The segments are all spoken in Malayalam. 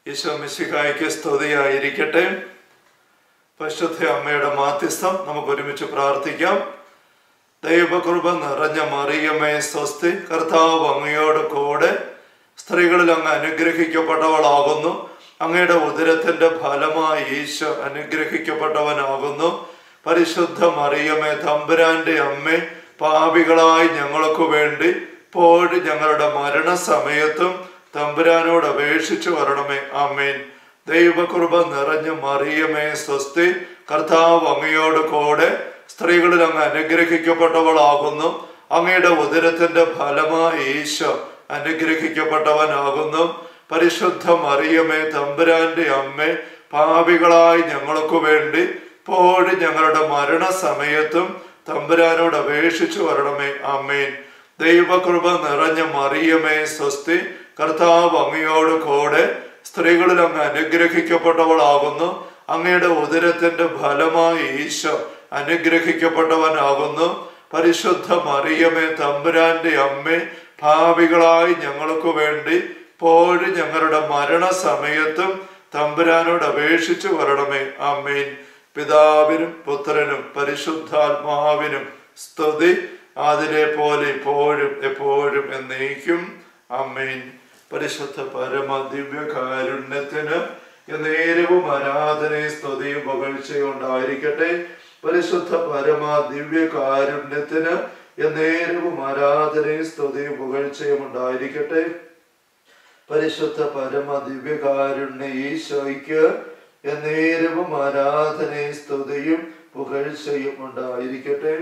ഈശോ മിശിഹായ്ക്ക് സ്തുതിയായിരിക്കട്ടെ പരിശുദ്ധ അമ്മയുടെ മാധ്യസ്ഥം നമുക്ക് ഒരുമിച്ച് പ്രാർത്ഥിക്കാം ദൈവകൃപ നിറഞ്ഞ മറിയമേ സ്വസ്തി കർത്താവ് അങ്ങയോട് കൂടെ സ്ത്രീകളിൽ അങ്ങ് അനുഗ്രഹിക്കപ്പെട്ടവളാകുന്നു അങ്ങയുടെ ഉദരത്തിന്റെ ഫലമായി ഈശോ അനുഗ്രഹിക്കപ്പെട്ടവനാകുന്നു പരിശുദ്ധ മറിയമേ തമ്പുരാന്റെ അമ്മേ പാപികളായി ഞങ്ങൾക്ക് വേണ്ടി ഇപ്പോഴും ഞങ്ങളുടെ മരണസമയത്തും തമ്പുരാനോട് അപേക്ഷിച്ചു വരണമേ ആമേൻ ദൈവകൃപ നിറഞ്ഞ മറിയമേ സ്വസ്തി കർത്താവ് അങ്ങയോട് കൂടെ സ്ത്രീകളിൽ അങ്ങ് അനുഗ്രഹിക്കപ്പെട്ടവളാകുന്നു അങ്ങയുടെ ഉദരത്തിന്റെ ഫലമായി ഈശോ അനുഗ്രഹിക്കപ്പെട്ടവനാകുന്നു പരിശുദ്ധ മറിയമേ തമ്പുരാന്റെ അമ്മേ പാപികളായി ഞങ്ങൾക്ക് വേണ്ടി ഇപ്പോഴും ഞങ്ങളുടെ മരണസമയത്തും തമ്പുരാനോട് അപേക്ഷിച്ചു വരണമേ ആമേൻ ദൈവകൃപ നിറഞ്ഞ മറിയമേ സ്വസ്തി കർത്താവ് അങ്ങയോട് കൂടെ സ്ത്രീകളിൽ അങ്ങ് അനുഗ്രഹിക്കപ്പെട്ടവളാകുന്നു അങ്ങയുടെ ഉദരത്തിന്റെ ഫലമായി ഈശോ അനുഗ്രഹിക്കപ്പെട്ടവനാകുന്നു പരിശുദ്ധ മറിയമേ തമ്പുരാന്റെ അമ്മേ ഭാവികളായി ഞങ്ങൾക്ക് വേണ്ടി ഇപ്പോഴും ഞങ്ങളുടെ മരണസമയത്തും തമ്പുരാനോട് അപേക്ഷിച്ചു വരണമേ അമ്മേൻ പിതാവിനും പുത്രനും പരിശുദ്ധാത്മാവിനും സ്തുതി അതിലെ പോലെ ഇപ്പോഴും എപ്പോഴും എന്നേക്കും അമ്മേൻ പരിശുദ്ധ പരമ ദിവ്യകാരുണ്യത്തിന് നേരവും ആരാധനയും സ്തുതിയും പുകഴ്ചയും ഉണ്ടായിരിക്കട്ടെ പരിശുദ്ധ പരമ ദിവ്യകാരുണ്യത്തിന് നേരവും ആരാധനയും സ്തുതിയും പുകഴ്ചയും ഉണ്ടായിരിക്കട്ടെ പരിശുദ്ധ പരമ ദിവ്യകാരുണ്യ ഈശോയ്ക്ക് എന്നേരവും ആരാധനയും സ്തുതിയും പുകഴ്ചയും ഉണ്ടായിരിക്കട്ടെ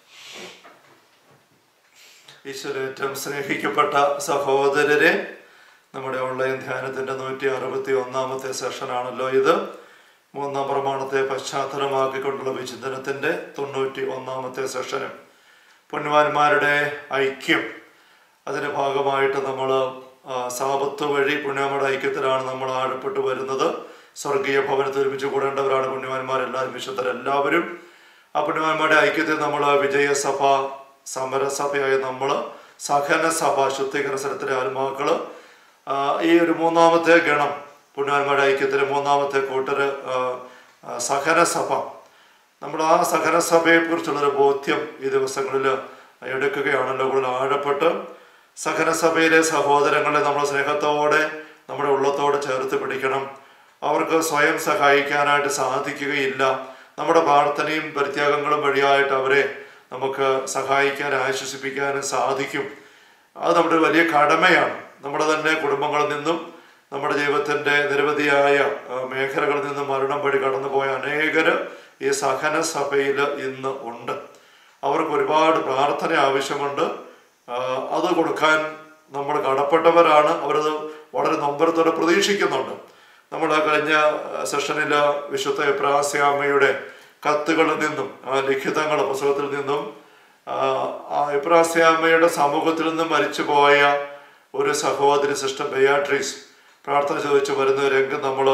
ഈശ്വര ഏറ്റവും സ്നേഹിക്കപ്പെട്ട സഹോദരരെ നമ്മുടെ ഓൺലൈൻ ധ്യാനത്തിന്റെ നൂറ്റി അറുപത്തി ഒന്നാമത്തെ സെഷനാണല്ലോ ഇത് മൂന്നാം പ്രമാണത്തെ പശ്ചാത്തലമാക്കിക്കൊണ്ടുള്ള വിചിന്തനത്തിന്റെ തൊണ്ണൂറ്റി ഒന്നാമത്തെ സെഷനും പുണ്യവാന്മാരുടെ ഐക്യം അതിന്റെ ഭാഗമായിട്ട് നമ്മൾ സാപത്ത് വഴി പുണ്യവാന്മാരുടെ ഐക്യത്തിലാണ് നമ്മൾ ആഴപ്പെട്ടു വരുന്നത് സ്വർഗീയ ഭവനത്തിൽ ഒരുമിച്ച് കൂടേണ്ടവരാണ് പുണ്യവാന്മാരെല്ലാവരും വിശുദ്ധരെല്ലാവരും ആ പുണ്യവാന്മാരുടെ ഐക്യത്തിൽ നമ്മൾ വിജയസഭ സമരസഭയായ നമ്മൾ സഹന സഭ ശുദ്ധീകരണ സ്ഥലത്തിലെ ആത്മാക്കള് ആ, ഈ ഒരു മൂന്നാമത്തെ ഗണം പുണ്യവാന്മാരുടെ ഐക്യത്തിലെ മൂന്നാമത്തെ കൂട്ടര് ആ, ആ, സഹന സഭ നമ്മൾ ആ സഹന സഭയെ കുറിച്ചുള്ളൊരു ബോധ്യം ഈ ദിവസങ്ങളിൽ എടുക്കുകയാണല്ലോ കൂടുതൽ ആഴപ്പെട്ട് സഹനസഭയിലെ സഹോദരങ്ങളെ നമ്മൾ സ്നേഹത്തോടെ നമ്മുടെ ഉള്ളത്തോടെ ചേർത്ത് പിടിക്കണം അവർക്ക് സ്വയം സഹായിക്കാനായിട്ട് സാധിക്കുകയില്ല നമ്മുടെ പ്രാർത്ഥനയും പരിത്യാഗങ്ങളും വഴിയായിട്ട് അവരെ നമുക്ക് സഹായിക്കാൻ ആശ്വസിപ്പിക്കാനും സാധിക്കും അത് നമ്മുടെ ഒരു വലിയ കടമയാണ് നമ്മുടെ തന്നെ കുടുംബങ്ങളിൽ നിന്നും നമ്മുടെ ജീവിതത്തിന്റെ നിരവധിയായ ആ, മേഖലകളിൽ നിന്നും മരണം വഴി കടന്നുപോയ അനേകര് ഈ സഹന സഭയിൽ ഇന്ന് ഉണ്ട് അവർക്ക് ഒരുപാട് പ്രാർത്ഥന ആവശ്യമുണ്ട് ആ, അത് കൊടുക്കാൻ നമ്മൾ കടപ്പെട്ടവരാണ് അവരത് വളരെ നൊമ്പരത്തോടെ പ്രതീക്ഷിക്കുന്നുണ്ട് നമ്മൾ കഴിഞ്ഞ സെഷനിൽ വിശുദ്ധ എപ്രാസ്യാമ്മയുടെ കത്തുകളിൽ നിന്നും ആ, ലിഖിതങ്ങൾ പുസ്തകത്തിൽ നിന്നും ആ, ആ എപ്രാസ്യാമ്മയുടെ സമൂഹത്തിൽ നിന്നും മരിച്ചുപോയ ഒരു സഹോദരി സിസ്റ്റർ ബെയാട്രീസ് പ്രാർത്ഥന ചോദിച്ചു വരുന്ന രംഗം നമ്മൾ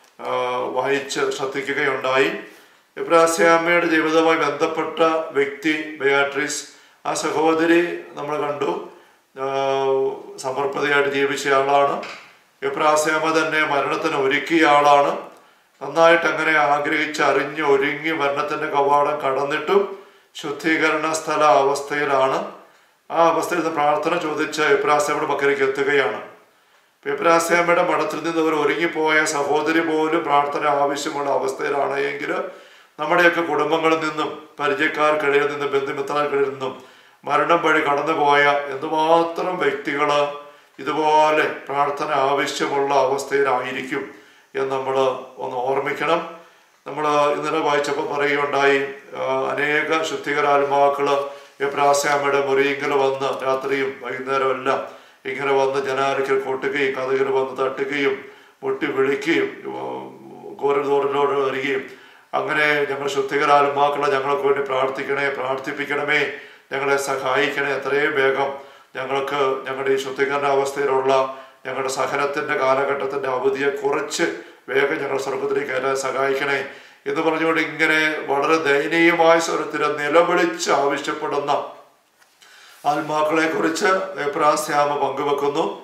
വായിച്ച് ശ്രദ്ധിക്കുകയുണ്ടായി ഇബ്രാസ്യാമ്മയുടെ ജീവിതവുമായി ബന്ധപ്പെട്ട വ്യക്തി ബെയാട്രീസ് ആ സഹോദരി നമ്മൾ കണ്ടു ആ, സമർപ്പിതയായിട്ട് ജീവിച്ച ആളാണ് ഇബ്രാസ്യാമ്മ തന്നെ മരണത്തിന് ഒരുക്കിയ ആളാണ് നന്നായിട്ട് അങ്ങനെ ആഗ്രഹിച്ച് അറിഞ്ഞ് ഒരുങ്ങി മരണത്തിന്റെ കവാടം കടന്നിട്ടും ശുദ്ധീകരണ സ്ഥല അവസ്ഥയിലാണ് ആ അവസ്ഥയിൽ നിന്ന് പ്രാർത്ഥന ചോദിച്ച് ഇബ്രാസ്യാമ്മയുടെ മക്കലേക്ക് എത്തുകയാണ് പിപ്രാസ്യാമ്മയുടെ മഠത്തിൽ നിന്ന് അവർ ഒരുങ്ങിപ്പോയ സഹോദരി പോലും പ്രാർത്ഥന ആവശ്യമുള്ള അവസ്ഥയിലാണ് എങ്കിൽ നമ്മുടെയൊക്കെ കുടുംബങ്ങളിൽ നിന്നും പരിചയക്കാർക്കിടയിൽ നിന്നും ബന്ധുമിത്രാർക്കിടയിൽ നിന്നും മരണം വഴി കടന്നുപോയ എന്തുമാത്രം വ്യക്തികള് ഇതുപോലെ പ്രാർത്ഥന ആവശ്യമുള്ള അവസ്ഥയിലായിരിക്കും എന്ന് നമ്മൾ ഒന്ന് ഓർമ്മിക്കണം നമ്മൾ ഇന്നലെ വായിച്ചപ്പോൾ പറയുകയുണ്ടായി ആ, അനേക ശുദ്ധികരാത്മാക്കള് എബ്രാസ്യാമ്മയുടെ മുറിയിങ്കൽ വന്ന് രാത്രിയും വൈകുന്നേരം എല്ലാം ഇങ്ങനെ വന്ന് ജനാലയ്ക്കൽ കൊട്ടുകയും കഥകൾ വന്ന് തട്ടുകയും മുട്ടി വിളിക്കുകയും കോരദോറിലോട് വരികയും അങ്ങനെ ഞങ്ങൾ ശുദ്ധികരാത്മാക്കളെ ഞങ്ങൾക്ക് വേണ്ടി പ്രാർത്ഥിക്കണേ പ്രാർത്ഥിപ്പിക്കണമേ ഞങ്ങളെ സഹായിക്കണേ എത്രയും വേഗം ഞങ്ങൾക്ക് ഞങ്ങളുടെ ഈ ശുദ്ധീകരണ അവസ്ഥയിലുള്ള ഞങ്ങളുടെ സഹനത്തിന്റെ കാലഘട്ടത്തിന്റെ അവധിയെ കുറച്ച് വേഗം ഞങ്ങൾ സ്വർഗത്തിലേക്ക് കയറ്റാൻ സഹായിക്കണേ എന്ന് പറഞ്ഞുകൊണ്ട് ഇങ്ങനെ വളരെ ദയനീയമായ സ്വരത്തിൽ നിലവിളിച്ച് ആവശ്യപ്പെടുന്ന ആത്മാക്കളെ കുറിച്ച് എപ്രാസ്യാമ പങ്കുവെക്കുന്നു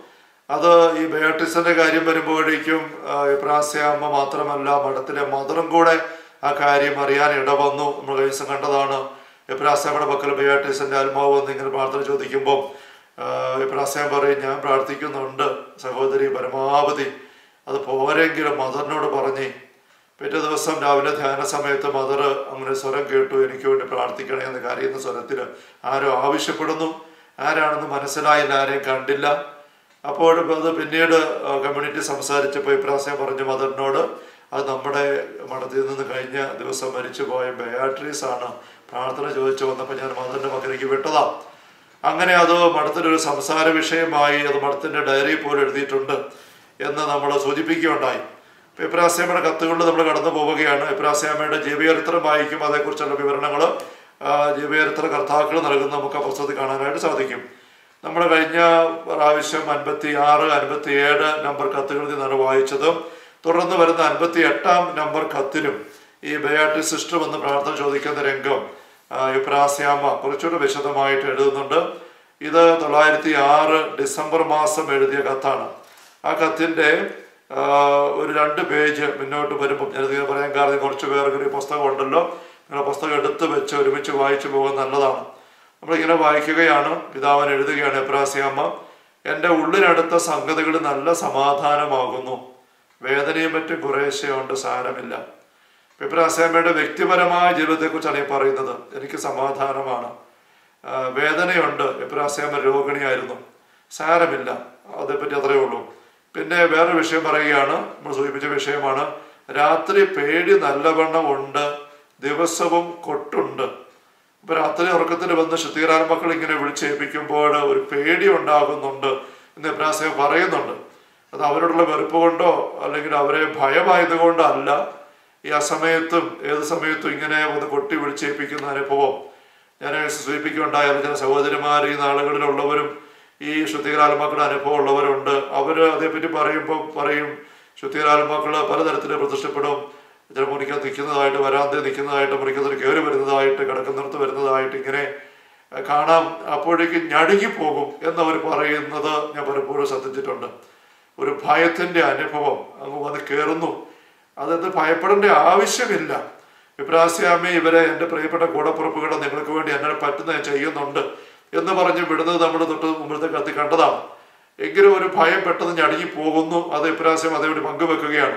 അത് ഈ ബയോട്ടിസിന്റെ കാര്യം വരുമ്പോഴേക്കും ആ, ഇബ്രാസ്യാമ്മ മാത്രമല്ല മഠത്തിലെ മദറും കൂടെ ആ കാര്യം അറിയാൻ ഇടവന്നു നമ്മൾ കഴിഞ്ഞ ദിവസം കണ്ടതാണ് ഇബ്രാസ്യാമ്മയുടെ പക്കൽ ബയോട്ടിസിന്റെ ആത്മാവ് വന്ന് ഇങ്ങനെ പ്രാർത്ഥന ചോദിക്കുമ്പോൾ ഇബ്രാസ്യാം പറയും ഞാൻ പ്രാർത്ഥിക്കുന്നുണ്ട് സഹോദരി പരമാവധി അത് പോരെങ്കിലും മദറിനോട് പറഞ്ഞേ പിറ്റേ ദിവസം രാവിലെ ധ്യാന സമയത്ത് മദർ അങ്ങനെ സ്വരം കേട്ടു എനിക്ക് വേണ്ടി പ്രാർത്ഥിക്കണേ എന്ന് കരയുന്ന സ്വരത്തിൽ ആരോ ആവശ്യപ്പെടുന്നു ആരാണെന്ന് മനസ്സിലായില്ല ആരെയും കണ്ടില്ല അപ്പോൾ അത് പിന്നീട് കമ്മ്യൂണിറ്റി സംസാരിച്ചപ്പോൾ ഇപ്രാസ്യം പറഞ്ഞു മദറിനോട് അത് നമ്മുടെ മഠത്തിൽ നിന്ന് കഴിഞ്ഞ ദിവസം മരിച്ചുപോയ ബയാട്രീസ് ആണ് പ്രാർത്ഥന ചോദിച്ചു വന്നപ്പോൾ ഞാൻ മദറിന്റെ പക്കലേക്ക് വിട്ടതാ അങ്ങനെ അത് മഠത്തിലൊരു സംസാര വിഷയമായി അത് മഠത്തിന്റെ ഡയറി പോലെ എഴുതിയിട്ടുണ്ട് എന്ന് നമ്മൾ സൂചിപ്പിക്കുകയുണ്ടായി ഇപ്പൊ ഇബ്രാസ്യാമയുടെ കത്തുകളിൽ നമ്മൾ കടന്നു പോവുകയാണ് ഇബ്രാസ്യാമയുടെ ജീവചരിത്രം വായിക്കും അതേക്കുറിച്ചുള്ള വിവരണങ്ങൾ ജീവചരിത്ര കർത്താക്കൾ നൽകുന്ന നമുക്ക് ആ പുസ്തകത്തിൽ കാണാനായിട്ട് സാധിക്കും നമ്മൾ കഴിഞ്ഞ പ്രാവശ്യം അൻപത്തി ആറ് അൻപത്തി ഏഴ് നമ്പർ കത്തുകളിൽ നിന്നാണ് വായിച്ചത് തുടർന്ന് വരുന്ന അൻപത്തി എട്ടാം നമ്പർ കത്തിലും ഈ ബയാട്ടി സിസ്റ്റർ വന്ന് പ്രാർത്ഥന ചോദിക്കുന്ന രംഗം ആ, ഇബ്രാസ്യാമ കുറച്ചുകൂടെ വിശദമായിട്ട് എഴുതുന്നുണ്ട് ഇത് തൊള്ളായിരത്തി ആറ് ഡിസംബർ മാസം എഴുതിയ കത്താണ് ആ കത്തിന്റെ ആ, ഒരു രണ്ട് പേജ് മുന്നോട്ട് വരുമ്പോൾ ഞാനിത് പറയാൻ കാരണം കുറച്ച് പേർക്ക് ഒരു പുസ്തകം ഉണ്ടല്ലോ നിങ്ങളുടെ പുസ്തകം എടുത്ത് വെച്ച് ഒരുമിച്ച് വായിച്ചു പോകുന്നത് നല്ലതാണ് നമ്മളിങ്ങനെ വായിക്കുകയാണ് പിതാവൻ എഴുതുകയാണ് എബ്രാസിയമ്മ എൻ്റെ ഉള്ളിനടുത്ത സംഗതികൾ നല്ല സമാധാനമാകുന്നു വേദനയും മറ്റും കുറേശ്ശെ ഉണ്ട് സാരമില്ല പിപ്രാസ്യാമ്മയുടെ വ്യക്തിപരമായ ജീവിതത്തെക്കുറിച്ചാണ് ഈ പറയുന്നത് എനിക്ക് സമാധാനമാണ് ആ, വേദനയുണ്ട് പിപ്രാസ്യാമ്മ രോഗിണിയായിരുന്നു സാരമില്ല അതേപ്പറ്റി അത്രയേ ഉള്ളൂ പിന്നെ വേറെ വിഷയം പറയുകയാണ് നമ്മൾ സൂചിപ്പിച്ച വിഷയമാണ് രാത്രി പേടി നല്ലവണ്ണം ഉണ്ട് ദിവസവും കൊട്ടുണ്ട് ഇപ്പൊ രാത്രി ഉറക്കത്തിൽ വന്ന് ശുദ്ധീകരണ മക്കൾ ഇങ്ങനെ വിളിച്ചേൽപ്പിക്കുമ്പോൾ ഒരു പേടി ഉണ്ടാകുന്നുണ്ട് എന്ന് ഇബ്രാഹിം പറയുന്നുണ്ട് അത് അവരോടുള്ള വെറുപ്പ് കൊണ്ടോ അല്ലെങ്കിൽ അവരെ ഭയമായതുകൊണ്ടോ അല്ല ഈ അസമയത്തും ഏത് സമയത്തും ഇങ്ങനെ ഒന്ന് കൊട്ടി വിളിച്ചേൽപ്പിക്കുന്ന അനുഭവം ഞാൻ സൂചിപ്പിക്കുകയുണ്ടായ ചില സഹോദരിമാർ ഈ നാളുകളിലുള്ളവരും ഈ ശുദ്ധികരാത്മാക്കളുടെ അനുഭവം ഉള്ളവരുണ്ട് അവർ അതേപ്പറ്റി പറയുമ്പോൾ പറയും ശുദ്ധികരാത്മാക്കൾ പലതരത്തിൽ പ്രതിഷ്ഠപ്പെടും ചില മുറിക്കകത്ത് നിൽക്കുന്നതായിട്ട് വരാന്ത നിൽക്കുന്നതായിട്ട് മുറിക്കകത്ത് കയറി വരുന്നതായിട്ട് കിടക്കുന്നിടത്ത് വരുന്നതായിട്ട് ഇങ്ങനെ അഹ് കാണാം അപ്പോഴേക്കും ഞടുങ്ങി പോകും എന്നവർ പറയുന്നത് ഞാൻ പലപ്പോഴും ശ്രദ്ധിച്ചിട്ടുണ്ട് ഒരു ഭയത്തിന്റെ അനുഭവം അങ്ങ് വന്ന് കയറുന്നു അതെന്ത് ഭയപ്പെടേണ്ട ആവശ്യമില്ല വിപ്രാസ്യാമി ഇവരെ എൻ്റെ പ്രിയപ്പെട്ട കൂടപ്പുറപ്പുകളെ നിങ്ങൾക്ക് വേണ്ടി എന്നെ പറ്റുന്ന ഞാൻ ചെയ്യുന്നുണ്ട് എന്ന് പറഞ്ഞ് വിടുന്നത് നമ്മൾ തൊട്ട് മുമ്പിലത്തെ കത്തി കണ്ടതാണ് എങ്കിലും ഒരു ഭയം പെട്ടെന്ന് ഞടുങ്ങി പോകുന്നു അത് ഇപ്രാസ്യം അതേപടി പങ്കുവെക്കുകയാണ്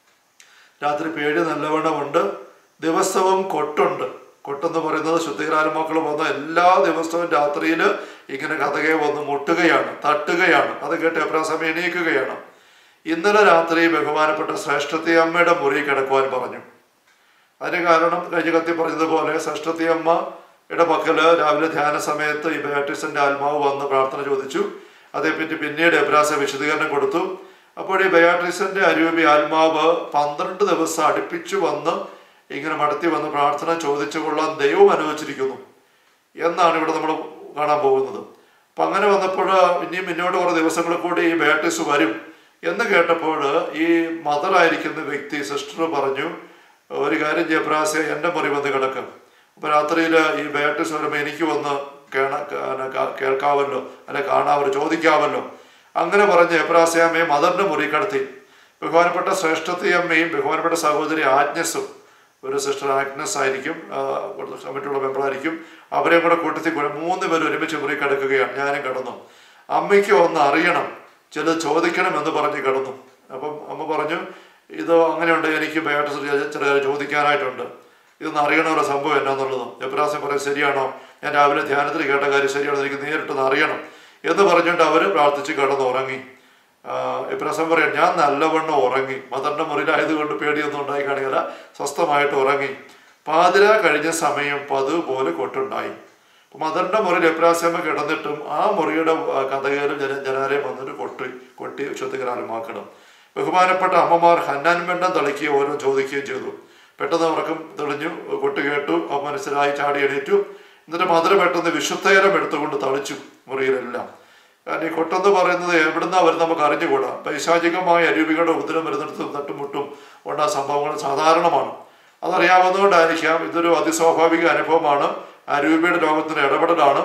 രാത്രി പേടി നല്ലവണ്ണമുണ്ട് ദിവസവും കൊട്ടുണ്ട് കൊട്ടെന്ന് പറയുന്നത് ശുദ്ധികരാത്മാക്കൾ വന്ന എല്ലാ ദിവസവും രാത്രിയിൽ ഇങ്ങനെ കഥകയെ വന്ന് മുട്ടുകയാണ് തട്ടുകയാണ് അത് കേട്ട് എപ്രാസം എണീക്കുകയാണ് ഇന്നലെ രാത്രി ബഹുമാനപ്പെട്ട ശ്രേഷ്ഠത്തി അമ്മയുടെ മുറി കിടക്കുവാൻ പറഞ്ഞു അതിന് കാരണം കഴിഞ്ഞ കത്തി പറഞ്ഞതുപോലെ ശ്രേഷ്ഠത്തി അമ്മയുടെ പക്കല് രാവിലെ ധ്യാന സമയത്ത് ഈ ബയാട്ടിസിന്റെ ആത്മാവ് വന്ന് പ്രാർത്ഥന ചോദിച്ചു അതേപ്പറ്റി പിന്നീട് എബ്രാസ വിശദീകരണം കൊടുത്തു അപ്പോൾ ഈ ബയാട്രീസിന്റെ അരൂപി ആത്മാവ് പന്ത്രണ്ട് ദിവസം അടുപ്പിച്ചു വന്ന് ഇങ്ങനെ മടത്തി വന്ന് പ്രാർത്ഥന ചോദിച്ചു കൊള്ളാൻ ദൈവം അനുവദിച്ചിരിക്കുന്നു എന്നാണ് ഇവിടെ നമ്മൾ കാണാൻ പോകുന്നത് അപ്പം അങ്ങനെ വന്നപ്പോൾ ഇനിയും മുന്നോട്ട് കുറേ ദിവസങ്ങൾ കൂടി ഈ ബയാട്രീസ് വരും എന്ന് കേട്ടപ്പോൾ ഈ മദറായിരിക്കുന്ന വ്യക്തി സിസ്റ്റർ പറഞ്ഞു ഒരു കാര്യം ജയപ്രാസ എൻ്റെ മുറി വന്ന് കിടക്കും അപ്പൊ രാത്രിയിൽ ഈ ബയാട്രീസ് വരുമ്പോൾ എനിക്ക് വന്ന് കേണ കാ- കേൾക്കാമല്ലോ അല്ലെ കാണാമല്ലോ ചോദിക്കാമല്ലോ അങ്ങനെ പറഞ്ഞ് എബ്രാസ്യാമ്മയെ മദറിന്റെ മുറി കടത്തി ബഹുമാനപ്പെട്ട ശ്രേഷ്ഠത്തി അമ്മയും ബഹുമാനപ്പെട്ട സഹോദരി ആജ്ഞസും ഒരു സിസ്റ്റർ ആഗ്നസ് ആയിരിക്കും ആ, ഇവിടുത്തെ കമ്മിറ്റിയുള്ള മെമ്പറായിരിക്കും അവരെയും കൂടെ കൂട്ടത്തിൽ കൂടെ മൂന്ന് പേര് ഒരുമിച്ച് മുറി കിടക്കുകയാണ് ഞാനും കിടന്നു അമ്മയ്ക്ക് ഒന്ന് അറിയണം ചിലത് ചോദിക്കണം എന്ന് പറഞ്ഞ് കിടന്നു അപ്പം അമ്മ പറഞ്ഞു ഇത് അങ്ങനെയുണ്ട് എനിക്ക് ബയോട്ടിസ് ചില കാര്യം ചോദിക്കാനായിട്ടുണ്ട് ഇതൊന്ന് അറിയണമല്ലോ സംഭവം എന്നാന്നുള്ളത് എബ്രാസം പറയും ശരിയാണോ ഞാൻ രാവിലെ ധ്യാനത്തിൽ കേട്ട കാര്യം ശരിയാണോ എനിക്ക് നേരിട്ടൊന്ന് അറിയണം എന്ന് പറഞ്ഞുകൊണ്ട് അവർ പ്രാർത്ഥിച്ച് കിടന്ന് ഉറങ്ങി എബ്രാസം പറയാം ഞാൻ നല്ലവണ്ണം ഉറങ്ങി മദറിന്റെ മുറിയിലായതുകൊണ്ട് പേടിയൊന്നും ഉണ്ടായി കാണില്ല സ്വസ്ഥമായിട്ട് ഉറങ്ങി പാതിര കഴിഞ്ഞ സമയം പതിവ് പോലെ കൊട്ടുണ്ടായി അപ്പൊ മദറിന്റെ മുറിയിൽ എബ്രാസമ്മ കിടന്നിട്ടും ആ മുറിയുടെ കഥകയിലും ജന ജനാലയം വന്നിട്ട് കൊട്ടി കൊട്ടി ശുദ്ധികരാലമാക്കണം ബഹുമാനപ്പെട്ട അമ്മമാർ ഹന്നാൻ വെണ്ണം തളിക്കുകയോ ഓരോ ചോദിക്കുകയും ചെയ്തു പെട്ടെന്ന് ഉറക്കം തെളിഞ്ഞു കൊട്ട് കേട്ടു അവ മനസ്സിലായി ചാടി എണീറ്റു എന്നിട്ട് മധുര പെട്ടെന്ന് വിശുദ്ധേരം എടുത്തുകൊണ്ട് തളിച്ചു മുറിയിലെല്ലാം കാരണം ഈ കൊട്ടെന്ന് പറയുന്നത് എവിടുന്നാ വരുന്നത് നമുക്ക് അറിഞ്ഞുകൂടാ പൈശാചികമായ അരൂപികളുടെ ഉപദ്രവം വരുന്നിടത്ത് തട്ടുമുട്ടും ഉള്ള സംഭവങ്ങൾ സാധാരണമാണ് അതറിയാവുന്നതുകൊണ്ടായിരിക്കാം ഇതൊരു അതിസ്വാഭാവിക അനുഭവമാണ് അരൂപിയുടെ ലോകത്തിന്റെ ഇടപെടലാണ്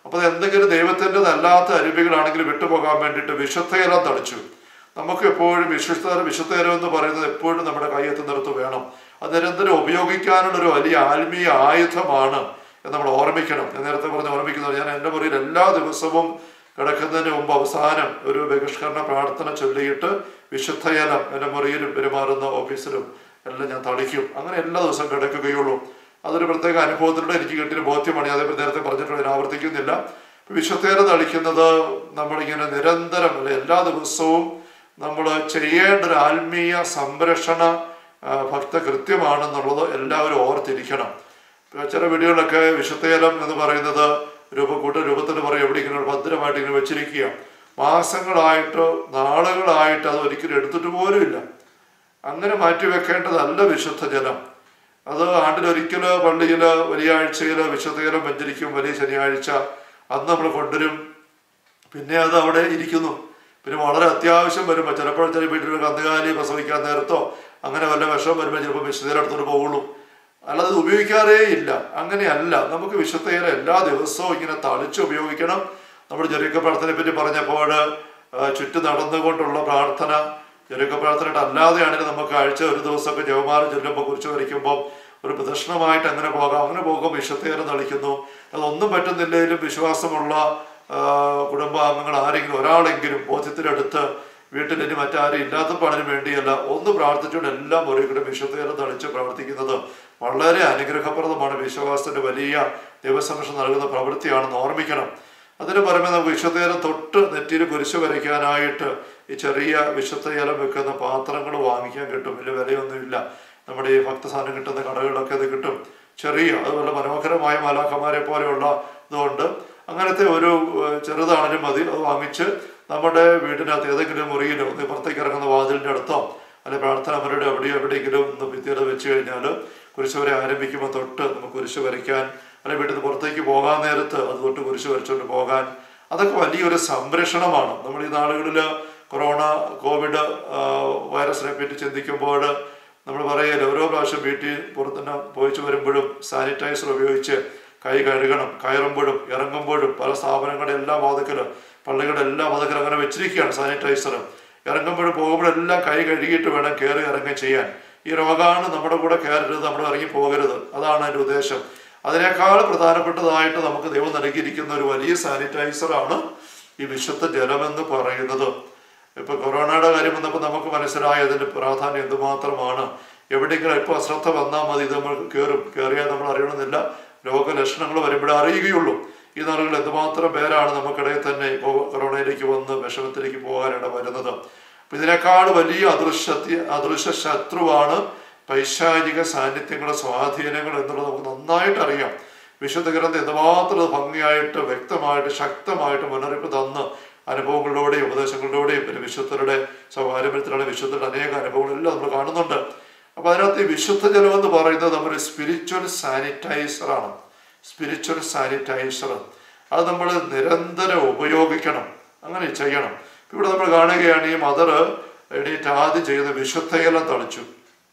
അപ്പോൾ എന്തെങ്കിലും ദൈവത്തിൻ്റെതല്ലാത്ത അരുവികളാണെങ്കിൽ വിട്ടുപോകാൻ വേണ്ടിയിട്ട് വിശുദ്ധജലം തളിച്ചു നമുക്ക് എപ്പോഴും വിശുദ്ധ വിശുദ്ധജലം എന്ന് പറയുന്നത് എപ്പോഴും നമ്മുടെ കയ്യെത്തുന്നിടത്ത് വേണം അത് നിരന്തരം ഉപയോഗിക്കാനുള്ള ഒരു വലിയ ആത്മീയ ആയുധമാണ് എന്ന് നമ്മൾ ഓർമ്മിക്കണം ഞാൻ നേരത്തെ പറഞ്ഞ് ഓർമ്മിക്കുന്നത് ഞാൻ എൻ്റെ മുറിയിൽ എല്ലാ ദിവസവും കിടക്കുന്നതിന് മുമ്പ് അവസാനം ഒരു ബഹിഷ്കരണ പ്രാർത്ഥന ചൊല്ലിയിട്ട് വിശുദ്ധജലം എൻ്റെ മുറിയിലും പെരുമാറുന്ന ഓഫീസിലും എല്ലാം ഞാൻ തളിക്കും അങ്ങനെ എല്ലാ ദിവസവും കിടക്കുകയുള്ളൂ അതൊരു പ്രത്യേക അനുഭവത്തിലൂടെ എനിക്ക് കിട്ടിയ ബോധ്യമാണ് ഞാൻ അതേപോലെ നേരത്തെ പറഞ്ഞിട്ടുള്ള ഞാൻ ആവർത്തിക്കുന്നില്ല വിശുദ്ധേര തളിക്കുന്നത് നമ്മളിങ്ങനെ നിരന്തരം അല്ലെ എല്ലാ ദിവസവും നമ്മൾ ചെയ്യേണ്ട ഒരു ആത്മീയ സംരക്ഷണ ആ, ഭക്ത കൃത്യമാണെന്നുള്ളത് എല്ലാവരും ഓർത്തിരിക്കണം ഇപ്പൊ ചില വീടുകളിലൊക്കെ വിശുദ്ധേലം എന്ന് പറയുന്നത് രൂപക്കൂട്ട രൂപത്തിൽ പറയും എവിടെ ഇങ്ങനെ ഭദ്രമായിട്ട് ഇങ്ങനെ വെച്ചിരിക്കുക മാസങ്ങളായിട്ട് നാളുകളായിട്ട് അത് ഒരിക്കലും എടുത്തിട്ട് പോലുമില്ല അങ്ങനെ മാറ്റി വെക്കേണ്ടതല്ല വിശുദ്ധ ജലം അത് ആണ്ടിലൊരിക്കൽ പള്ളിയിൽ വലിയ ആഴ്ചയിൽ വിശുദ്ധജലം വെഞ്ചരിക്കും വലിയ ശനിയാഴ്ച അന്ന് നമ്മൾ കൊണ്ടുവരും പിന്നെ അത് അവിടെ ഇരിക്കുന്നു പിന്നെ വളരെ അത്യാവശ്യം വരുമ്പോൾ ചിലപ്പോൾ ചില വീട്ടിൽ കന്നുകാലി പ്രസവിക്കാൻ നേരത്തോ അങ്ങനെ വല്ല വിഷം വരുമ്പോൾ ചിലപ്പോൾ വിശുദ്ധജലം എടുത്തോണ്ട് പോകുള്ളൂ അല്ലാതെ ഇത് ഉപയോഗിക്കാറേ ഇല്ല അങ്ങനെയല്ല നമുക്ക് വിശുദ്ധജലം എല്ലാ ദിവസവും ഇങ്ങനെ തളിച്ച് ഉപയോഗിക്കണം നമ്മൾ ജെറിക്ക പ്രാർത്ഥനയെ പറ്റി പറഞ്ഞപ്പോൾ ആ, ചുറ്റും നടന്നുകൊണ്ടുള്ള പ്രാർത്ഥന ജെറിക്ക പ്രാർത്ഥനയായിട്ട് അല്ലാതെയാണെങ്കിൽ നമുക്ക് ആഴ്ച ഒരു ദിവസമൊക്കെ ജവമാല ചൊല്ലുമ്പോൾ കുറിച്ച് വരയ്ക്കുമ്പോൾ ഒരു പ്രദക്ഷിണമായിട്ട് അങ്ങനെ പോകാം അങ്ങനെ പോകുമ്പോൾ വിശുദ്ധേരം തളിക്കുന്നു അതൊന്നും പറ്റുന്നില്ലെങ്കിലും വിശ്വാസമുള്ള ആ, കുടുംബാംഗങ്ങൾ ആരെങ്കിലും ഒരാളെങ്കിലും ബോധ്യത്തിനടുത്ത് വീട്ടിൽ ഇനി മറ്റാരും ഇല്ലാത്തപ്പോൾ അതിന് വേണ്ടിയല്ല ഒന്ന് പ്രാർത്ഥിച്ചുകൊണ്ട് എല്ലാം ഒരേ കൂടെ വിശുദ്ധേരം തളിച്ച് പ്രാർത്ഥിക്കുന്നത് വളരെ അനുഗ്രഹപ്രദമാണ് വിശ്വാസത്തിന്റെ വലിയ ദൈവസംരക്ഷണം നൽകുന്ന പ്രവൃത്തിയാണെന്ന് ഓർമ്മിക്കണം അതിന് പുറമെ നമുക്ക് വിശുദ്ധജലം തൊട്ട് നെറ്റിയിൽ കുരിശ് വരയ്ക്കാനായിട്ട് ഈ ചെറിയ വിശുദ്ധജലം വെക്കുന്ന പാത്രങ്ങൾ വാങ്ങിക്കാൻ കിട്ടും വലിയ വിലയൊന്നുമില്ല നമ്മുടെ ഈ ഭക്തസാധനം കിട്ടുന്ന കടകളിലൊക്കെ അത് കിട്ടും ചെറിയ അതുപോലെ മനോഹരമായ മാലാഖമാരെ പോലെയുള്ള ഇതുകൊണ്ട് അങ്ങനത്തെ ഒരു ഏഹ്, ചെറുതാണെങ്കിലും മതി അത് വാങ്ങിച്ച് നമ്മുടെ വീടിനകത്ത് ഏതെങ്കിലും മുറിയിലോ ഒന്ന് പുറത്തേക്ക് ഇറങ്ങുന്ന വാതിലിൻ്റെ അടുത്തോ അല്ലെ പ്രാർത്ഥന അവരുടെ എവിടെയോ എവിടെയെങ്കിലും ഒന്ന് ഭിത്തിയുടെ വെച്ച് കഴിഞ്ഞാൽ കുരിശ് വരെ ആരംഭിക്കുമ്പോൾ തൊട്ട് നമുക്ക് കുരിശ് വരയ്ക്കാൻ അല്ലെ വീട്ടിൽ നിന്ന് പുറത്തേക്ക് പോകാൻ നേരത്ത് അത് തൊട്ട് കുരിശ് വരച്ചുകൊണ്ട് പോകാൻ അതൊക്കെ വലിയൊരു സംരക്ഷണമാണ് നമ്മൾ ഈ നാളുകളിൽ കൊറോണ കോവിഡ് ആ, വൈറസിനെ പറ്റി ചിന്തിക്കുമ്പോൾ നമ്മൾ പറയല്ലോ ഓരോ പ്രാവശ്യം വീട്ടിൽ പുറത്തുനിന്ന് പോയിച്ചു വരുമ്പോഴും സാനിറ്റൈസർ ഉപയോഗിച്ച് കൈ കഴുകണം കയറുമ്പോഴും ഇറങ്ങുമ്പോഴും പല സ്ഥാപനങ്ങളുടെ എല്ലാ വാതിക്കലും പള്ളികളുടെ എല്ലാ വാതിക്കലും അങ്ങനെ വെച്ചിരിക്കുകയാണ് സാനിറ്റൈസർ ഇറങ്ങുമ്പോഴും പോകുമ്പോഴെല്ലാം കൈ കഴുകിയിട്ട് വേണം കയറി ഇറങ്ങുകയും ചെയ്യാൻ ഈ രോഗാണ് നമ്മുടെ കൂടെ കയറരുത് നമ്മൾ ഇറങ്ങി പോകരുത് അതാണ് അതിൻ്റെ ഉദ്ദേശം അതിനേക്കാൾ പ്രധാനപ്പെട്ടതായിട്ട് നമുക്ക് ദൈവം നൽകിയിരിക്കുന്ന ഒരു വലിയ സാനിറ്റൈസറാണ് ഈ വിശുദ്ധ ജലമെന്ന് പറയുന്നത് ഇപ്പൊ കൊറോണയുടെ കാര്യം വന്നപ്പോൾ നമുക്ക് മനസ്സിലായി അതിന്റെ പ്രാധാന്യം എന്തുമാത്രമാണ് എവിടെയെങ്കിലും ഇപ്പൊ അശ്രദ്ധ വന്നാൽ മതി ഇത് നമ്മൾ കയറും കയറിയാൽ നമ്മൾ അറിയണമെന്നില്ല രോഗലക്ഷണങ്ങൾ വരുമ്പോഴേ അറിയുകയുള്ളൂ ഈ നാളുകളിൽ എന്തുമാത്രം പേരാണ് നമുക്കിടയിൽ തന്നെ ഇപ്പോൾ കൊറോണയിലേക്ക് വന്ന് വിഷമത്തിലേക്ക് പോകാനിട വരുന്നത് അപ്പൊ ഇതിനേക്കാൾ വലിയ അദൃശ്യ അദൃശ്യ ശത്രുവാണ് പൈശാചിക സാന്നിധ്യങ്ങളുടെ സ്വാധീനങ്ങൾ എന്നുള്ളത് നമുക്ക് നന്നായിട്ട് അറിയാം വിശുദ്ധ ഗ്രന്ഥം എന്തുമാത്രം അത് ഭംഗിയായിട്ട് വ്യക്തമായിട്ട് ശക്തമായിട്ട് മുന്നറിയിപ്പ് തന്ന് അനുഭവങ്ങളിലൂടെയും ഉപദേശങ്ങളിലൂടെയും പിന്നെ വിശുദ്ധരുടെ പാരമ്പര്യത്തിലുള്ള വിശുദ്ധരുടെ അനേക അനുഭവങ്ങളെല്ലാം നമ്മൾ കാണുന്നുണ്ട് അപ്പൊ അതിനകത്ത് ഈ വിശുദ്ധ ജലം എന്ന് പറയുന്നത് നമ്മുടെ സ്പിരിച്വൽ സാനിറ്റൈസർ ആണ് സ്പിരിച്വൽ സാനിറ്റൈസർ അത് നമ്മൾ നിരന്തരം ഉപയോഗിക്കണം അങ്ങനെ ചെയ്യണം ഇവിടെ നമ്മൾ കാണുകയാണ് ഈ മദർ എണീറ്റ് ആദ്യം ചെയ്ത് വിശുദ്ധജലം തളിച്ചു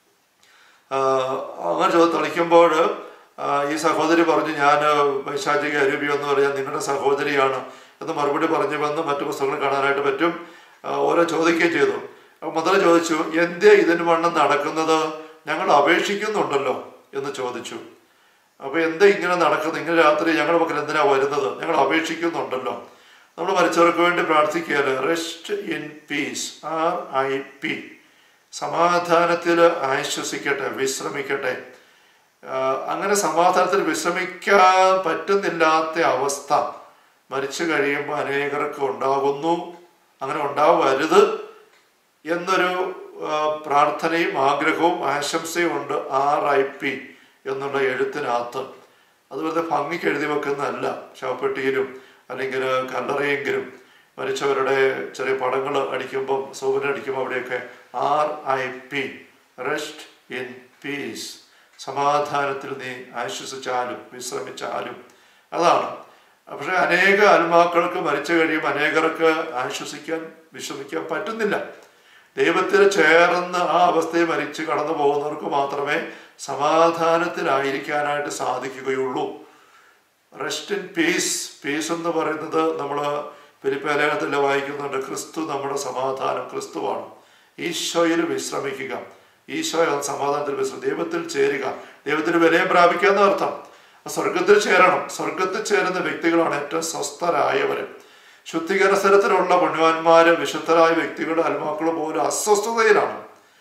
ആഹ് അങ്ങനെ ചോദിച്ച് തളിക്കുമ്പോൾ ഈ സഹോദരി പറഞ്ഞു ഞാൻ വൈശാചിക അരൂപി എന്ന് പറഞ്ഞാൽ നിങ്ങളുടെ സഹോദരിയാണ് എന്ന് മറുപടി പറഞ്ഞു വന്ന് മറ്റു പുസ്തകങ്ങൾ കാണാനായിട്ട് പറ്റും ആഹ് ഓരോ ചോദിക്കുകയും ചെയ്തു അപ്പൊ മുതല ചോദിച്ചു എന്തേ ഇതിന് വണ്ണം നടക്കുന്നത് ഞങ്ങൾ അപേക്ഷിക്കുന്നുണ്ടല്ലോ എന്ന് ചോദിച്ചു അപ്പൊ എന്താ ഇങ്ങനെ നടക്കുന്നത് ഇങ്ങനെ രാത്രി ഞങ്ങളുടെ പക്കൽ എന്തിനാ വരുന്നത് ഞങ്ങൾ അപേക്ഷിക്കുന്നുണ്ടല്ലോ നമ്മൾ മരിച്ചവർക്ക് വേണ്ടി പ്രാർത്ഥിക്കുകയല്ലേ rest in peace R I P സമാധാനത്തിൽ ആശ്വസിക്കട്ടെ വിശ്രമിക്കട്ടെ ആഹ് അങ്ങനെ സമാധാനത്തിൽ വിശ്രമിക്കാൻ പറ്റുന്നില്ലാത്ത അവസ്ഥ മരിച്ചു കഴിയുമ്പോൾ അനേകർക്ക് ഉണ്ടാകുന്നു അങ്ങനെ ഉണ്ടാവരുത് എന്നൊരു ആഹ് പ്രാർത്ഥനയും ആഗ്രഹവും ആശംസയും ഉണ്ട് ആർ ഐ പി എന്നുള്ള എഴുത്തിനകത്ത് അത് വെറുതെ ഭംഗിക്ക് എഴുതി വെക്കുന്നതല്ല ശവപ്പെട്ടിയിലും അല്ലെങ്കിൽ കല്ലറയെങ്കിലും മരിച്ചവരുടെ ചെറിയ പടങ്ങൾ അടിക്കുമ്പം സൗകര്യം അടിക്കുമ്പോൾ അവിടെയൊക്കെ R I P rest in peace സമാധാനത്തിൽ നീ ആശ്വസിച്ചാലും വിശ്രമിച്ചാലും അതാണ് പക്ഷെ അനേക ആത്മാക്കൾക്ക് മരിച്ചു കഴിയുമ്പോൾ അനേകർക്ക് ആശ്വസിക്കാൻ വിശ്രമിക്കാൻ പറ്റുന്നില്ല ദൈവത്തിൽ ചേർന്ന് ആ അവസ്ഥയിൽ മരിച്ച് കടന്നു പോകുന്നവർക്ക് മാത്രമേ സമാധാനത്തിലായിരിക്കാനായിട്ട് സാധിക്കുകയുള്ളൂ റെസ്റ്റ് ഇൻ പീസ് പീസ് എന്ന് പറയുന്നത് നമ്മൾ പെരിപ്പേലേഖത്തിൽ വായിക്കുന്നുണ്ട് ക്രിസ്തു നമ്മുടെ സമാധാനം ക്രിസ്തുവാണ് ഈശോയിൽ വിശ്രമിക്കുക ഈശോ എന്ന സമാധാനത്തിൽ വിശ്രമം ദൈവത്തിൽ ചേരുക ദൈവത്തിന് വിലയം പ്രാപിക്കുക എന്ന അർത്ഥം സ്വർഗത്തിൽ ചേരണം സ്വർഗത്തിൽ ചേരുന്ന വ്യക്തികളാണ് ഏറ്റവും സ്വസ്ഥരായവർ ശുദ്ധീകരണ സ്ഥലത്തിലുള്ള പുണ്യവാന്മാര് വിശുദ്ധരായ വ്യക്തികളുടെ ആത്മാക്കൾ പോലും അസ്വസ്ഥതയിലാണ്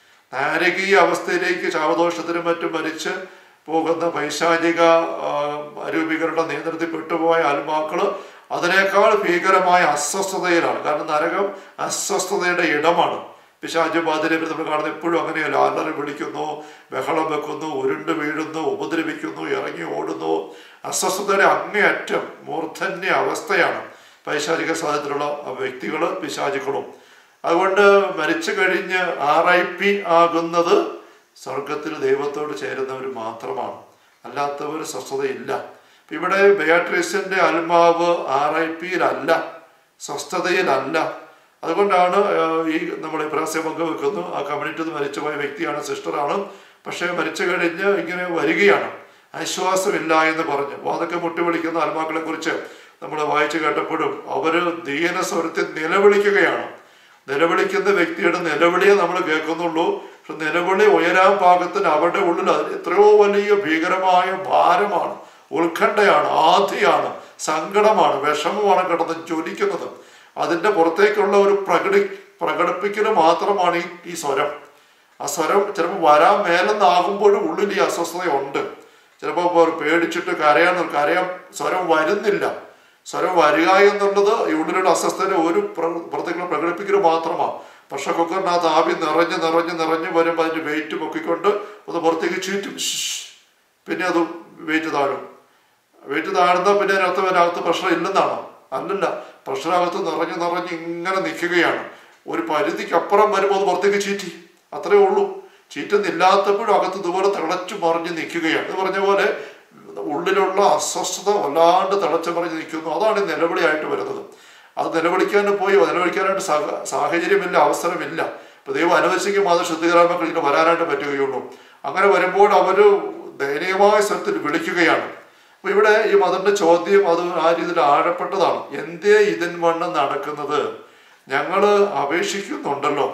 നാരകീയ അവസ്ഥയിലേക്ക് ശാവദോഷത്തിനും മറ്റും മരിച്ച് പോകുന്ന പൈശാചിക ആ, അരൂപികളുടെ നിയന്ത്രണത്തിൽ പെട്ടുപോയ ആത്മാക്കള് അതിനേക്കാൾ ഭീകരമായ അസ്വസ്ഥതയിലാണ് കാരണം നരകം അസ്വസ്ഥതയുടെ ഇടമാണ് പിശാചുബാധിനെ നമ്മൾ കാണുന്നത് എപ്പോഴും അങ്ങനെയല്ല അല്ലറി വിളിക്കുന്നു ബഹളം വെക്കുന്നു ഉരുണ്ട് വീഴുന്നു ഉപദ്രവിക്കുന്നു ഇറങ്ങി ഓടുന്നു അസ്വസ്ഥതയുടെ അങ്ങേയറ്റം മൂർധന്യ അവസ്ഥയാണ് പൈശാചിക സാധ്യതയിലുള്ള വ്യക്തികൾ പിശാചുക്കളും അതുകൊണ്ട് മരിച്ചു കഴിഞ്ഞ് ആർ ഐ പി ആകുന്നത് സ്വർഗത്തിൽ ദൈവത്തോട് ചേരുന്നവർ മാത്രമാണ് അല്ലാത്തവർ സ്വസ്ഥതയില്ല ഇപ്പൊ ഇവിടെ ബയാട്രീസിന്റെ ആത്മാവ് ആർ ഐ പിയിലല്ല സ്വസ്ഥതയിലല്ല അതുകൊണ്ടാണ് ആഹ്, ഈ നമ്മൾ ഇപ്രാസ്യം പങ്കുവെക്കുന്നു ആ കമ്മ്യൂണിറ്റി നിന്ന് മരിച്ചുപോയ വ്യക്തിയാണ് സിസ്റ്ററാണ് പക്ഷേ മരിച്ചു കഴിഞ്ഞ് ഇങ്ങനെ വരികയാണ് ആശ്വാസമില്ല എന്ന് പറഞ്ഞു വാതൊക്കെ മുട്ടി വിളിക്കുന്ന ആത്മാക്കളെ കുറിച്ച് നമ്മൾ വായിച്ചു കേട്ടപ്പോഴും അവര് ദീന സ്വരത്തിൽ നിലവിളിക്കുകയാണ് നിലവിളിക്കുന്ന വ്യക്തിയുടെ നിലവിളിയെ നമ്മൾ കേൾക്കുന്നുള്ളൂ പക്ഷെ നിലവിളി ഉയരാൻ പാകത്തിന് അവരുടെ ഉള്ളിൽ അത് എത്രയോ വലിയ ഭീകരമായ ഭാരമാണ് ഉത്കണ്ഠയാണ് ആധിയാണ് സങ്കടമാണ് വിഷമമാണ് കിടന്ന് ജ്വലിക്കുന്നത് അതിന്റെ പുറത്തേക്കുള്ള ഒരു പ്രകടി പ്രകടിപ്പിക്കൽ മാത്രമാണ് ഈ ഈ സ്വരം ആ സ്വരം ചിലപ്പോൾ വരാൻ മേലെന്നാകുമ്പോഴും ഉള്ളിൽ ഈ അസ്വസ്ഥതയുണ്ട് ചിലപ്പോൾ പേടിച്ചിട്ട് കരയാൻ കരയാൻ സ്വരം വരുന്നില്ല സ്വരം വരിക എന്നുള്ളത് ഈ ഉള്ളിലുള്ള അസ്വസ്ഥതയുടെ ഒരു പ്ര- പുറത്തേക്കുള്ള പ്രകടിപ്പിക്കൽ മാത്രമാണ് പക്ഷെ കുക്കറിനകത്ത് ആവി നിറഞ്ഞ് നിറഞ്ഞ് നിറഞ്ഞ് വരുമ്പോൾ അതിന്റെ വെയിറ്റ് പൊക്കിക്കൊണ്ട് ഒന്ന് പുറത്തേക്ക് ചീറ്റും ഷ്ഷ്. പിന്നെ അത് വെയിറ്റ് താഴും വെയിറ്റ് താഴ്ന്ന പിന്നെ അതിനകത്ത് അതിനകത്ത് പ്രഷർ ഇല്ലെന്നാണോ അല്ലല്ല പ്രഷറകത്ത് നിറഞ്ഞ് നിറഞ്ഞ് ഇങ്ങനെ നിൽക്കുകയാണ് ഒരു പരിധിക്കപ്പുറം വരുമ്പോൾ അത് പുറത്തേക്ക് ചീറ്റി അത്രേ ഉള്ളൂ ചീറ്റുന്നില്ലാത്തപ്പോഴും അകത്ത് ഇതുപോലെ തിളച്ചു മറിഞ്ഞ് നിൽക്കുകയാണ് എന്ന് പറഞ്ഞ പോലെ ഉള്ളിലുള്ള അസ്വസ്ഥത വല്ലാണ്ട് തിളച്ചു മറിഞ്ഞ് നിൽക്കുന്നു അതാണ് ഈ നിലവിളിയായിട്ട് വരുന്നത് അത് നിലവിളിക്കാൻ പോയി നിലവിളിക്കാനായിട്ട് സാഹ- സാഹചര്യമില്ല അവസരമില്ല ഇപ്പൊ ദൈവം അനുവദിച്ചെങ്കിൽ മാത്രം ശുദ്ധീകരണമൊക്കെ ഇങ്ങനെ വരാനായിട്ട് പറ്റുകയുള്ളൂ അങ്ങനെ വരുമ്പോൾ അവര് ദയനീയമായ സ്ഥലത്തിൽ വിളിക്കുകയാണ് അപ്പൊ ഇവിടെ ഈ മദറിന്റെ ചോദ്യം അത് ആ രീതിയിൽ ആഴപ്പെട്ടതാണ് എന്തേ ഇതിൻ വണ്ണം നടക്കുന്നത് ഞങ്ങള് അപേക്ഷിക്കുന്നുണ്ടല്ലോ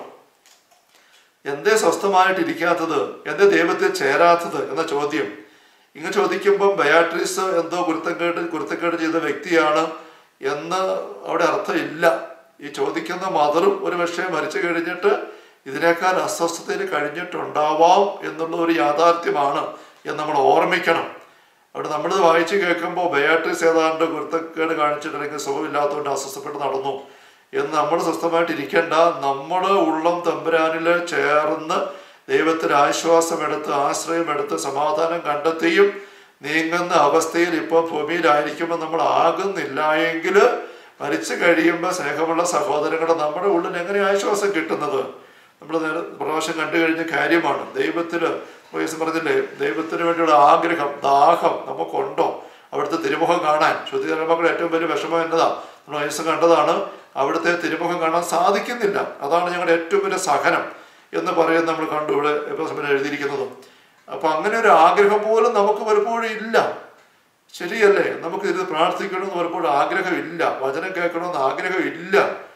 എന്തേ സ്വസ്ഥമായിട്ടിരിക്കാത്തത് എന്തേ ദൈവത്തെ ചേരാത്തത് എന്ന ചോദ്യം ഇങ്ങനെ ചോദിക്കുമ്പം ബയാട്രീസ് എന്തോ കുരുത്തക്കേട് കുരുത്തക്കേട് ചെയ്ത വ്യക്തിയാണ് എന്ന് അവിടെ അർത്ഥമില്ല ഈ ചോദിക്കുന്ന മദറും ഒരു പക്ഷേ മരിച്ചു കഴിഞ്ഞിട്ട് ഇതിനേക്കാൾ അസ്വസ്ഥതയിൽ കഴിഞ്ഞിട്ടുണ്ടാവാം എന്നുള്ള ഒരു യാഥാർത്ഥ്യമാണ് എന്ന് നമ്മൾ ഓർമ്മിക്കണം അവിടെ നമ്മളിത് വായിച്ച് കേൾക്കുമ്പോൾ ബയാട്രീസ് ഏതാണ്ട് കുരുത്തക്കേട് കാണിച്ചിട്ട് അല്ലെങ്കിൽ സുഖമില്ലാത്തതുകൊണ്ട് അസ്വസ്ഥപ്പെട്ട് നടന്നു എന്ന് നമ്മൾ സ്വസ്ഥമായിട്ട് ഇരിക്കേണ്ട നമ്മുടെ ഉള്ളം തമ്പുരാനിൽ ചേർന്ന് ദൈവത്തിന് ആശ്വാസമെടുത്ത് ആശ്രയമെടുത്ത് സമാധാനം കണ്ടെത്തിയും നീങ്ങുന്ന അവസ്ഥയിൽ ഇപ്പോൾ ഭൂമിയിലായിരിക്കുമ്പോൾ നമ്മൾ ആകുന്നില്ല എങ്കിൽ മരിച്ചു കഴിയുമ്പോൾ സ്നേഹമുള്ള സഹോദരങ്ങളെ നമ്മുടെ ഉള്ളിൽ എങ്ങനെ ആശ്വാസം കിട്ടുന്നത് നമ്മൾ നേരെ പ്രാവശ്യം കണ്ടു കഴിഞ്ഞ കാര്യമാണ് ദൈവത്തിന് വയസ്സ് പറഞ്ഞില്ലേ ദൈവത്തിന് വേണ്ടിയുള്ള ആഗ്രഹം ദാഹം നമുക്കുണ്ടോ അവിടുത്തെ തിരുമുഖം കാണാൻ ശുദ്ധീകരണമക്കളുടെ ഏറ്റവും വലിയ വിഷമം എന്നതാ നമ്മൾ വയസ്സ് കണ്ടതാണ് അവിടുത്തെ തിരുമുഖം കാണാൻ സാധിക്കുന്നില്ല അതാണ് ഞങ്ങളുടെ ഏറ്റവും വലിയ സഹനം എന്ന് പറയുന്നത് നമ്മൾ കണ്ടു ഇവിടെ എപ്പോഴും എഴുതിയിരിക്കുന്നത് അപ്പൊ അങ്ങനെ ഒരു ആഗ്രഹം പോലും നമുക്ക് പലപ്പോഴും ഇല്ല ശരിയല്ലേ നമുക്ക് ഇത് പ്രാർത്ഥിക്കണമെന്ന് പലപ്പോഴും ആഗ്രഹമില്ല വചനം കേൾക്കണമെന്ന് ആഗ്രഹമില്ല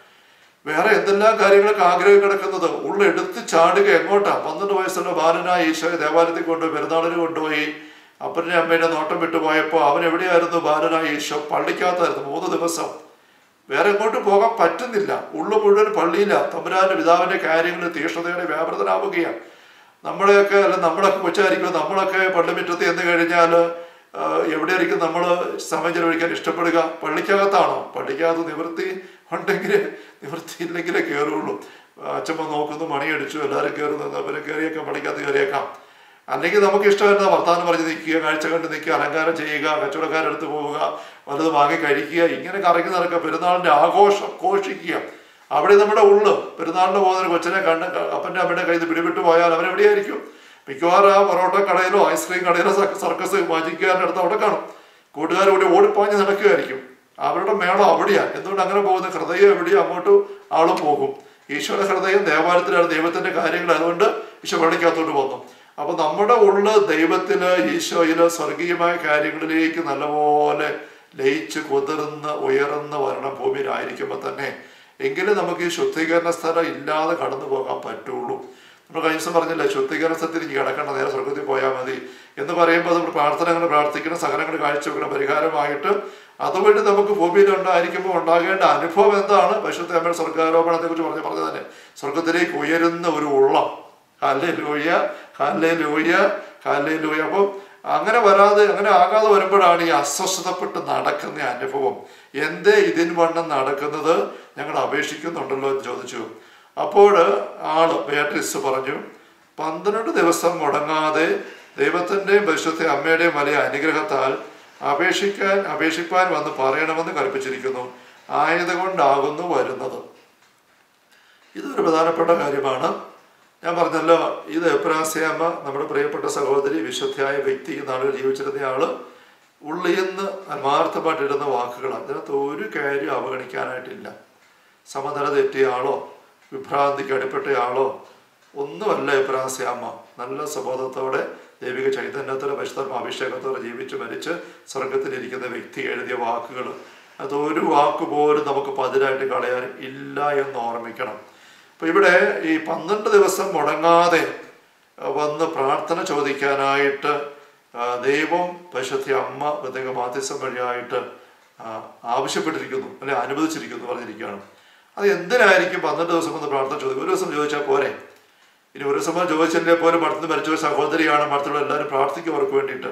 വേറെ എന്തെല്ലാം കാര്യങ്ങളൊക്കെ ആഗ്രഹം കിടക്കുന്നത് ഉള്ള എടുത്ത് ചാടുക എങ്ങോട്ടാ പന്ത്രണ്ട് വയസ്സുള്ള ബാലനായ ഈശോയെ ദേവാലയത്തിൽ കൊണ്ടുപോയി പെരുന്നാളിന് കൊണ്ടുപോയി അപ്പനെ അമ്മേനെ നോട്ടം വിട്ടു പോയപ്പോൾ അവൻ എവിടെയായിരുന്നു ബാലനായ ഈശോ പള്ളിക്കകത്തായിരുന്നു മൂന്ന് ദിവസം വേറെ എങ്ങോട്ടും പോകാൻ പറ്റുന്നില്ല ഉള്ളു മുഴുവൻ പള്ളിയില്ല തമ്പുരാന്റെ പിതാവിന്റെ കാര്യങ്ങൾ തീക്ഷ്ണതയോടെ വ്യാപൃതനാവുകയാണ് നമ്മളെയൊക്കെ അല്ല നമ്മളൊക്കെ കൊച്ചായിരിക്കും നമ്മളൊക്കെ പള്ളിമുറ്റത്ത് എന്ന് കഴിഞ്ഞാൽ എവിടെയായിരിക്കും നമ്മൾ സമയം ചെലവഴിക്കാൻ ഇഷ്ടപ്പെടുക പള്ളിക്കകത്താണോ പള്ളിക്കകത്ത് നിവൃത്തി ഉണ്ടെങ്കിൽ നിവൃത്തി ഇല്ലെങ്കിലേ കയറുള്ളൂ അച്ഛമ്മ നോക്കുന്നു മണിയടിച്ചു എല്ലാവരും കയറുന്നു അവരെ കയറിയേക്കാം പള്ളിക്കകത്ത് കയറിയേക്കാം അല്ലെങ്കിൽ നമുക്ക് ഇഷ്ടമായിരുന്ന വർത്താനം പറഞ്ഞ് നിൽക്കുക കാഴ്ച കണ്ട് നിൽക്കുക അലങ്കാരം ചെയ്യുക കച്ചവടക്കാരെടുത്ത് പോവുക വല്ലത് വാങ്ങി കഴിക്കുക ഇങ്ങനെ കറങ്ങി നടക്കുക പെരുന്നാളിന്റെ ആഘോഷം ഘോഷിക്കുക അവിടെ നമ്മുടെ ഉള്ളു പെരുന്നാളിന് പോകുന്ന ഒരു കൊച്ചിനെ കണ്ട് അപ്പൻ്റെ അമ്മയുടെ കയ്യിൽ നിന്ന് പിടിവിട്ട് പോയാൽ അവരെവിടെയായിരിക്കും മിക്കവാറും ആ പൊറോട്ട കടയിലോ ഐസ്ക്രീം കടയിലോ സ- സർക്കസ് മാജിക്കാരൻ്റെ അടുത്ത് അവിടെ കാണും കൂട്ടുകാർ കൂടി ഓടിപ്പാഞ്ഞ് നടക്കുകയായിരിക്കും അവരുടെ മേളം അവിടെയാണ് എന്തുകൊണ്ട് അങ്ങനെ പോകുന്ന ഹൃദയം എവിടെയോ അങ്ങോട്ട് ആളും പോകും ഈശോയുടെ ഹൃദയം ദേവാലയത്തിലാണ് ദൈവത്തിന്റെ കാര്യങ്ങൾ അതുകൊണ്ട് ഈശോ പള്ളിക്കകത്തോട്ട് വന്നു അപ്പൊ നമ്മുടെ ഉള്ള് ദൈവത്തില് ഈശോയില് സ്വർഗീയമായ കാര്യങ്ങളിലേക്ക് നല്ലപോലെ ലയിച്ച് കുതിർന്ന് ഉയർന്ന് വരണം ഭൂമിയിലായിരിക്കുമ്പോൾ തന്നെ എങ്കിലും നമുക്ക് ഈ ശുദ്ധീകരണ സ്ഥലം ഇല്ലാതെ കടന്നു പോകാൻ പറ്റുള്ളൂ നമ്മൾ കഴിഞ്ഞ ദിവസം പറഞ്ഞില്ലേ ശുദ്ധീകരണ സ്ഥലത്തിൽ ഇനി കിടക്കണ്ട നേരെ സ്വർഗത്തിൽ പോയാൽ മതി എന്ന് പറയുമ്പോൾ നമ്മൾ പ്രാർത്ഥനകൾ പ്രാർത്ഥിക്കണം സഹനങ്ങൾ കാഴ്ചവെക്കണം പരിഹാരമായിട്ട് അതുവഴി നമുക്ക് ഭൂമിയിൽ ഉണ്ടായിരിക്കുമ്പോൾ ഉണ്ടാകേണ്ട അനുഭവം എന്താണ് പരിശുദ്ധ അമ്മയുടെ സ്വർഗാരോപണത്തെ കുറിച്ച് പറഞ്ഞു പറഞ്ഞത് തന്നെ സ്വർഗത്തിലേക്ക് ഉയരുന്ന ഒരു ഉള്ളം ഹാലേ ലൂയ ഹാലേ ലൂയ ഹാലേ ലൂയ അപ്പം അങ്ങനെ വരാതെ അങ്ങനെ ആകാതെ വരുമ്പോഴാണ് ഈ അസ്വസ്ഥതപ്പെട്ട് നടക്കുന്ന അനുഭവം എന്തേ ഇതിന് വണ്ണം നടക്കുന്നത് ഞങ്ങൾ അപേക്ഷിക്കുന്നുണ്ടല്ലോ എന്ന് ചോദിച്ചു അപ്പോൾ ആള് ബേട്രിസ് പറഞ്ഞു പന്ത്രണ്ട് ദിവസം മുടങ്ങാതെ ദൈവത്തിൻ്റെയും പരിശുദ്ധ അമ്മയുടെയും വലിയ അനുഗ്രഹത്താൽ അപേക്ഷിക്കാൻ അപേക്ഷിപ്പാൻ വന്ന് പറയണമെന്ന് കൽപ്പിച്ചിരിക്കുന്നു ആയതുകൊണ്ടാകുന്നു വരുന്നത് ഇതൊരു പ്രധാനപ്പെട്ട കാര്യമാണ് ഞാൻ പറഞ്ഞല്ലോ ഇത് എപ്രാസ്യാമ്മ നമ്മുടെ പ്രിയപ്പെട്ട സഹോദരി വിശുദ്ധയായ വ്യക്തി ഈ നാളിൽ ജീവിച്ചിരുന്ന ആള് ഉള്ളിന്ന് ആത്മാർത്ഥമായിട്ടിടുന്ന വാക്കുകളാണ് അതിനകത്ത് ഒരു കാര്യം അവഗണിക്കാനായിട്ടില്ല സമനില തെറ്റിയ ആളോ വിഭ്രാന്തിക്ക് അടിപ്പെട്ട ആളോ ഒന്നുമല്ല എപ്രാസ്യാമ്മ നല്ല സ്വബോധത്തോടെ ദൈവിക ചൈതന്യത്തോടെ പരിശുദ്ധ അഭിഷേകത്തോടെ ജീവിച്ച് മരിച്ച് സ്വർഗത്തിലിരിക്കുന്ന വ്യക്തി എഴുതിയ വാക്കുകൾ അത് ഒരു വാക്ക് പോലും നമുക്ക് പതിരായിട്ട് കളയാൻ ഇല്ല എന്ന് ഓർമ്മിക്കണം അപ്പൊ ഇവിടെ ഈ പന്ത്രണ്ട് ദിവസം മുടങ്ങാതെ അഹ് വന്ന് പ്രാർത്ഥന ചോദിക്കാനായിട്ട് ആ, ദൈവം പരിശുദ്ധ അമ്മ പ്രത്യേക മാധ്യസ്ഥം വഴിയായിട്ട് ആ, ആവശ്യപ്പെട്ടിരിക്കുന്നു അല്ലെ അനുവദിച്ചിരിക്കുന്നു പറഞ്ഞിരിക്കുകയാണ് അത് എന്തിനായിരിക്കും പന്ത്രണ്ട് ദിവസം വന്ന് പ്രാർത്ഥന ചോദിക്കും ഒരു ദിവസം ചോദിച്ചാൽ പോരെ ഇനി ഒരു ദിവസം ചോദിച്ചില്ലേ പോലും മടത്ത് മരിച്ച ഒരു സഹോദരിയാണ് മടത്തുള്ള എല്ലാവരും പ്രാർത്ഥിക്കും അവർക്ക് വേണ്ടിയിട്ട്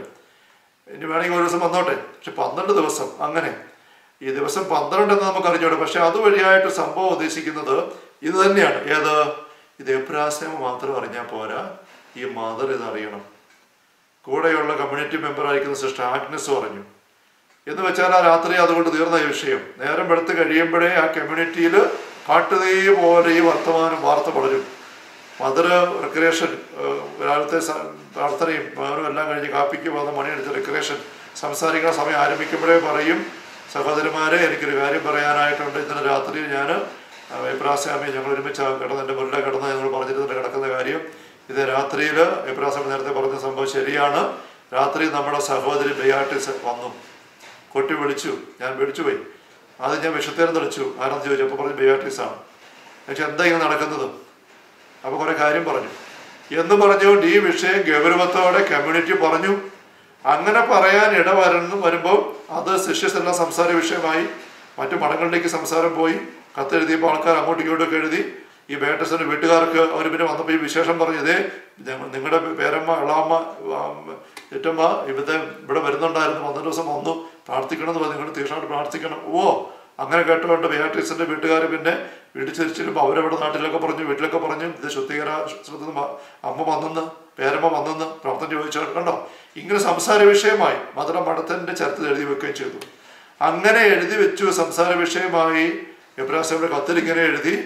ഇനി വേണമെങ്കിൽ ഒരു ദിവസം വന്നോട്ടെ പക്ഷെ പന്ത്രണ്ട് ദിവസം അങ്ങനെ ഈ ദിവസം പന്ത്രണ്ട് എന്ന് നമുക്ക് അറിഞ്ഞോട്ടെ പക്ഷെ അതുവഴിയായിട്ട് സംഭവം ഉദ്ദേശിക്കുന്നത് ഇത് തന്നെയാണ് ഏത് ഇത് എപ്രാസ്യമ മാത്രം അറിഞ്ഞാൽ പോരാ ഈ മദർ ഇത് അറിയണം കൂടെയുള്ള കമ്മ്യൂണിറ്റി മെമ്പർ ആയിരിക്കുന്ന സിസ്റ്റർ ആഗ്നസ് പറഞ്ഞു എന്ന് വെച്ചാൽ ആ രാത്രി അതുകൊണ്ട് തീർന്ന ഈ വിഷയം നേരം വെളുത്ത് കഴിയുമ്പോഴേ ആ കമ്മ്യൂണിറ്റിയിൽ കാട്ടുതീ പോലെ ഈ വർത്തമാനം വാർത്ത പടരും മദർ റിക്രിയേഷൻ രാവിലത്തെ സ- പ്രാർത്ഥനയും വേറും എല്ലാം കഴിഞ്ഞ് കാപ്പിക്ക് വന്ന് മണിയടിച്ച് റിക്രിയേഷൻ സംസാരിക്കുന്ന സമയം ആരംഭിക്കുമ്പോഴേ പറയും സഹോദരന്മാരെ എനിക്കൊരു കാര്യം പറയാനായിട്ടുണ്ട് ഇന്നലെ രാത്രി ഞാൻ എബ്രാസ്വാമി ഞങ്ങൾ ഒരുമിച്ച് കിടന്ന് എൻ്റെ മുന്നിലെ കിടന്ന് ഞങ്ങൾ പറഞ്ഞിരുന്നിട്ട് കിടക്കുന്ന കാര്യം ഇത് രാത്രിയിൽ എബ്രാസ്വാമി നേരത്തെ പറഞ്ഞ സംഭവം ശരിയാണ് രാത്രി നമ്മുടെ സഹോദരി ബെയാട്ടിസ് വന്നു കൊട്ടി വിളിച്ചു ഞാൻ വിളിച്ചു പോയി അത് ഞാൻ വിഷത്തേരം തെളിച്ചു ആരെന്ന് ചോദിച്ചു അപ്പോൾ പറഞ്ഞു ബെയാട്രീസ് ആണ് പക്ഷെ എന്താ ഇങ്ങനെ നടക്കുന്നത് അപ്പോൾ കുറെ കാര്യം പറഞ്ഞു എന്ന് പറഞ്ഞുകൊണ്ട് ഈ വിഷയം ഗൗരവത്തോടെ കമ്മ്യൂണിറ്റി പറഞ്ഞു അങ്ങനെ പറയാൻ ഇട വരുന്നു വരുമ്പോൾ അത് ശിഷ്യസെല്ലാം സംസാര വിഷയമായി മറ്റു മഠങ്ങളിലേക്ക് സംസാരം പോയി കത്തെഴുതിയപ്പോൾ ആൾക്കാർ അങ്ങോട്ടും ഇങ്ങോട്ടൊക്കെ എഴുതി ഈ ബേട്ടസിന്റെ വീട്ടുകാർക്ക് അവർ പിന്നെ വന്നപ്പോൾ ഈ വിശേഷം പറഞ്ഞു ഇതേ ഞങ്ങൾ നിങ്ങളുടെ പേരമ്മ ഇളാമ്മ ആം, ഏറ്റമ്മ ഇവിടെ ഇവിടെ വരുന്നുണ്ടായിരുന്നു പന്ത്രണ്ട് ദിവസം വന്നു പ്രാർത്ഥിക്കണം എന്ന് പറഞ്ഞു നിങ്ങൾ തീർച്ചയായിട്ടും പ്രാർത്ഥിക്കണം ഓ അങ്ങനെ കേട്ടുകൊണ്ട് ബേയാട്രീസിന്റെ വീട്ടുകാർ പിന്നെ വീട്ടിൽ ചിരിച്ചിരുമ്പോൾ അവരവിടെ നാട്ടിലൊക്കെ പറഞ്ഞു വീട്ടിലൊക്കെ പറഞ്ഞു ഇത് ശുദ്ധീകര ശ്രദ്ധ അമ്മ വന്നെന്ന് പേരമ്മ വന്നെന്ന് പ്രാർത്ഥന ചോദിച്ചാൽ കണ്ടോ ഇങ്ങനെ സംസാര വിഷയമായി മധുര മഠത്തിന്റെ ചരിത്രത്തിൽ എഴുതി വെക്കുകയും ചെയ്തു അങ്ങനെ എഴുതി വെച്ചു സംസാര വിഷയമായി എബ്രാസിയുടെ കത്തിൽ ഇങ്ങനെ എഴുതി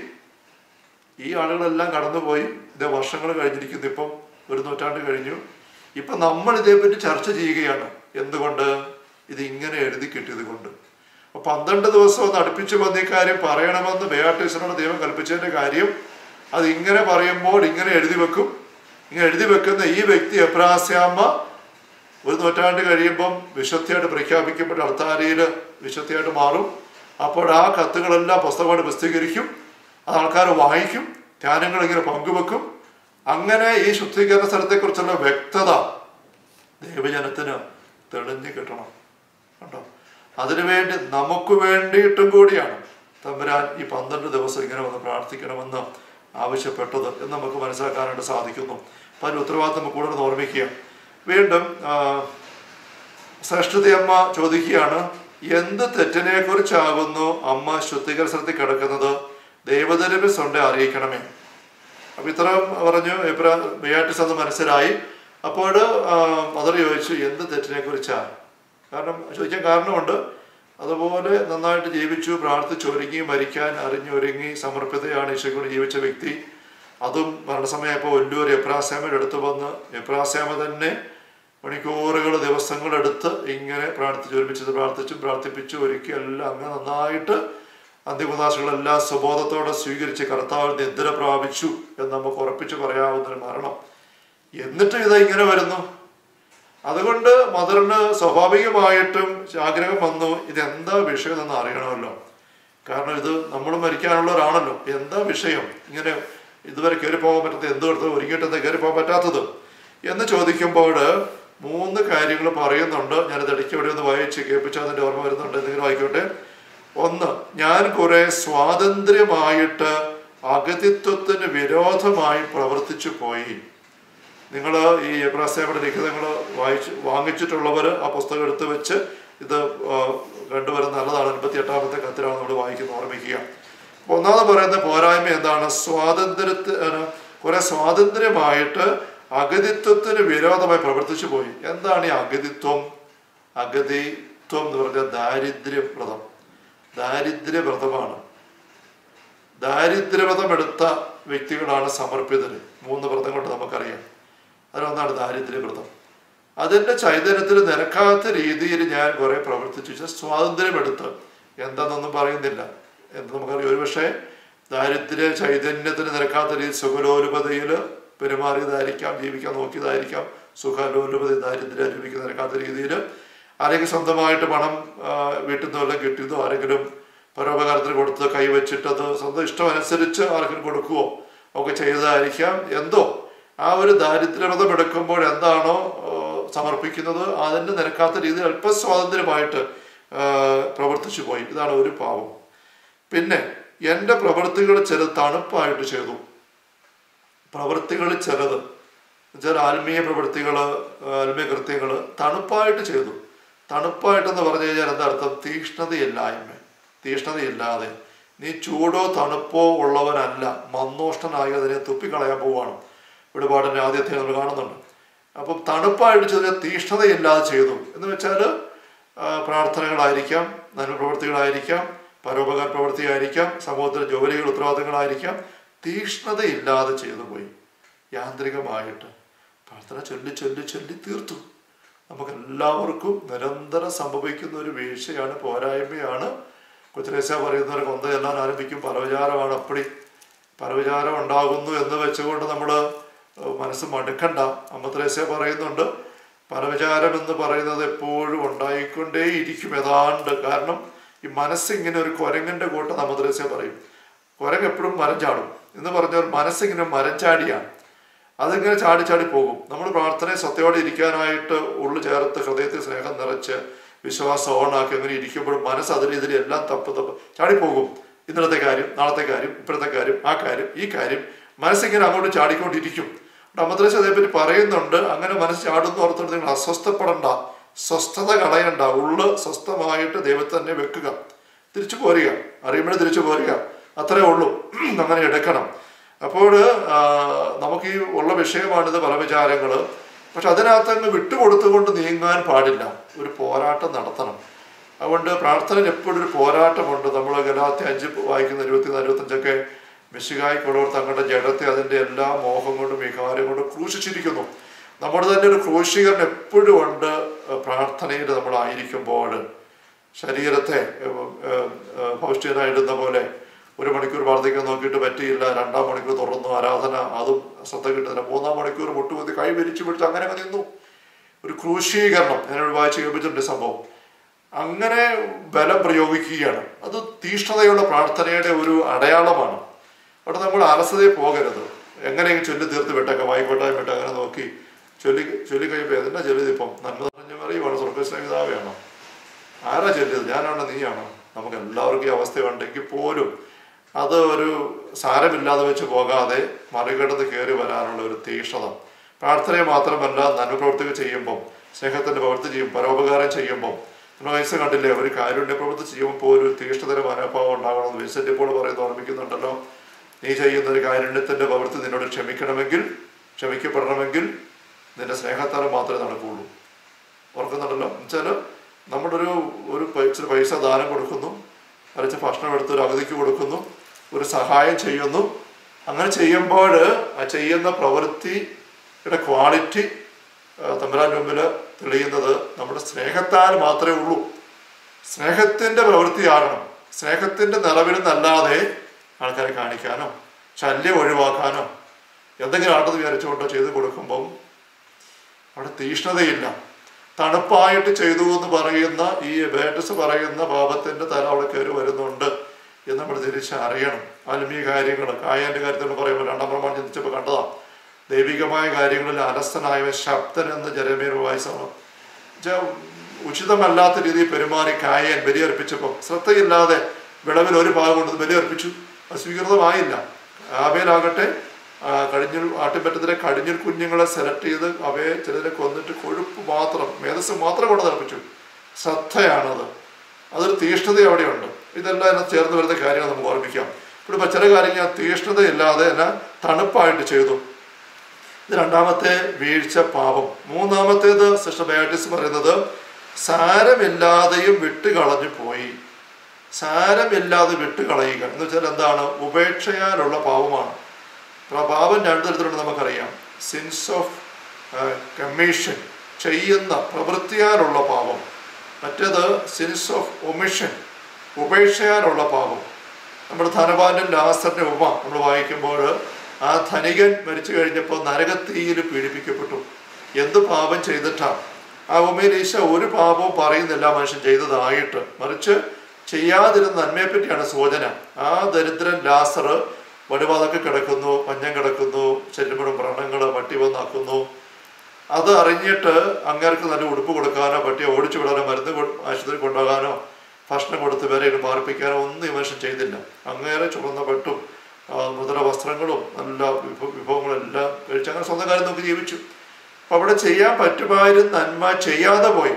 ഈ ആളുകളെല്ലാം കടന്നുപോയി ഇത് വർഷങ്ങൾ കഴിഞ്ഞിരിക്കുന്നു ഇപ്പം ഒരു നൂറ്റാണ്ട് കഴിഞ്ഞു ഇപ്പൊ നമ്മൾ ഇതേപ്പറ്റി ചർച്ച ചെയ്യുകയാണ് എന്തുകൊണ്ട് ഇത് ഇങ്ങനെ എഴുതി കിട്ടിയത് കൊണ്ട് അപ്പൊ പന്ത്രണ്ട് ദിവസം ഒന്ന് അടുപ്പിച്ച് വന്ന ഈ കാര്യം പറയണമെന്ന് ബേയാട്ടീസിനോട് ദൈവം കൽപ്പിച്ചതിന്റെ കാര്യം അത് ഇങ്ങനെ പറയുമ്പോൾ ഇങ്ങനെ എഴുതി വെക്കും ഇങ്ങനെ എഴുതി വെക്കുന്ന ഈ വ്യക്തി എബ്രാസ്യാമ്മ ഒരു നൂറ്റാണ്ട് കഴിയുമ്പം വിശുദ്ധിയായിട്ട് പ്രഖ്യാപിക്കപ്പെട്ട അർത്താരിയിൽ വിശുദ്ധിയായിട്ട് മാറും അപ്പോൾ ആ കത്തുകളെല്ലാം പുസ്തകമായിട്ട് പ്രസിദ്ധീകരിക്കും അത് ആൾക്കാർ വായിക്കും ധ്യാനങ്ങൾ ഇങ്ങനെ പങ്കുവെക്കും അങ്ങനെ ഈ ശുദ്ധീകരണ സ്ഥലത്തെക്കുറിച്ചുള്ള വ്യക്തത ദൈവജനത്തിന് തെളിഞ്ഞു കിട്ടണം കണ്ടോ അതിനുവേണ്ടി നമുക്ക് വേണ്ടിയിട്ടും കൂടിയാണ് തമ്പുരാൻ ഈ പന്ത്രണ്ട് ദിവസം ഇങ്ങനെ വന്ന് പ്രാർത്ഥിക്കണമെന്ന് ആവശ്യപ്പെട്ടത് എന്ന് നമുക്ക് മനസ്സിലാക്കാനായിട്ട് സാധിക്കുന്നു അപ്പം അതിൻ്റെ ഉത്തരവാദിത്വം നമുക്ക് കൂടുതൽ ഓർമ്മിക്കുക വീണ്ടും ആ, ശ്രേഷ്ഠതി അമ്മ ചോദിക്കുകയാണ് എന്ത് തെറ്റിനെ കുറിച്ചാകുന്നു അമ്മ ശുദ്ധീകരണത്തിൽ കിടക്കുന്നത് ദൈവദരവിസ് ഉണ്ട് അറിയിക്കണമേ അപ്പൊ ഇത്ര പറഞ്ഞു എബ്രാ ബിയാട്ടിസ് അത് മനസ്സിലായി അപ്പോൾ മദർ ചോദിച്ചു എന്ത് തെറ്റിനെ കുറിച്ചാ കാരണം ചോദിക്കാൻ കാരണമുണ്ട് അതുപോലെ നന്നായിട്ട് ജീവിച്ചു പ്രാർത്ഥിച്ചു ഒരുങ്ങി മരിക്കാൻ അറിഞ്ഞൊരുങ്ങി സമർപ്പിതയാണ് ഈശോയോട് ജീവിച്ച വ്യക്തി അതും മരണസമയപ്പോൾ ഒല്ലൂർ എബ്രാസ്യാമയുടെ അടുത്ത് വന്ന് എബ്രാസ്യാമ തന്നെ മണിക്കൂറുകൾ ദിവസങ്ങളെടുത്ത് ഇങ്ങനെ പ്രാർത്ഥിച്ചു ഒരുമിച്ച് പ്രാർത്ഥിച്ചു പ്രാർത്ഥിപ്പിച്ചു ഒരുക്കി എല്ലാം അങ്ങനെ നന്നായിട്ട് അന്ത്യകുദാശകളെല്ലാം സുബോധത്തോടെ സ്വീകരിച്ച് കർത്താവിൽ നിദ്ര പ്രാപിച്ചു എന്ന് നമുക്ക് ഉറപ്പിച്ച് പറയാവുന്ന ഒരു മരണം എന്നിട്ട് ഇത് ഇങ്ങനെ വരുന്നു അതുകൊണ്ട് മദറിന് സ്വാഭാവികമായിട്ടും ആഗ്രഹം വന്നു ഇതെന്താ വിഷയം എന്ന് അറിയണമല്ലോ കാരണം ഇത് നമ്മൾ മരിക്കാനുള്ളവരാണല്ലോ എന്താ വിഷയം ഇങ്ങനെ ഇതുവരെ കയറി പോകാൻ പറ്റാത്ത എന്തുകൊടുത്ത് ഒരുങ്ങിയിട്ടെന്താ കയറി പോകാൻ പറ്റാത്തത് എന്ന് ചോദിക്കുമ്പോൾ മൂന്ന് കാര്യങ്ങൾ പറയുന്നുണ്ട് ഞാനിത് ഇടയ്ക്ക് ഇവിടെ ഒന്ന് വായിച്ച് കേൾപ്പിച്ചാൽ അതിൻ്റെ ഓർമ്മ വരുന്നുണ്ട് എന്തെങ്കിലും വായിക്കോട്ടെ ഒന്ന് ഞാൻ കുറെ സ്വാതന്ത്ര്യമായിട്ട് അഗതിത്വത്തിന് വിരോധമായി പ്രവർത്തിച്ചു പോയി നിങ്ങൾ ഈ എബ്രാസേവയുടെ ലിഖിതങ്ങൾ വായിച്ച് വാങ്ങിച്ചിട്ടുള്ളവർ ആ പുസ്തകം എടുത്ത് വെച്ച് ഇത് ആ, കണ്ടുവരുന്ന നല്ലതാണ് എൺപത്തി എട്ടാമത്തെ കത്തിലാണ് നമ്മൾ വായിക്കുന്നത് ഓർമ്മിക്കുക അപ്പൊ ഒന്നാമത് പറയുന്ന പോരായ്മ എന്താണ് സ്വാതന്ത്ര്യത്തിന് കുറെ സ്വാതന്ത്ര്യമായിട്ട് അഗതിത്വത്തിന് വിരോധമായി പ്രവർത്തിച്ചു പോയി എന്താണ് ഈ അഗതിത്വം അഗതിത്വം എന്ന് പറഞ്ഞാൽ ദാരിദ്ര്യവ്രതം ദാരിദ്ര്യവ്രതമാണ് ദാരിദ്ര്യവ്രതം എടുത്ത വ്യക്തികളാണ് സമർപ്പിതര് മൂന്ന് വ്രതം കൊണ്ട് നമുക്കറിയാം അതിലൊന്നാണ് ദാരിദ്ര്യവ്രതം അതിന്റെ ചൈതന്യത്തിൽ നിരക്കാത്ത രീതിയിൽ ഞാൻ കുറെ പ്രവർത്തിച്ചു വെച്ചാൽ സ്വാതന്ത്ര്യമെടുത്ത് എന്താണെന്നൊന്നും പറയുന്നില്ല എന്ന് നമുക്കറിയാം ഒരുപക്ഷെ ദാരിദ്ര്യ ചൈതന്യത്തിന് നിരക്കാത്ത രീതി സുഖലോലുപതയിൽ പെരുമാറിയതായിരിക്കാം ജീവിക്കാൻ നോക്കിയതായിരിക്കാം സുഖലോലുപത ദാരിദ്ര്യ ജീവിക്കാൻ നിരക്കാത്ത രീതിയിൽ ആരെങ്കിലും സ്വന്തമായിട്ട് പണം ആ, വീട്ടിൽ നിന്ന് വല്ലതും കിട്ടിയതോ ആരെങ്കിലും പരോപകാരത്തിന് കൊടുത്ത് കൈവച്ചിട്ട് അത് സ്വന്തം ഇഷ്ടമനുസരിച്ച് ആർക്കും കൊടുക്കുവോ ഒക്കെ ചെയ്തതായിരിക്കാം എന്തോ ആ ഒരു ദാരിദ്ര്യവ്രതം എടുക്കുമ്പോൾ എന്താണോ ആ, സമർപ്പിക്കുന്നത് അതിന് നിരക്കാത്ത രീതിയിൽ അല്പം സ്വാതന്ത്ര്യമായിട്ട് ആ, പ്രവർത്തിച്ചു പോയി ഇതാണ് ഒരു പാവം പിന്നെ എൻ്റെ പ്രവൃത്തികൾ ചിലത് തണുപ്പായിട്ട് ചെയ്തു പ്രവൃത്തികൾ ചിലത് ചില ആത്മീയ പ്രവൃത്തികൾ ആത്മീയ കൃത്യങ്ങൾ തണുപ്പായിട്ട് ചെയ്തു തണുപ്പായിട്ടെന്ന് പറഞ്ഞു കഴിഞ്ഞാൽ എന്താ അർത്ഥം തീഷ്ണതയില്ലായ്മ തീഷ്ണതയില്ലാതെ നീ ചൂടോ തണുപ്പോ ഉള്ളവനല്ല മന്നോഷ്ടനായി അതിനെ തുപ്പിക്കളയാൻ പോവാണ് ഇടപാടിൻ്റെ ആദ്യത്തെ നമ്മൾ കാണുന്നുണ്ട് അപ്പം തണുപ്പായിട്ട് ചെയ്ത തീഷ്ണതയില്ലാതെ ചെയ്തു എന്ന് വെച്ചാൽ പ്രാർത്ഥനകളായിരിക്കാം നന്മ പ്രവൃത്തികളായിരിക്കാം പരോപകാര പ്രവൃത്തിയായിരിക്കാം സമൂഹത്തിലെ ജോലികൾ ഉത്തരവാദിത്തങ്ങളായിരിക്കാം തീഷ്ണതയില്ലാതെ ചെയ്തു പോയി യാന്ത്രികമായിട്ട് പ്രാർത്ഥന ചൊല്ലി ചൊല്ലി ചൊല്ലി തീർത്തു നമുക്ക് എല്ലാവർക്കും നിരന്തരം സംഭവിക്കുന്ന ഒരു വീഴ്ചയാണ് പോരായ്മയാണ് കൊച്ചുരേശ പറയുന്നവരെ കൊന്ത ചെല്ലാൻ ആരംഭിക്കും പലവിചാരമാണ് അപ്പടി പലവിചാരം ഉണ്ടാകുന്നു എന്ന് വെച്ചുകൊണ്ട് നമ്മൾ മനസ്സ് മടുക്കണ്ട അമ്മത്രേസ്യ പറയുന്നുണ്ട് പലവിചാരം എന്ന് പറയുന്നത് എപ്പോഴും ഉണ്ടായിക്കൊണ്ടേയിരിക്കും ഏതാണ്ട് കാരണം ഈ മനസ്സിങ്ങനെ ഒരു കുരങ്ങന്റെ കൂട്ടം അമ്മത്രേസ്യ പറയും കുരങ്ങ് എപ്പോഴും മരം ചാടും എന്ന് പറഞ്ഞാൽ മനസ്സിങ്ങനെ മരം ചാടിയാണ് അതിങ്ങനെ ചാടി ചാടി പോകും നമ്മൾ പ്രാർത്ഥനയെ സത്യയോടെ ഇരിക്കാനായിട്ട് ഉള്ളു ചേർത്ത് ഹൃദയത്തിൽ സ്നേഹം നിറച്ച് വിശ്വാസം ഓണാക്കി അങ്ങനെ ഇരിക്കുമ്പോൾ മനസ്സ് അതിൽ ഇതിൽ എല്ലാം തപ്പ് തപ്പ് ചാടിപ്പോകും ഇന്നലത്തെ കാര്യം നാളത്തെ കാര്യം ഇപ്പോഴത്തെ കാര്യം ആ കാര്യം ഈ കാര്യം മനസ്സിങ്ങനെ അങ്ങോട്ട് ചാടിക്കൊണ്ടിരിക്കും അമദ്രശ അതേപ്പറ്റി പറയുന്നുണ്ട് അങ്ങനെ മനസ്സ് ചാടുന്ന ഓർത്തിട്ട് നിങ്ങൾ അസ്വസ്ഥപ്പെടണ്ട സ്വസ്ഥത കളയണ്ട ഉള്ള് സ്വസ്ഥമായിട്ട് ദൈവത്തെ തന്നെ വെക്കുക തിരിച്ചു പോരുക അറിയുമ്പോഴേ തിരിച്ചു പോരുക അത്രേ ഉള്ളൂ അങ്ങനെ എടുക്കണം അപ്പോൾ ആ, നമുക്ക് ഈ ഉള്ള വിഷയമാണിത് പല വിചാരങ്ങൾ പക്ഷെ അതിനകത്ത് അങ്ങ് വിട്ടുകൊടുത്തുകൊണ്ട് നീങ്ങാൻ പാടില്ല ഒരു പോരാട്ടം നടത്തണം അതുകൊണ്ട് പ്രാർത്ഥനയിൽ എപ്പോഴും ഒരു പോരാട്ടമുണ്ട് നമ്മൾ ഗലാത്തി അഞ്ച് വായിക്കുന്ന ഇരുപത്തിനാല് ഇരുപത്തഞ്ചൊക്കെ മിശികായ്ക്കുള്ളവർ തങ്ങളുടെ ജഡത്തെ അതിൻ്റെ എല്ലാ മോഹം കൊണ്ടും വികാരം കൊണ്ടും ക്രൂശിച്ചിരിക്കുന്നു നമ്മുടെ തന്നെ ഒരു ക്രൂശീകരണം എപ്പോഴും ഉണ്ട് പ്രാർത്ഥനയിൽ നമ്മളായിരിക്കുമ്പോൾ ശരീരത്തെ ഭൗഷ്ഠ്യനായിടുന്ന പോലെ ഒരു മണിക്കൂർ പ്രാർത്ഥിക്കാൻ നോക്കിയിട്ട് പറ്റിയില്ല രണ്ടാം മണിക്കൂർ തുറന്നു ആരാധന അതും ശ്രദ്ധ കിട്ടുന്നില്ല മൂന്നാം മണിക്കൂർ മുട്ടുകുത്തി കൈ വിരിച്ചു പിടിച്ച് അങ്ങനെ അങ്ങ് നിന്നു ഒരു ക്രൂശീകരണം ഞാനൊരു വായിച്ച് കേൾപ്പിച്ചിട്ടുണ്ട് ഈ സംഭവം അങ്ങനെ ബലം പ്രയോഗിക്കുകയാണ് അത് തീഷ്ണതയുള്ള പ്രാർത്ഥനയുടെ ഒരു അടയാളമാണ് അവിടെ നമ്മൾ അലസതയിൽ പോകരുത് എങ്ങനെയെങ്കിലും ചൊല്ലി തീർത്ത് വിട്ടേക്കാം വായിക്കോട്ടായി വിട്ട് അങ്ങനെ നോക്കി ചൊല്ലി ചൊല്ലി കഴിയുമ്പോൾ എന്താ ചൊല്ലിയത് ഇപ്പം നന്മ നിറഞ്ഞ അറിയുവാണ് സ്വർഗസ്നേഹിതാവാണോ ആരാ ചൊല്ലിയത് ഞാനാണോ നീയാണോ നമുക്ക് എല്ലാവർക്കും ഈ അവസ്ഥയുണ്ടെങ്കിൽ പോലും അത് ഒരു സാരമില്ലാതെ വെച്ച് പോകാതെ മറികടന്ന് കയറി വരാനുള്ള ഒരു തീഷ്ണത പ്രാർത്ഥനയെ മാത്രമല്ല നന്മ പ്രവർത്തികൾ ചെയ്യുമ്പം സ്നേഹത്തിന്റെ പ്രവൃത്തി ചെയ്യും പരോപകാരം ചെയ്യുമ്പം നമ്മൾ വയസ്സ് കണ്ടില്ലേ ഒരു കാരുണ്യ പ്രവൃത്തി ചെയ്യുമ്പോൾ ഒരു തീഷ്ണതര മനോഭാവം ഉണ്ടാകണമെന്ന് വിൻസെന്റ് ഇപ്പോൾ പറയുന്നത് ഓർമ്മിക്കുന്നുണ്ടല്ലോ നീ ചെയ്യുന്ന ഒരു കാരുണ്യത്തിന്റെ പ്രവൃത്തി നിന്നോട് ക്ഷമിക്കണമെങ്കിൽ ക്ഷമിക്കപ്പെടണമെങ്കിൽ നിന്റെ സ്നേഹത്താൽ മാത്രമേ നടക്കുകയുള്ളൂ ഓർക്കുന്നുണ്ടല്ലോ എന്നുവെച്ചാൽ നമ്മുടെ ഒരു ഒരു പൈ- ഇച്ചിരി പൈസ ദാനം കൊടുക്കുന്നു അരച്ച് ഭക്ഷണം എടുത്ത് ഒരു അഗതിക്ക് കൊടുക്കുന്നു ഒരു സഹായം ചെയ്യുന്നു അങ്ങനെ ചെയ്യുമ്പോൾ ആ ചെയ്യുന്ന പ്രവൃത്തിയുടെ ക്വാളിറ്റി തമ്പുരാൻ മുമ്പിൽ തെളിയുന്നത് നമ്മുടെ സ്നേഹത്താൽ മാത്രമേ ഉള്ളൂ സ്നേഹത്തിന്റെ പ്രവൃത്തിയാകണം സ്നേഹത്തിന്റെ നിറവിൽ നിന്നല്ലാതെ ആൾക്കാരെ കാണിക്കാനോ ശല്യം ഒഴിവാക്കാനോ എന്തെങ്കിലും ആട്ടത് വിചാരിച്ചുകൊണ്ടോ ചെയ്ത് കൊടുക്കുമ്പം അവിടെ തീഷ്ണതയില്ല തണുപ്പായിട്ട് ചെയ്തു എന്ന് പറയുന്ന ഈ വേട്ടസ് പറയുന്ന പാപത്തിന്റെ തല അവിടെ കയറി വരുന്നുണ്ട് എന്ന് നമ്മൾ തിരിച്ചറിയണം ആത്മീയ കാര്യങ്ങൾ കായന്റെ കാര്യത്തിൽ പറയുമ്പോൾ രണ്ടാം പ്രമാണം ചിന്തിച്ചപ്പോൾ കണ്ടതാ ദൈവികമായ കാര്യങ്ങളിൽ അലസനായ ശബ്ദൻ എന്ന് ജരമേർ വായിച്ചാണ് ഉചിതമല്ലാത്ത രീതിയിൽ പെരുമാറി കായൻ ബലിയർപ്പിച്ചപ്പോൾ ശ്രദ്ധയില്ലാതെ വിളവിൽ ഒരു ഭാഗം കൊണ്ട് ബലിയർപ്പിച്ചു അത് സ്വീകൃതമായില്ല ആബേലാകട്ടെ ആ, കടിഞ്ഞൂൽ ആട്ടിൻപറ്റത്തിലെ കടിഞ്ഞൂൽ കുഞ്ഞുങ്ങളെ സെലക്ട് ചെയ്ത് അവയെ ചിലരെ കൊന്നിട്ട് കൊഴുപ്പ് മാത്രം മേധസ് മാത്രം കൊണ്ട് തിളപ്പിച്ചു ശ്രദ്ധയാണത് അതൊരു തീഷ്ണത അവിടെയുണ്ട് ഇതെല്ലാം അതിനകത്ത് ചേർന്ന് വരുന്ന കാര്യങ്ങൾ നമുക്ക് ഓർമ്മിക്കാം ഇവിടെ ചില കാര്യങ്ങൾ തീഷ്ണതയില്ലാതെ തന്നെ തണുപ്പായിട്ട് ചെയ്തു ഇത് രണ്ടാമത്തെ വീഴ്ച പാപം മൂന്നാമത്തേത് സിസ്റ്റർ ബയാറ്റിസ് പറയുന്നത് സാരമില്ലാതെയും വിട്ടുകളഞ്ഞു പോയി സാരമില്ലാതെ വിട്ടുകളയുക എന്ന് വെച്ചാൽ എന്താണ് ഉപേക്ഷയാലുള്ള പാപമാണ് അപ്പോൾ ആ പാപം രണ്ടു തരത്തിലുണ്ട് നമുക്കറിയാം സിൻസ് ഓഫ് കമ്മീഷൻ ചെയ്യുന്ന പ്രവൃത്തിയാലുള്ള പാപം മറ്റേത് സിൻസ് ഓഫ് ഒമിഷൻ ഉപേക്ഷയാലുള്ള പാപം നമ്മുടെ ധനവാന്റെ ലാസറിന്റെ ഉപമ നമ്മൾ വായിക്കുമ്പോൾ ആ ധനികൻ മരിച്ചു കഴിഞ്ഞപ്പോൾ നരകത്തീയിൽ പീഡിപ്പിക്കപ്പെട്ടു എന്ത് പാപം ചെയ്തിട്ടാണ് ആ ഉമയിൽ ഈശ ഒരു പാപവും പറയുന്നില്ല മനുഷ്യൻ ചെയ്തതായിട്ട് മറിച്ച് ചെയ്യാതിരുന്ന നന്മയെപ്പറ്റിയാണ് സൂചന ആ ദരിദ്രൻ ലാസർ വടുവാതൊക്കെ കിടക്കുന്നു പഞ്ഞം കിടക്കുന്നു ചെല്ലുമ്പോഴും വ്രണങ്ങൾ പട്ടി വന്നാക്കുന്നു അത് അറിഞ്ഞിട്ട് അങ്ങേർക്ക് നല്ല ഉടുപ്പ് കൊടുക്കാനോ പട്ടിയെ ഓടിച്ചു വിടാനോ മരുന്ന് കൊ- ആശുപത്രി കൊണ്ടുപോകാനോ ഭക്ഷണം കൊടുത്ത് വേറെ പാർപ്പിക്കാനോ ഒന്നും ഈ മനുഷ്യൻ ചെയ്തില്ല അങ്ങേരെ ചുവന്ന പട്ടും ആ, മുതല വസ്ത്രങ്ങളും നല്ല വിഭവ വിഭവങ്ങളും എല്ലാം കഴിച്ച് അങ്ങനെ സ്വന്തം കാര്യം നോക്കി ജീവിച്ചു അപ്പൊ അവിടെ ചെയ്യാൻ പറ്റുമായിരുന്ന നന്മ ചെയ്യാതെ പോയി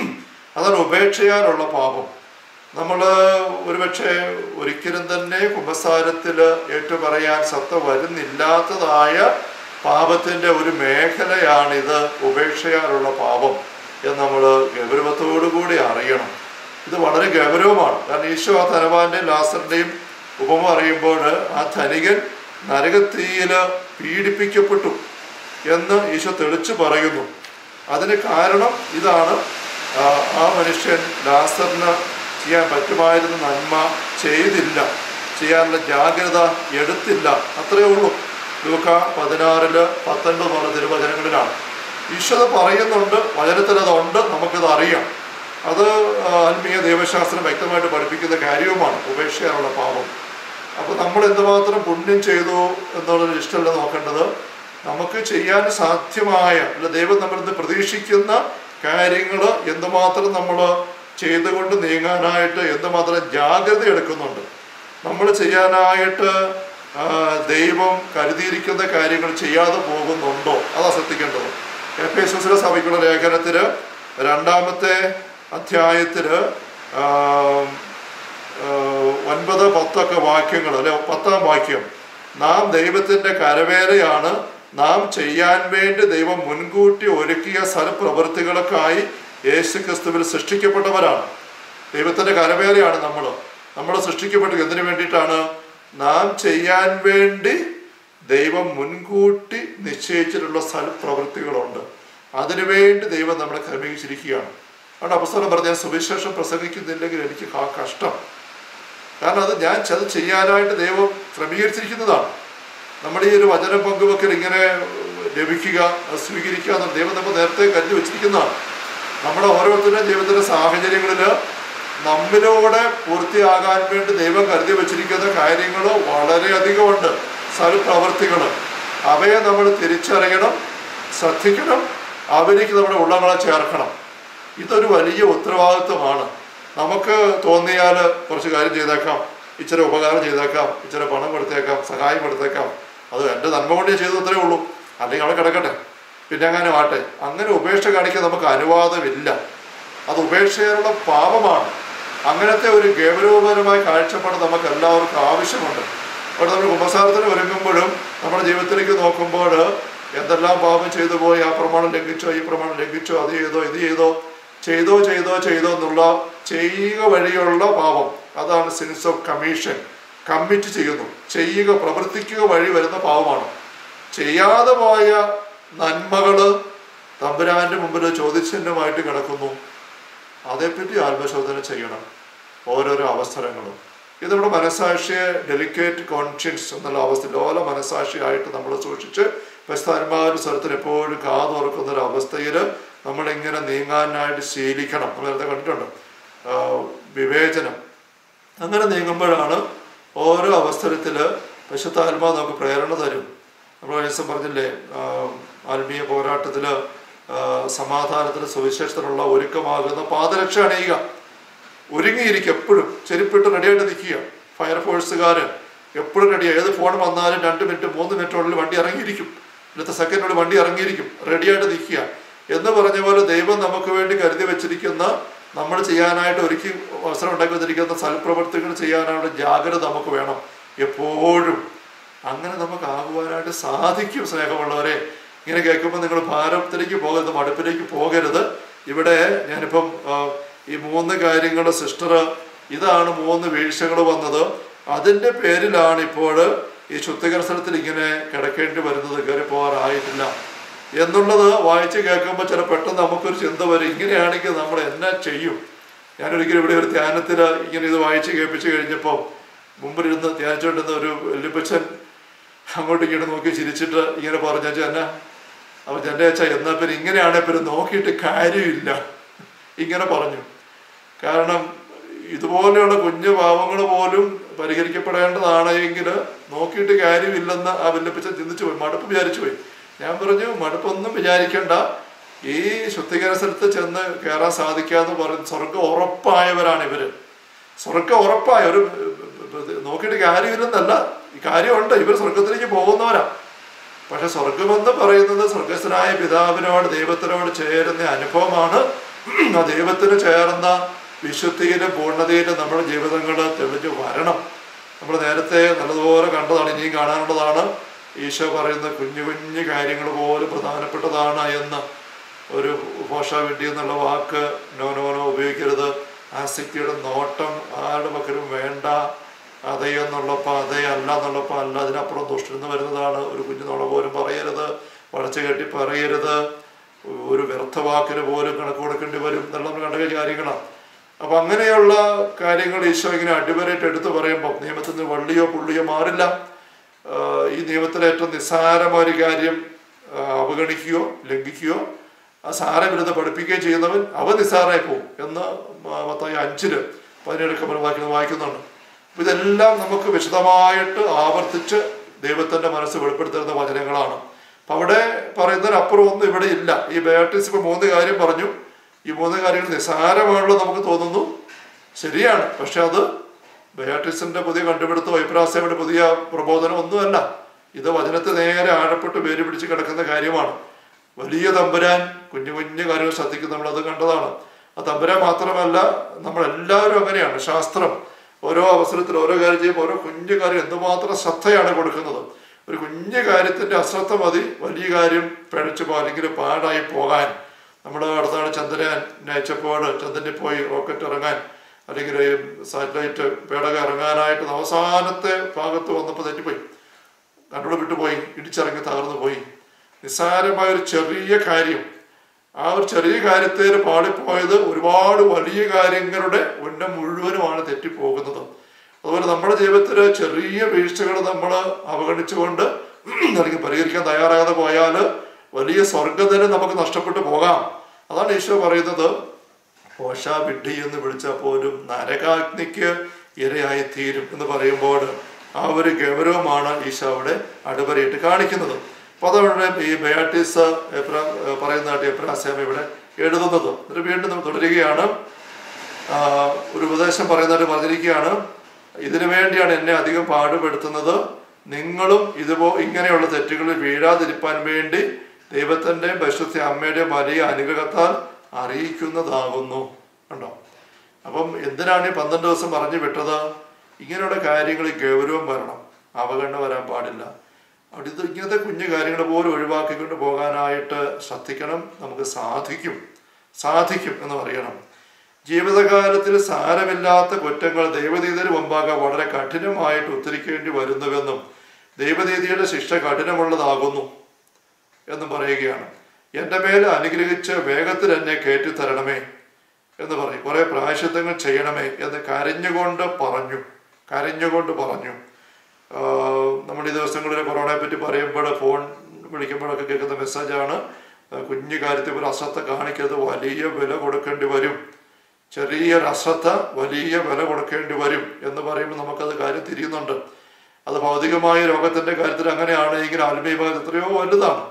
അതാണ് ഉപേക്ഷയാലുള്ള പാപം നമ്മൾ ഒരുപക്ഷെ ഒരിക്കലും തന്നെ കുമ്പസാരത്തിൽ ഏറ്റുപറയാൻ സത്ത വരുന്നില്ലാത്തതായ പാപത്തിന്റെ ഒരു മേഖലയാണിത് ഉപേക്ഷയാലുള്ള പാപം എന്ന് നമ്മൾ ഗൗരവത്തോടു കൂടി അറിയണം ഇത് വളരെ ഗൗരവമാണ് കാരണം ഈശോ ആ ധനവാന്റെയും ലാസറിന്റെയും ഉപമ അറിയുമ്പോൾ ആ ധനികൻ നരകത്തീയിൽ പീഡിപ്പിക്കപ്പെട്ടു എന്ന് ഈശോ തെളിച്ചു പറയുന്നു അതിന് കാരണം ഇതാണ് ആ, ആ മനുഷ്യൻ ലാസറിന് ചെയ്യാൻ പറ്റുമായിരുന്ന നന്മ ചെയ്തില്ല ചെയ്യാനുള്ള ജാഗ്രത എടുത്തില്ല അത്രയേ ഉള്ളൂ ലൂക്ക പതിനാറില് പത്തൊൻപത് പറഞ്ഞ തിരുവചനങ്ങളിലാണ് ഈശോ അത് പറയുന്നുണ്ട് വചനത്തിൽ അതുണ്ട് നമുക്കത് അറിയാം അത് ആ, ആത്മീയ ദൈവശാസ്ത്രം വ്യക്തമായിട്ട് പഠിപ്പിക്കുന്ന കാര്യവുമാണ് ഉപേക്ഷയാനുള്ള പാപം അപ്പോൾ നമ്മൾ എന്തുമാത്രം പുണ്യം ചെയ്തു എന്നുള്ളത് ഇഷ്ടമല്ല നോക്കേണ്ടത് നമുക്ക് ചെയ്യാൻ സാധ്യമായ അല്ല ദൈവം നമ്മളിൽ നിന്ന് പ്രതീക്ഷിക്കുന്ന കാര്യങ്ങൾ എന്തുമാത്രം നമ്മൾ ചെയ്തുകൊണ്ട് നീങ്ങാനായിട്ട് എന്തുമാത്രം ജാഗ്രത എടുക്കുന്നുണ്ട് നമ്മൾ ചെയ്യാനായിട്ട് ആ, ദൈവം കരുതിയിരിക്കുന്ന കാര്യങ്ങൾ ചെയ്യാതെ പോകുന്നുണ്ടോ അതാ ശ്രദ്ധിക്കേണ്ടത് എഫ് എസ് എസിലെ സഭയ്ക്കുള്ള ലേഖനത്തിൽ രണ്ടാമത്തെ അധ്യായത്തിൽ ഒൻപത് പത്തൊക്കെ വാക്യങ്ങൾ അല്ലെ പത്താം വാക്യം നാം ദൈവത്തിന്റെ കരവേലയാണ് നാം ചെയ്യാൻ വേണ്ടി ദൈവം മുൻകൂട്ടി ഒരുക്കിയ സൽപ്രവൃത്തികൾക്കായി യേശു ക്രിസ്തുവിൽ സൃഷ്ടിക്കപ്പെട്ടവരാണ് ദൈവത്തിന്റെ കരവേലയാണ് നമ്മൾ നമ്മൾ സൃഷ്ടിക്കപ്പെട്ടത് എന്തിനു വേണ്ടിയിട്ടാണ് നാം ചെയ്യാൻ വേണ്ടി ദൈവം മുൻകൂട്ടി നിശ്ചയിച്ചിട്ടുള്ള സൽപ്രവൃത്തികളുണ്ട് അതിനുവേണ്ടി ദൈവം നമ്മളെ ക്രമീകരിച്ചിരിക്കുകയാണ് അതുകൊണ്ട് അപസ്തലം പറഞ്ഞ സുവിശേഷം പ്രസംഗിക്കുന്നില്ലെങ്കിൽ എനിക്ക് ആ കഷ്ടം കാരണം അത് ഞാൻ അത് ചെയ്യാനായിട്ട് ദൈവം ക്രമീകരിച്ചിരിക്കുന്നതാണ് നമ്മുടെ ഈ ഒരു വചനം പങ്കുവെക്കൽ ഇങ്ങനെ ലഭിക്കുക അത് സ്വീകരിക്കുക എന്ന ദൈവം നമ്മൾ നേരത്തെ കരുതി വെച്ചിരിക്കുന്നതാണ് നമ്മുടെ ഓരോരുത്തരുടെയും ജീവിതത്തിലെ സാഹചര്യങ്ങളിൽ നമ്മിലൂടെ പൂർത്തിയാകാൻ വേണ്ടി ദൈവം കരുതി വെച്ചിരിക്കുന്ന കാര്യങ്ങൾ വളരെയധികമുണ്ട് സൽപ്രവർത്തികൾ അവയെ നമ്മൾ തിരിച്ചറിയണം ശ്രദ്ധിക്കണം അവർക്ക് നമ്മുടെ ഉള്ളങ്ങളെ ചേർക്കണം ഇതൊരു വലിയ ഉത്തരവാദിത്വമാണ് നമുക്ക് തോന്നിയാൽ കുറച്ച് കാര്യം ചെയ്തേക്കാം ഇച്ചിരി ഉപകാരം ചെയ്തേക്കാം ഇച്ചിരി പണം കൊടുത്തേക്കാം സഹായം കൊടുത്തേക്കാം അത് എൻ്റെ നന്മ കൊണ്ടേ ചെയ്തു അത്രേ ഉള്ളൂ അല്ലെങ്കിൽ അവിടെ കിടക്കട്ടെ പിന്നെ അങ്ങനെ ആട്ടെ അങ്ങനെ ഉപേക്ഷ കാണിക്കാൻ നമുക്ക് അനുവാദമില്ല അത് ഉപേക്ഷയുള്ള പാപമാണ് അങ്ങനത്തെ ഒരു ഗൗരവപരമായ കാഴ്ചപ്പാട് നമുക്ക് എല്ലാവർക്കും ആവശ്യമുണ്ട് അവിടെ നമ്മൾ കുമ്പസാരത്തിന് ഒരുങ്ങുമ്പോഴും നമ്മുടെ ജീവിതത്തിലേക്ക് നോക്കുമ്പോൾ എന്തെല്ലാം പാപം ചെയ്തു പോയി ആ പ്രമാണം ലംഘിച്ചോ ഈ പ്രമാണം ലംഘിച്ചോ അത് ചെയ്തോ ഇത് ചെയ്തോ ചെയ്തോ ചെയ്തോ ചെയ്തോ എന്നുള്ള ചെയ്യുക വഴിയുള്ള പാപം അതാണ് സിൻസ് ഓഫ് കമ്മീഷൻ കമ്മിറ്റ് ചെയ്യുന്നു ചെയ്യുക പ്രവർത്തിക്കുക വഴി വരുന്ന പാപമാണ് ചെയ്യാതെ പോയ നന്മകള് തമ്പുരാന്റെ മുമ്പിൽ ചോദ്യചിഹ്നമായിട്ട് കിടക്കുന്നു അതേപ്പറ്റി ആത്മശോധന ചെയ്യണം ഓരോരോ അവസരങ്ങളും ഇത് നമ്മുടെ മനസാക്ഷിയെ ഡെലിക്കേറ്റ് കോൺഷ്യൻസ് എന്നുള്ള അവസ്ഥ ലോല മനസാക്ഷിയായിട്ട് നമ്മൾ സൂക്ഷിച്ച് പരിശുദ്ധാത്മാവിന്റെ സ്വരത്തിന് എപ്പോഴും കാതോർക്കുന്ന ഒരു അവസ്ഥയിൽ നമ്മളിങ്ങനെ നീങ്ങാനായിട്ട് ശീലിക്കണം നമ്മൾ നേരത്തെ കണ്ടിട്ടുണ്ട് ആ, വിവേചനം അങ്ങനെ നീങ്ങുമ്പോഴാണ് ഓരോ അവസരത്തിൽ പരിശുദ്ധാത്മാവ് നമുക്ക് പ്രേരണ തരും നമ്മൾ കഴിഞ്ഞ ദിവസം പറഞ്ഞില്ലേ ആ, ആത്മീയ പോരാട്ടത്തിൽ സമാധാനത്തിന് സുവിശേഷത്തിനുള്ള ഒരുക്കമാകുന്ന പാദരക്ഷ അണിയുക ഒരുങ്ങിയിരിക്കുക എപ്പോഴും ചെരുപ്പിട്ട് റെഡിയായിട്ട് നിൽക്കുക ഫയർഫോഴ്സുകാർ എപ്പോഴും റെഡി ഏത് ഫോൺ വന്നാലും രണ്ട് മിനിറ്റ് മൂന്ന് മിനിറ്റിനുള്ളിൽ വണ്ടി ഇറങ്ങിയിരിക്കും ഇന്നത്തെ സെക്കൻഡിനുള്ളിൽ വണ്ടി ഇറങ്ങിയിരിക്കും റെഡിയായിട്ട് നിൽക്കുക എന്ന് പറഞ്ഞ പോലെ ദൈവം നമുക്ക് വേണ്ടി കരുതി വെച്ചിരിക്കുന്ന നമ്മൾ ചെയ്യാനായിട്ട് ഒരുക്കി അവസരം ഉണ്ടാക്കി വെച്ചിരിക്കുന്ന സൽപ്രവർത്തികൾ ചെയ്യാനുള്ള ജാഗ്രത നമുക്ക് വേണം എപ്പോഴും അങ്ങനെ നമുക്ക് ആകുവാനായിട്ട് സാധിക്കും സ്നേഹമുള്ളവരെ ഇങ്ങനെ കേൾക്കുമ്പോൾ നിങ്ങൾ ഭാരത്തിലേക്ക് പോകരുത് മടുപ്പിലേക്ക് പോകരുത് ഇവിടെ ഞാനിപ്പം ആ, ഈ മൂന്ന് കാര്യങ്ങൾ സിസ്റ്റർ ഇതാണ് മൂന്ന് വീഴ്ചകൾ വന്നത് അതിൻ്റെ പേരിലാണ് ഇപ്പോൾ ഈ ശുദ്ധീകരണത്തിൽ ഇങ്ങനെ കിടക്കേണ്ടി വരുന്നത് കയറി പോകാറായിട്ടില്ല എന്നുള്ളത് വായിച്ച് കേൾക്കുമ്പോൾ ചില പെട്ടെന്ന് നമുക്കൊരു ചിന്ത വരും ഇങ്ങനെയാണെങ്കിൽ നമ്മൾ എന്നാ ചെയ്യും ഞാനൊരിക്കലും ഇവിടെ ഒരു ധ്യാനത്തിൽ ഇങ്ങനെ ഇത് വായിച്ച് കേൾപ്പിച്ച് കഴിഞ്ഞപ്പോൾ മുമ്പിലിരുന്ന് ധ്യാനിച്ചുകൊണ്ടിരുന്ന ഒരു വല്യപ്പച്ചൻ അങ്ങോട്ട് ഇങ്ങോട്ട് നോക്കി ചിരിച്ചിട്ട് ഇങ്ങനെ പറഞ്ഞു "അച്ഛാ, എന്നാ അപ്പൊ എൻ്റെ അച്ഛ എന്നാ പിന്നെ ഇങ്ങനെയാണെ പിന്നെ നോക്കിയിട്ട് കാര്യമില്ല ഇങ്ങനെ പറഞ്ഞു കാരണം ഇതുപോലെയുള്ള കുഞ്ഞു പാവങ്ങൾ പോലും പരിഹരിക്കപ്പെടേണ്ടതാണ് എങ്കിൽ നോക്കിയിട്ട് കാര്യമില്ലെന്ന് ആ വല്യപ്പച്ചൻ ചിന്തിച്ചു പോയി മടുപ്പ് വിചാരിച്ചു പോയി ഞാൻ പറഞ്ഞു മടുപ്പൊന്നും വിചാരിക്കണ്ട ഈ ശുദ്ധീകരണ സ്ഥലത്ത് ചെന്ന് കയറാൻ സാധിക്കാന്ന് പറയും സ്വർഗം ഉറപ്പായവരാണ് ഇവര് സ്വർഗം ഉറപ്പായ ഒരു നോക്കിയിട്ട് കാര്യമില്ലെന്നല്ല ഈ കാര്യമുണ്ട് ഇവർ സ്വർഗത്തിലേക്ക് പോകുന്നവരാ പക്ഷെ സ്വർഗമെന്ന് പറയുന്നത് സ്വർഗസ്ഥനായ പിതാവിനോട് ദൈവത്തിനോട് ചേരുന്ന അനുഭവമാണ് ആ ദൈവത്തിന് ചേർന്ന വിശുദ്ധിയിലും പൂർണ്ണതയിലും നമ്മുടെ ജീവിതങ്ങൾ തെളിഞ്ഞു വരണം നമ്മൾ നേരത്തെ നല്ലതുപോലെ കണ്ടതാണ് ഇനിയും കാണാനുള്ളതാണ് ഈശോ പറയുന്ന കുഞ്ഞു കുഞ്ഞു കാര്യങ്ങൾ പോലും പ്രധാനപ്പെട്ടതാണ് എന്ന് ഒരു ഭാഷാവിദ്യ എന്നുള്ള വാക്ക് നോ നോ നോ ഉപയോഗിക്കരുത് ആസക്തിയുടെ നോട്ടം ആരുടെ പക്കലും വേണ്ട അതയെന്നുള്ളപ്പോൾ അതേ അല്ല എന്നുള്ളപ്പോൾ അല്ല അതിനപ്പുറം ദുഷ്ടിന്ന് വരുന്നതാണ് ഒരു കുഞ്ഞുനോള പോലും പറയരുത് വളച്ചു കെട്ടി പറയരുത് ഒരു വ്യർത്ഥ വാക്കിന് പോലും കണക്ക് കൊടുക്കേണ്ടി വരും എന്നുള്ള നമ്മൾ കണ്ട കാര്യങ്ങളാണ് അപ്പൊ അങ്ങനെയുള്ള കാര്യങ്ങൾ ഈശോ ഇങ്ങനെ അടിവരായിട്ട് എടുത്തു പറയുമ്പോൾ നിയമത്തിൽ നിന്ന് വള്ളിയോ പുള്ളിയോ മാറില്ല ആഹ് ഈ നിയമത്തിലെ ഏറ്റവും നിസ്സാരമായ ഒരു കാര്യം ആഹ് അവഗണിക്കുകയോ ലംഘിക്കുകയോ ആ സാരമിരുന്ന് പഠിപ്പിക്കുകയും ചെയ്യുന്നവൻ അവ നിസ്സാരമായി പോകും എന്ന് മൊത്തം അഞ്ചില് പതിനേഴ് കമൽ വായിക്കുന്നത് വായിക്കുന്നുണ്ട് അപ്പൊ ഇതെല്ലാം നമുക്ക് വിശദമായിട്ട് ആവർത്തിച്ച് ദൈവത്തിന്റെ മനസ്സ് വെളിപ്പെടുത്തുന്ന വചനങ്ങളാണ് അപ്പൊ അവിടെ പറയുന്നതിനപ്പുറം ഒന്നും ഇവിടെ ഇല്ല ഈ ബയോട്ടിക്സ് ഇപ്പൊ മൂന്ന് കാര്യം പറഞ്ഞു ഈ മൂന്ന് കാര്യങ്ങൾ നിസ്സാരമാണല്ലോ നമുക്ക് തോന്നുന്നു ശരിയാണ് പക്ഷെ അത് ബയാട്രിക്സിന്റെ പുതിയ കണ്ടുപിടുത്തം വൈപ്രാസയുടെ പുതിയ പ്രബോധനം ഒന്നുമല്ല ഇത് വചനത്തെ നേരെ ആഴപ്പെട്ട് വേര് പിടിച്ച് കിടക്കുന്ന കാര്യമാണ് വലിയ തമ്പുരാൻ കുഞ്ഞു കുഞ്ഞു കാര്യങ്ങൾ ശ്രദ്ധിക്കും നമ്മളത് കണ്ടതാണ് ആ തമ്പുരാൻ മാത്രമല്ല നമ്മളെല്ലാവരും അങ്ങനെയാണ് ശാസ്ത്രം ഓരോ അവസരത്തിൽ ഓരോ കാര്യം ചെയ്യുമ്പോൾ ഓരോ കുഞ്ഞു കാര്യം എന്തുമാത്രം ശ്രദ്ധയാണ് കൊടുക്കുന്നത് ഒരു കുഞ്ഞു കാര്യത്തിന്റെ അശ്രദ്ധ മതി വലിയ കാര്യം പിഴച്ചു പോ അല്ലെങ്കിൽ പാടായി പോകാൻ നമ്മുടെ അടുത്താണ് ചന്ദ്രയാൻ അയച്ചപ്പോൾ ചന്ദ്രനിൽ പോയി റോക്കറ്റ് ഇറങ്ങാൻ അല്ലെങ്കിൽ ഈ സാറ്റലൈറ്റ് പേടകം ഇറങ്ങാനായിട്ട് അവസാനത്തെ ഭാഗത്ത് വന്നപ്പോൾ തെറ്റിപ്പോയി കണ്ടോട് വിട്ടുപോയി ഇടിച്ചിറങ്ങി തകർന്നു പോയി നിസ്സാരമായ ഒരു ചെറിയ കാര്യം ആ ഒരു ചെറിയ കാര്യത്തിൽ പാളിപ്പോയത് ഒരുപാട് വലിയ കാര്യങ്ങളുടെ ഉന്നം മുഴുവനുമാണ് തെറ്റിപ്പോകുന്നത് അതുപോലെ നമ്മുടെ ജീവിതത്തിൽ ചെറിയ വീഴ്ചകൾ നമ്മൾ അവഗണിച്ചുകൊണ്ട് അല്ലെങ്കിൽ പരിഹരിക്കാൻ തയ്യാറാകാതെ പോയാൽ വലിയ സ്വർഗം തന്നെ നമുക്ക് നഷ്ടപ്പെട്ടു പോകാം അതാണ് ഈശോ പറയുന്നത് പോഷ വിഡ്ഢി എന്ന് വിളിച്ചാൽ പോലും നരകാഗ്നിക്ക് ഇരയായി തീരും എന്ന് പറയുമ്പോൾ ആ ഒരു ഗൗരവമാണ് ഈശോ അവിടെ അടിവരയിട്ട് കാണിക്കുന്നത് അപ്പൊ അതവിടെ ഈ ബയാട്ടിസ് എപ്രാ- പറയുന്നതായിട്ട് എപ്രാസ്യാമ ഇവിടെ എഴുതുന്നത് എന്നിട്ട് വീണ്ടും നമ്മൾ തുടരുകയാണ് ആ, ഒരു ഉപദേശം പറയുന്നതായിട്ട് പറഞ്ഞിരിക്കുകയാണ് ഇതിനു വേണ്ടിയാണ് എന്നെ അധികം പാടുപെടുത്തുന്നത് നിങ്ങളും ഇതുപോ ഇങ്ങനെയുള്ള തെറ്റുകളിൽ വീഴാതിരിപ്പാൻ വേണ്ടി ദൈവത്തിന്റെ പരിശുദ്ധ അമ്മയുടെ വലിയ അനുഗ്രഹത്താൽ അറിയിക്കുന്നതാകുന്നു കണ്ടോ അപ്പം എന്തിനാണ് ഈ പന്ത്രണ്ട് ദിവസം പറഞ്ഞു വിട്ടത് ഇങ്ങനെയുള്ള കാര്യങ്ങളിൽ ഗൗരവം വരണം അവഗണന വരാൻ പാടില്ല അവിടെ ഇത് ഇങ്ങനത്തെ കുഞ്ഞു കാര്യങ്ങൾ പോലും ഒഴിവാക്കിക്കൊണ്ട് പോകാനായിട്ട് ശ്രദ്ധിക്കണം നമുക്ക് സാധിക്കും സാധിക്കും എന്ന് പറയണം ജീവിതകാലത്തിൽ സാരമില്ലാത്ത കുറ്റങ്ങൾ ദൈവനീതിന് മുമ്പാകെ വളരെ കഠിനമായിട്ട് ഉത്തരിക്കേണ്ടി വരുന്നുവെന്നും ദൈവനീതിയുടെ ശിക്ഷ കഠിനമുള്ളതാകുന്നു എന്നും പറയുകയാണ് എൻ്റെ മേൽ അനുഗ്രഹിച്ച് വേഗത്തിൽ എന്നെ കയറ്റി തരണമേ എന്ന് പറയും കുറെ പ്രായശത്വങ്ങൾ ചെയ്യണമേ എന്ന് കരഞ്ഞുകൊണ്ട് പറഞ്ഞു കരഞ്ഞുകൊണ്ട് പറഞ്ഞു ആഹ് നമ്മൾ ഈ ദിവസങ്ങളിൽ കൊറോണയെ പറ്റി പറയുമ്പോൾ ഫോൺ വിളിക്കുമ്പോഴൊക്കെ കേൾക്കുന്ന മെസ്സേജാണ് കുഞ്ഞു കാര്യത്തിൽ ഒരു അശ്രദ്ധ കാണിക്കരുത് വലിയ വില കൊടുക്കേണ്ടി വരും ചെറിയൊരു അശ്രദ്ധ വലിയ വില കൊടുക്കേണ്ടി വരും എന്ന് പറയുമ്പോൾ നമുക്കത് കാര്യം തിരിയുന്നുണ്ട് അത് ഭൗതികമായ രോഗത്തിന്റെ കാര്യത്തിൽ അങ്ങനെയാണ് എങ്കിൽ ആത്മീയ ഭാഗത്ത് എത്രയോ വലുതാണ്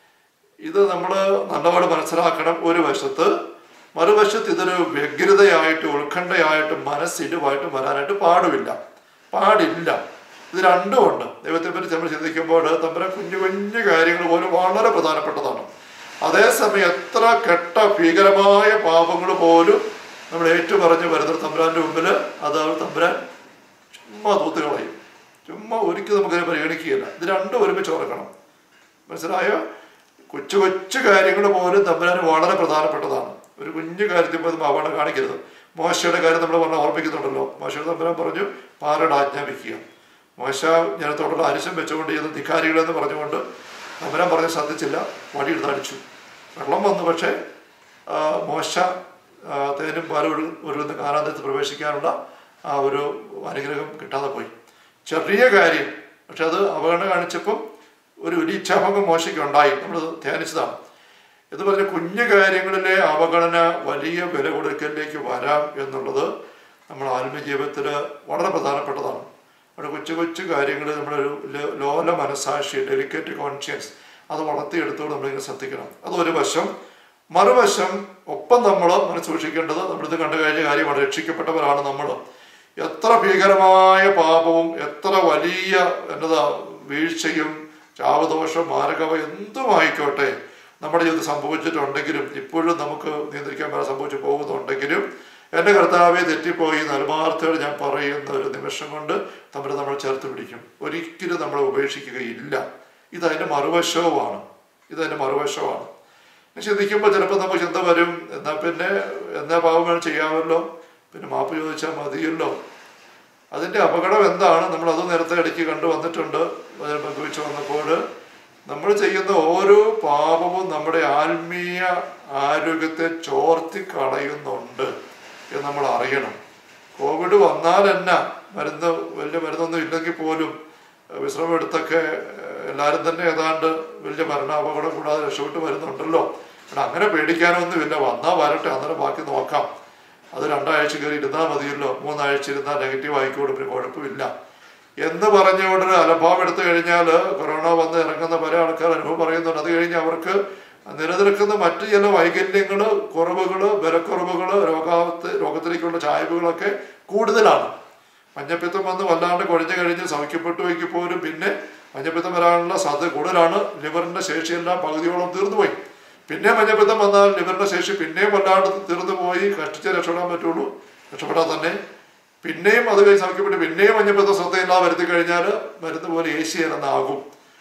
ഇത് നമ്മൾ നല്ലപോലെ മനസ്സിലാക്കണം ഒരു വശത്ത് മറുവശത്ത് ഇതൊരു വ്യഗ്രതയായിട്ട് ഉത്കണ്ഠയായിട്ട് മനസ്സിരുവായിട്ട് വരാനായിട്ട് പാടുമില്ല പാടില്ല ഇത് രണ്ടുമുണ്ട് ദൈവത്തെ പറ്റി നമ്മൾ ചിന്തിക്കുമ്പോൾ തമ്പുരാൻ കുഞ്ഞു കുഞ്ഞു കാര്യങ്ങൾ പോലും വളരെ പ്രധാനപ്പെട്ടതാണ് അതേസമയം എത്ര കെട്ട ഭീകരമായ പാപങ്ങൾ പോലും നമ്മൾ ഏറ്റുപറഞ്ഞ് വരുന്ന തമ്പുരാന്റെ മുമ്പിൽ അത് അവർ തമ്പുരാൻ ചുമ്മാ തൂത്ത് കളയും ചുമ്മാ ഒരിക്കലും നമുക്കതിനെ പരിഗണിക്കുകയില്ല ഇത് രണ്ടും ഒരുമിച്ച് ഓർക്കണം മനസ്സിലായോ കൊച്ചു കൊച്ചു കാര്യങ്ങൾ പോലും തമ്പുരാന് വളരെ പ്രധാനപ്പെട്ടതാണ് ഒരു കുഞ്ഞു കാര്യത്തിൽ പോലും അവഗണന കാണിക്കരുത് മോശയുടെ കാര്യം നമ്മൾ പറഞ്ഞ ഓർമ്മിക്കുന്നുണ്ടല്ലോ മോശയുടെ തമ്പുരാൻ പറഞ്ഞു പാറയുടെ ആജ്ഞാപിക്കുക മോശ ജനത്തോടുള്ള അരിശം വെച്ചുകൊണ്ട് ചെയ്ത ധിക്കാരികളെന്ന് പറഞ്ഞുകൊണ്ട് തമ്പുരാൻ പറഞ്ഞ് ശ്രദ്ധിച്ചില്ല വടിയെടുത്ത് അടിച്ചു വെള്ളം വന്നു പക്ഷേ ആ, മോശ ആ, തേനും പാലും ഒരു ഒരു കാലാന്തരത്ത് പ്രവേശിക്കാനുള്ള ആ ഒരു അനുഗ്രഹം കിട്ടാതെ പോയി ചെറിയ കാര്യം പക്ഷെ അത് അവഗണന കാണിച്ചപ്പം ഒരു ഒരു ഇച്ഛാഭംഗം മോശയ്ക്ക് ഉണ്ടായി നമ്മൾ ധ്യാനിച്ചതാണ് എന്ന് പറഞ്ഞ കുഞ്ഞു കാര്യങ്ങളിലെ അവഗണന വലിയ വില കൊടുക്കലിലേക്ക് വരാം എന്നുള്ളത് നമ്മുടെ ആത്മീയ ജീവിതത്തിൽ വളരെ പ്രധാനപ്പെട്ടതാണ് അവിടെ കൊച്ചു കൊച്ചു കാര്യങ്ങൾ നമ്മുടെ ഒരു ല- ലോല മനസാക്ഷി ഡെലിക്കേറ്റ് കോൺഷ്യൻസ് അത് വളർത്തിയെടുത്തോട് നമ്മളിങ്ങനെ ശ്രദ്ധിക്കണം അതൊരു വശം മറുവശം ഒപ്പം നമ്മൾ മനസ്സ് സൂക്ഷിക്കേണ്ടത് നമ്മളിത് കണ്ടു കഴിഞ്ഞ കാര്യമാണ് രക്ഷിക്കപ്പെട്ടവരാണ് നമ്മൾ എത്ര ഭീകരമായ പാപവും എത്ര വലിയ എന്നതാ വീഴ്ചയും ചാവദോഷം മാരകവ എന്തുമായിക്കോട്ടെ നമ്മുടെ ജീവിതത്തിൽ സംഭവിച്ചിട്ടുണ്ടെങ്കിലും ഇപ്പോഴും നമുക്ക് നിയന്ത്രിക്കാൻ പറ്റാതെ സംഭവിച്ചു പോകുന്നുണ്ടെങ്കിലും എൻ്റെ കർത്താവെ തെറ്റിപ്പോയി നൽമാർത്ഥയോട് ഞാൻ പറയുന്ന ഒരു നിമിഷം കൊണ്ട് തമ്മിൽ നമ്മൾ ചേർത്ത് പിടിക്കും ഒരിക്കലും നമ്മളെ ഉപേക്ഷിക്കുകയില്ല ഇതതിൻ്റെ മറുവശവുമാണ് ഇതതിൻ്റെ മറുവശമാണ് ഇനി ചിന്തിക്കുമ്പോൾ ചിലപ്പോൾ നമുക്ക് ചിന്ത വരും എന്നാൽ പിന്നെ എന്നാ പാവം വേണം ചെയ്യാമല്ലോ പിന്നെ മാപ്പ് ചോദിച്ചാൽ മതിയല്ലോ അതിൻ്റെ അപകടം എന്താണ് നമ്മൾ അത് നേരത്തെ ഇടയ്ക്ക് കണ്ടു വന്നിട്ടുണ്ട് അതിൽ പങ്കുവെച്ച് വന്നപ്പോൾ നമ്മൾ ചെയ്യുന്ന ഓരോ പാപവും നമ്മുടെ ആത്മീയ ആരോഗ്യത്തെ ചോർത്തി കളയുന്നുണ്ട് എന്ന് നമ്മൾ അറിയണം കോവിഡ് വന്നാൽ എന്നാ മരുന്ന് വലിയ മരുന്നൊന്നും ഇല്ലെങ്കിൽ പോലും ഏഹ് വിശ്രമം എടുത്തൊക്കെ ഏഹ് എല്ലാവരും തന്നെ ഏതാണ്ട് വലിയ മരണാപകടം കൂടാതെ രക്ഷപ്പെട്ട് വരുന്നുണ്ടല്ലോ ഇവിടെ അങ്ങനെ പേടിക്കാനൊന്നുമില്ല വന്നാൽ വരട്ടെ അന്നേരം ബാക്കി നോക്കാം അത് രണ്ടാഴ്ച കയറി ഇരുന്നാൽ മതിയല്ലോ മൂന്നാഴ്ച ഇരുന്നാൽ നെഗറ്റീവ് ആയിക്കോളും പിന്നെ കുഴപ്പമില്ല എന്ന് പറഞ്ഞുകൊണ്ട് അലഭാവം എടുത്തു കഴിഞ്ഞാൽ കൊറോണ വന്ന് ഇറങ്ങുന്ന പല ആൾക്കാർ അനുഭവം പറയുന്നുണ്ട് അത് കഴിഞ്ഞ് അവർക്ക് നിലനിൽക്കുന്ന മറ്റു ചില വൈകല്യങ്ങൾ കുറവുകൾ ബലക്കുറവുകൾ രോഗാവത്ത് രോഗത്തിലേക്കുള്ള ചായ്വുകളൊക്കെ കൂടുതലാണ് മഞ്ഞപ്പിത്തം വന്ന് വല്ലാണ്ട് കുഴഞ്ഞു കഴിഞ്ഞ് സൗഖ്യപ്പെട്ടു എങ്കിൽ പോലും പിന്നെ മഞ്ഞപ്പിത്തം വരാനുള്ള സാധ്യത കൂടുതലാണ് ലിവറിന്റെ ശേഷിയെല്ലാം പകുതിയോളം തീർന്നു പോയി പിന്നെ മഞ്ഞപ്പിത്തം വന്നാൽ ലിവറിന്റെ ശേഷി പിന്നെയും വല്ലാണ്ട് തീർന്നു പോയി കഷ്ടിച്ചേ രക്ഷപ്പെടാൻ പറ്റുള്ളൂ രക്ഷപ്പെടാൻ തന്നെ പിന്നെയും അത് കഴിഞ്ഞ് സൗഖ്യപ്പെട്ട് പിന്നെയും മഞ്ഞപ്പിത്തം ശ്രദ്ധയില്ലാതെ വരുത്തി കഴിഞ്ഞാൽ മരുന്ന് പോലെ ഏഷ്യയിലെന്നാകും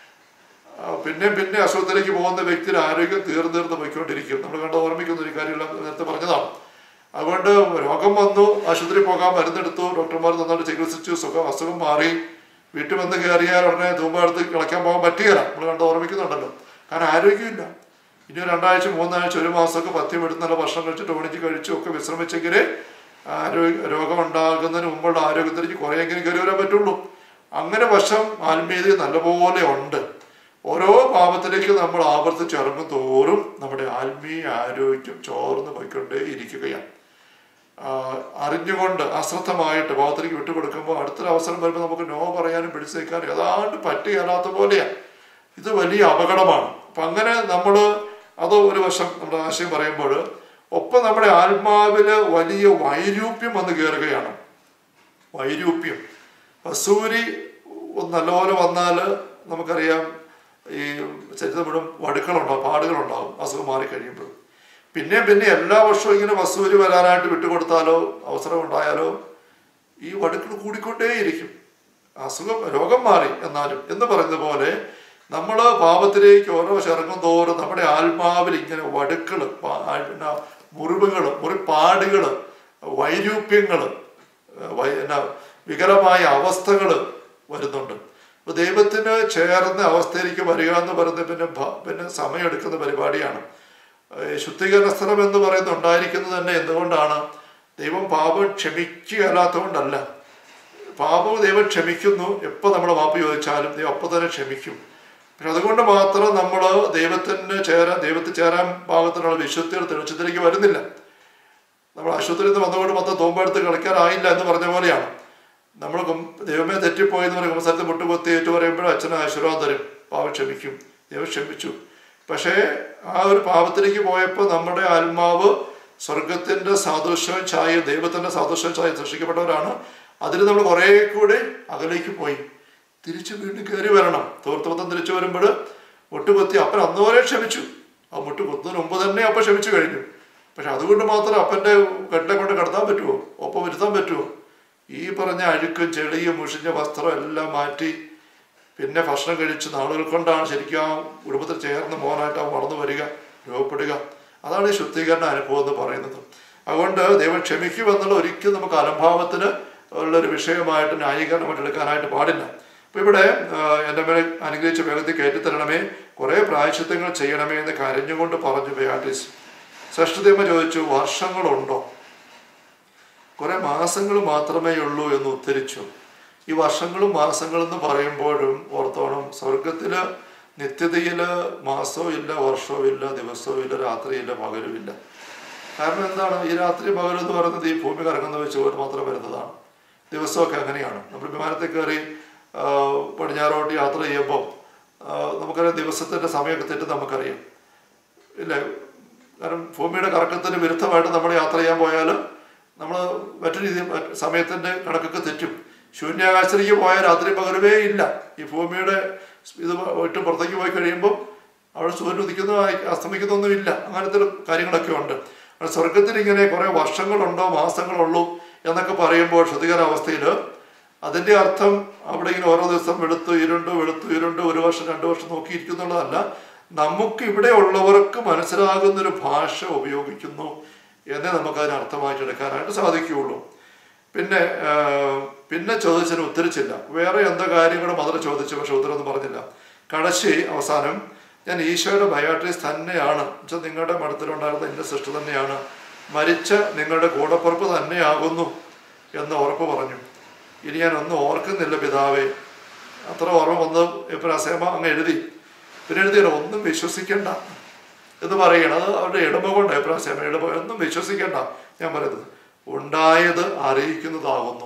ആ, പിന്നെ പിന്നെ അസുഖത്തിലേക്ക് പോകുന്ന വ്യക്തിയുടെ ആരോഗ്യം തീർന്നു തീർന്ന് പോയിക്കൊണ്ടിരിക്കും നമ്മൾ കണ്ട ഓർമ്മിക്കുന്ന ഒരു കാര്യമില്ല നേരത്തെ പറഞ്ഞതാണ് അതുകൊണ്ട് രോഗം വന്നു ആശുപത്രി പോകാൻ മരുന്നെടുത്തു ഡോക്ടർമാർ നന്നായിട്ട് ചികിത്സിച്ചു സുഖം അസുഖം മാറി വീട്ടിൽ വന്ന് കയറിയാൽ ഉടനെ തൂമ്പെടുത്ത് കിളയ്ക്കാൻ പോകാൻ പറ്റുകയില്ല നമ്മൾ കണ്ട് ഓർമ്മിക്കുന്നുണ്ടല്ലോ കാരണം ആരോഗ്യമില്ല ഇനി ഒരു രണ്ടാഴ്ച മൂന്നാഴ്ച ഒരു മാസമൊക്കെ പഥ്യം എടുത്ത് നല്ല ഭക്ഷണം കഴിച്ച് ടോണിച്ച് കഴിച്ചു ഒക്കെ വിശ്രമിച്ചെങ്കിൽ ആരോഗ്യ രോഗം ഉണ്ടാകുന്നതിന് മുമ്പുള്ള ആരോഗ്യത്തിലേക്ക് കുറേയെങ്കിലും കയറി വരാൻ പറ്റുള്ളൂ അങ്ങനെ വശം ആത്മീയത നല്ലപോലെ ഉണ്ട് ഓരോ പാപത്തിലേക്ക് നമ്മൾ ആവർത്തിച്ച് ഇറങ്ങും തോറും നമ്മുടെ ആത്മീയ ആരോഗ്യം ചോർന്ന് പോയിക്കൊണ്ടേ ഇരിക്കുകയാണ് ആഹ് അറിഞ്ഞുകൊണ്ട് അശ്രദ്ധമായിട്ട് പാവത്തിലേക്ക് വിട്ടുകൊടുക്കുമ്പോൾ അടുത്തൊരു അവസരം വരുമ്പോൾ നമുക്ക് നോ പറയാനും പിടിച്ചു നിൽക്കാനും ഏതാണ്ട് പറ്റുകയല്ലാത്ത പോലെയാണ് ഇത് വലിയ അപകടമാണ് അപ്പം അങ്ങനെ നമ്മൾ അത് ഒരു വശം നമ്മുടെ ആശയം പറയുമ്പോൾ ഒപ്പം നമ്മുടെ ആത്മാവില് വലിയ വൈരൂപ്യം വന്ന് കയറുകയാണ് വൈരൂപ്യം വസൂരി ഒന്ന് നല്ലപോലെ വന്നാൽ നമുക്കറിയാം ഈ ശരീരത്തിൽ മുഴുവൻ വടുക്കളുണ്ടാവും പാടുകളുണ്ടാവും അസുഖം മാറി കഴിയുമ്പോൾ പിന്നെ പിന്നെ എല്ലാ വർഷവും ഇങ്ങനെ വസൂരി വരാനായിട്ട് വിട്ടുകൊടുത്താലോ അവസരം ഉണ്ടായാലോ ഈ വടുക്കൾ കൂടിക്കൊണ്ടേയിരിക്കും അസുഖം രോഗം മാറി എന്നാലും എന്ന് പറയുന്നത് പോലെ നമ്മൾ പാപത്തിലേക്ക് ഓരോ വർഷം ഇറങ്ങും തോറും നമ്മുടെ ആത്മാവിൽ ഇങ്ങനെ വടുക്കള് പാ- പിന്നെ മുറിവുകൾ മുറിപ്പാടുകൾ വൈരൂപ്യങ്ങൾ വൈ- എന്നാ വികലമായ അവസ്ഥകൾ വരുന്നുണ്ട് അപ്പൊ ദൈവത്തിന് ചേർന്ന അവസ്ഥയിലേക്ക് വരിക എന്ന് പറയുന്നത് പിന്നെ ഭ- പിന്നെ സമയമെടുക്കുന്ന പരിപാടിയാണ് ഏഹ് ശുദ്ധീകരണ സ്ഥലം എന്ന് പറയുന്നത് ഉണ്ടായിരിക്കുന്നത് തന്നെ എന്തുകൊണ്ടാണ് ദൈവം പാപം ക്ഷമിക്കുകയല്ലാത്തതുകൊണ്ടല്ല പാപം ദൈവം ക്ഷമിക്കുന്നു എപ്പോൾ നമ്മൾ മാപ്പ് ചോദിച്ചാലും ദൈവം അപ്പം തന്നെ ക്ഷമിക്കും പക്ഷെ അതുകൊണ്ട് മാത്രം നമ്മൾ ദൈവത്തിന് ചേരാൻ ദൈവത്തിൽ ചേരാൻ പാകത്തിനുള്ള വിശുദ്ധികൾ തെളിച്ചത്തിലേക്ക് വരുന്നില്ല നമ്മൾ ആശുപത്രിയിൽ നിന്ന് വന്നുകൊണ്ട് മൊത്തം തോമ്പെടുത്ത് കളിക്കാനായില്ല എന്ന് പറഞ്ഞ പോലെയാണ് നമ്മൾ കും- ദൈവമേ തെറ്റിപ്പോയി എന്ന് പറയുമ്പോൾ സ്ഥലത്ത് മുട്ടുകുത്തി ഏറ്റു പറയുമ്പോൾ അച്ഛന് ആശീർവാദം തരും പാവം ക്ഷമിക്കും ദൈവം ക്ഷമിച്ചു പക്ഷേ ആ ഒരു പാപത്തിലേക്ക് പോയപ്പോൾ നമ്മുടെ ആത്മാവ് സ്വർഗത്തിന്റെ സാദൃശ്യവും ചായ ദൈവത്തിന്റെ സാദൃശ്യവും ചായ സൃഷ്ടിക്കപ്പെട്ടവരാണ് അതിൽ നമ്മൾ കുറേ കൂടി അകലേക്ക് പോയി തിരിച്ചു വീണ്ടും കയറി വരണം തോർത്തുമൊത്തം തിരിച്ചു വരുമ്പോൾ മുട്ടുകുത്തി അപ്പൻ അന്നുവരെ ക്ഷമിച്ചു ആ മുട്ട് കുത്തുന്നതിന് മുമ്പ് തന്നെ അപ്പൻ ക്ഷമിച്ചു കഴിഞ്ഞു പക്ഷെ അതുകൊണ്ട് മാത്രം അപ്പൻ്റെ കെട്ടിനെ കൊണ്ട് കടത്താൻ പറ്റുമോ ഒപ്പം വരുത്താൻ പറ്റുമോ ഈ പറഞ്ഞ അഴുക്കും ചെളിയും മുഷിഞ്ഞ വസ്ത്രം എല്ലാം മാറ്റി പിന്നെ ഭക്ഷണം കഴിച്ച് നാളുകൾ കൊണ്ടാണ് ശരിക്കും ആ കുടുംബത്തിൽ ചേർന്ന് മോനായിട്ട് അവൻ വളർന്നു വരിക രൂപപ്പെടുക അതാണ് ഈ ശുദ്ധീകരണ അനുഭവം എന്ന് പറയുന്നത് അതുകൊണ്ട് ദൈവം ക്ഷമിക്കുമെന്നുള്ള ഒരിക്കലും നമുക്ക് അലംഭാവത്തിന് ഉള്ളൊരു വിഷയമായിട്ട് ന്യായീകരണമായിട്ട് എടുക്കാനായിട്ട് പാടില്ല അപ്പൊ ഇവിടെ ആ, എൻ്റെ മേലെ അനുഗ്രഹിച്ച വേഗത്തിൽ കയറ്റിത്തരണമേ കുറേ പ്രായശ്ചിത്തങ്ങൾ ചെയ്യണമേ എന്ന് കരഞ്ഞുകൊണ്ട് പറഞ്ഞു ബയാട്ടിസ് ശ്രേഷ്ഠതയമ്മ ചോദിച്ചു വർഷങ്ങളുണ്ടോ കുറെ മാസങ്ങൾ മാത്രമേ ഉള്ളൂ എന്ന് ഉത്തരിച്ചു ഈ വർഷങ്ങളും മാസങ്ങളും എന്ന് പറയുമ്പോഴും ഓർത്തോണം സ്വർഗത്തില് നിത്യതയില് മാസവും ഇല്ല വർഷവും ഇല്ല ദിവസവും ഇല്ല രാത്രിയില്ല പകലും ഇല്ല കാരണം എന്താണ് ഈ രാത്രി പകൽ എന്ന് പറയുന്നത് ഈ ഭൂമി കറങ്ങുന്ന വെച്ച് പോലെ മാത്രം വരുന്നതാണ് ദിവസമൊക്കെ അങ്ങനെയാണ് നമ്മൾ വിമാനത്തിൽ കയറി ആ, പടിഞ്ഞാറോട്ട് യാത്ര ചെയ്യുമ്പോൾ ആ, നമുക്കറിയാം ദിവസത്തിന്റെ സമയമൊക്കെ തെറ്റ് നമുക്കറിയാം ഇല്ല കാരണം ഭൂമിയുടെ കറക്കത്തിന് വിരുദ്ധമായിട്ട് നമ്മൾ യാത്ര ചെയ്യാൻ പോയാൽ നമ്മൾ മറ്റു രീതി സമയത്തിന്റെ കണക്കൊക്കെ തെറ്റും ശൂന്യാകാശത്തേക്ക് പോയാൽ രാത്രി പകലുമേ ഇല്ല ഈ ഭൂമിയുടെ ഇത് വിട്ട് പുറത്തേക്ക് പോയി കഴിയുമ്പോൾ അവിടെ സൂര്യൻ ഉദിക്കുന്നോ അസ്തമിക്കുന്നൊന്നും ഇല്ല അങ്ങനത്തെ ഒരു കാര്യങ്ങളൊക്കെ ഉണ്ട് അവിടെ സ്വർഗത്തിൽ ഇങ്ങനെ കുറെ വർഷങ്ങളുണ്ടോ മാസങ്ങളുള്ളൂ എന്നൊക്കെ പറയുമ്പോൾ ശ്രുതികരാവസ്ഥയിൽ അതിന്റെ അർത്ഥം അവിടെ ഇങ്ങനെ ഓരോ ദിവസം വെളുത്തു ഇരുണ്ടു വെളുത്തു ഇരുണ്ടു ഒരു വർഷം രണ്ടു വർഷം നോക്കിയിരിക്കുന്നുള്ളതല്ല നമുക്ക് ഇവിടെ ഉള്ളവർക്ക് മനസ്സിലാകുന്ന ഒരു ഭാഷ ഉപയോഗിക്കുന്നു എന്നേ നമുക്ക് അതിന് അർത്ഥമായിട്ട് എടുക്കാനായിട്ട് സാധിക്കുകയുള്ളൂ പിന്നെ ആ, പിന്നെ ചോദിച്ചതിന് ഉത്തരിച്ചില്ല വേറെ എന്തോ കാര്യങ്ങളും മദർ ചോദിച്ചു പക്ഷെ ഉത്തരവൊന്നും പറഞ്ഞില്ല കടശി അവസാനം ഞാൻ ഈശോയുടെ ബയോട്രീസ് തന്നെയാണ് വെച്ചാൽ നിങ്ങളുടെ മഠത്തിലുണ്ടായിരുന്ന എൻ്റെ സൃഷ്ടി തന്നെയാണ് മരിച്ച നിങ്ങളുടെ കൂടപ്പുറപ്പ് തന്നെയാകുന്നു എന്ന് ഉറപ്പ് പറഞ്ഞു ഇനി ഞാൻ ഒന്നും ഓർക്കുന്നില്ല പിതാവേ അത്ര ഓർമ്മ വന്ന് ഇപ്പം അസേമ അങ്ങ് എഴുതി പിന്നെ എഴുതിയാണ് ഒന്നും വിശ്വസിക്കണ്ട എന്ന് പറയണം അത് അവരുടെ ഇടമ കൊണ്ട് എബ്രാസേമ ഇടമ ഒന്നും വിശ്വസിക്കണ്ട ഞാൻ പറയുന്നത് ഉണ്ടായത് അറിയിക്കുന്നതാകുന്നു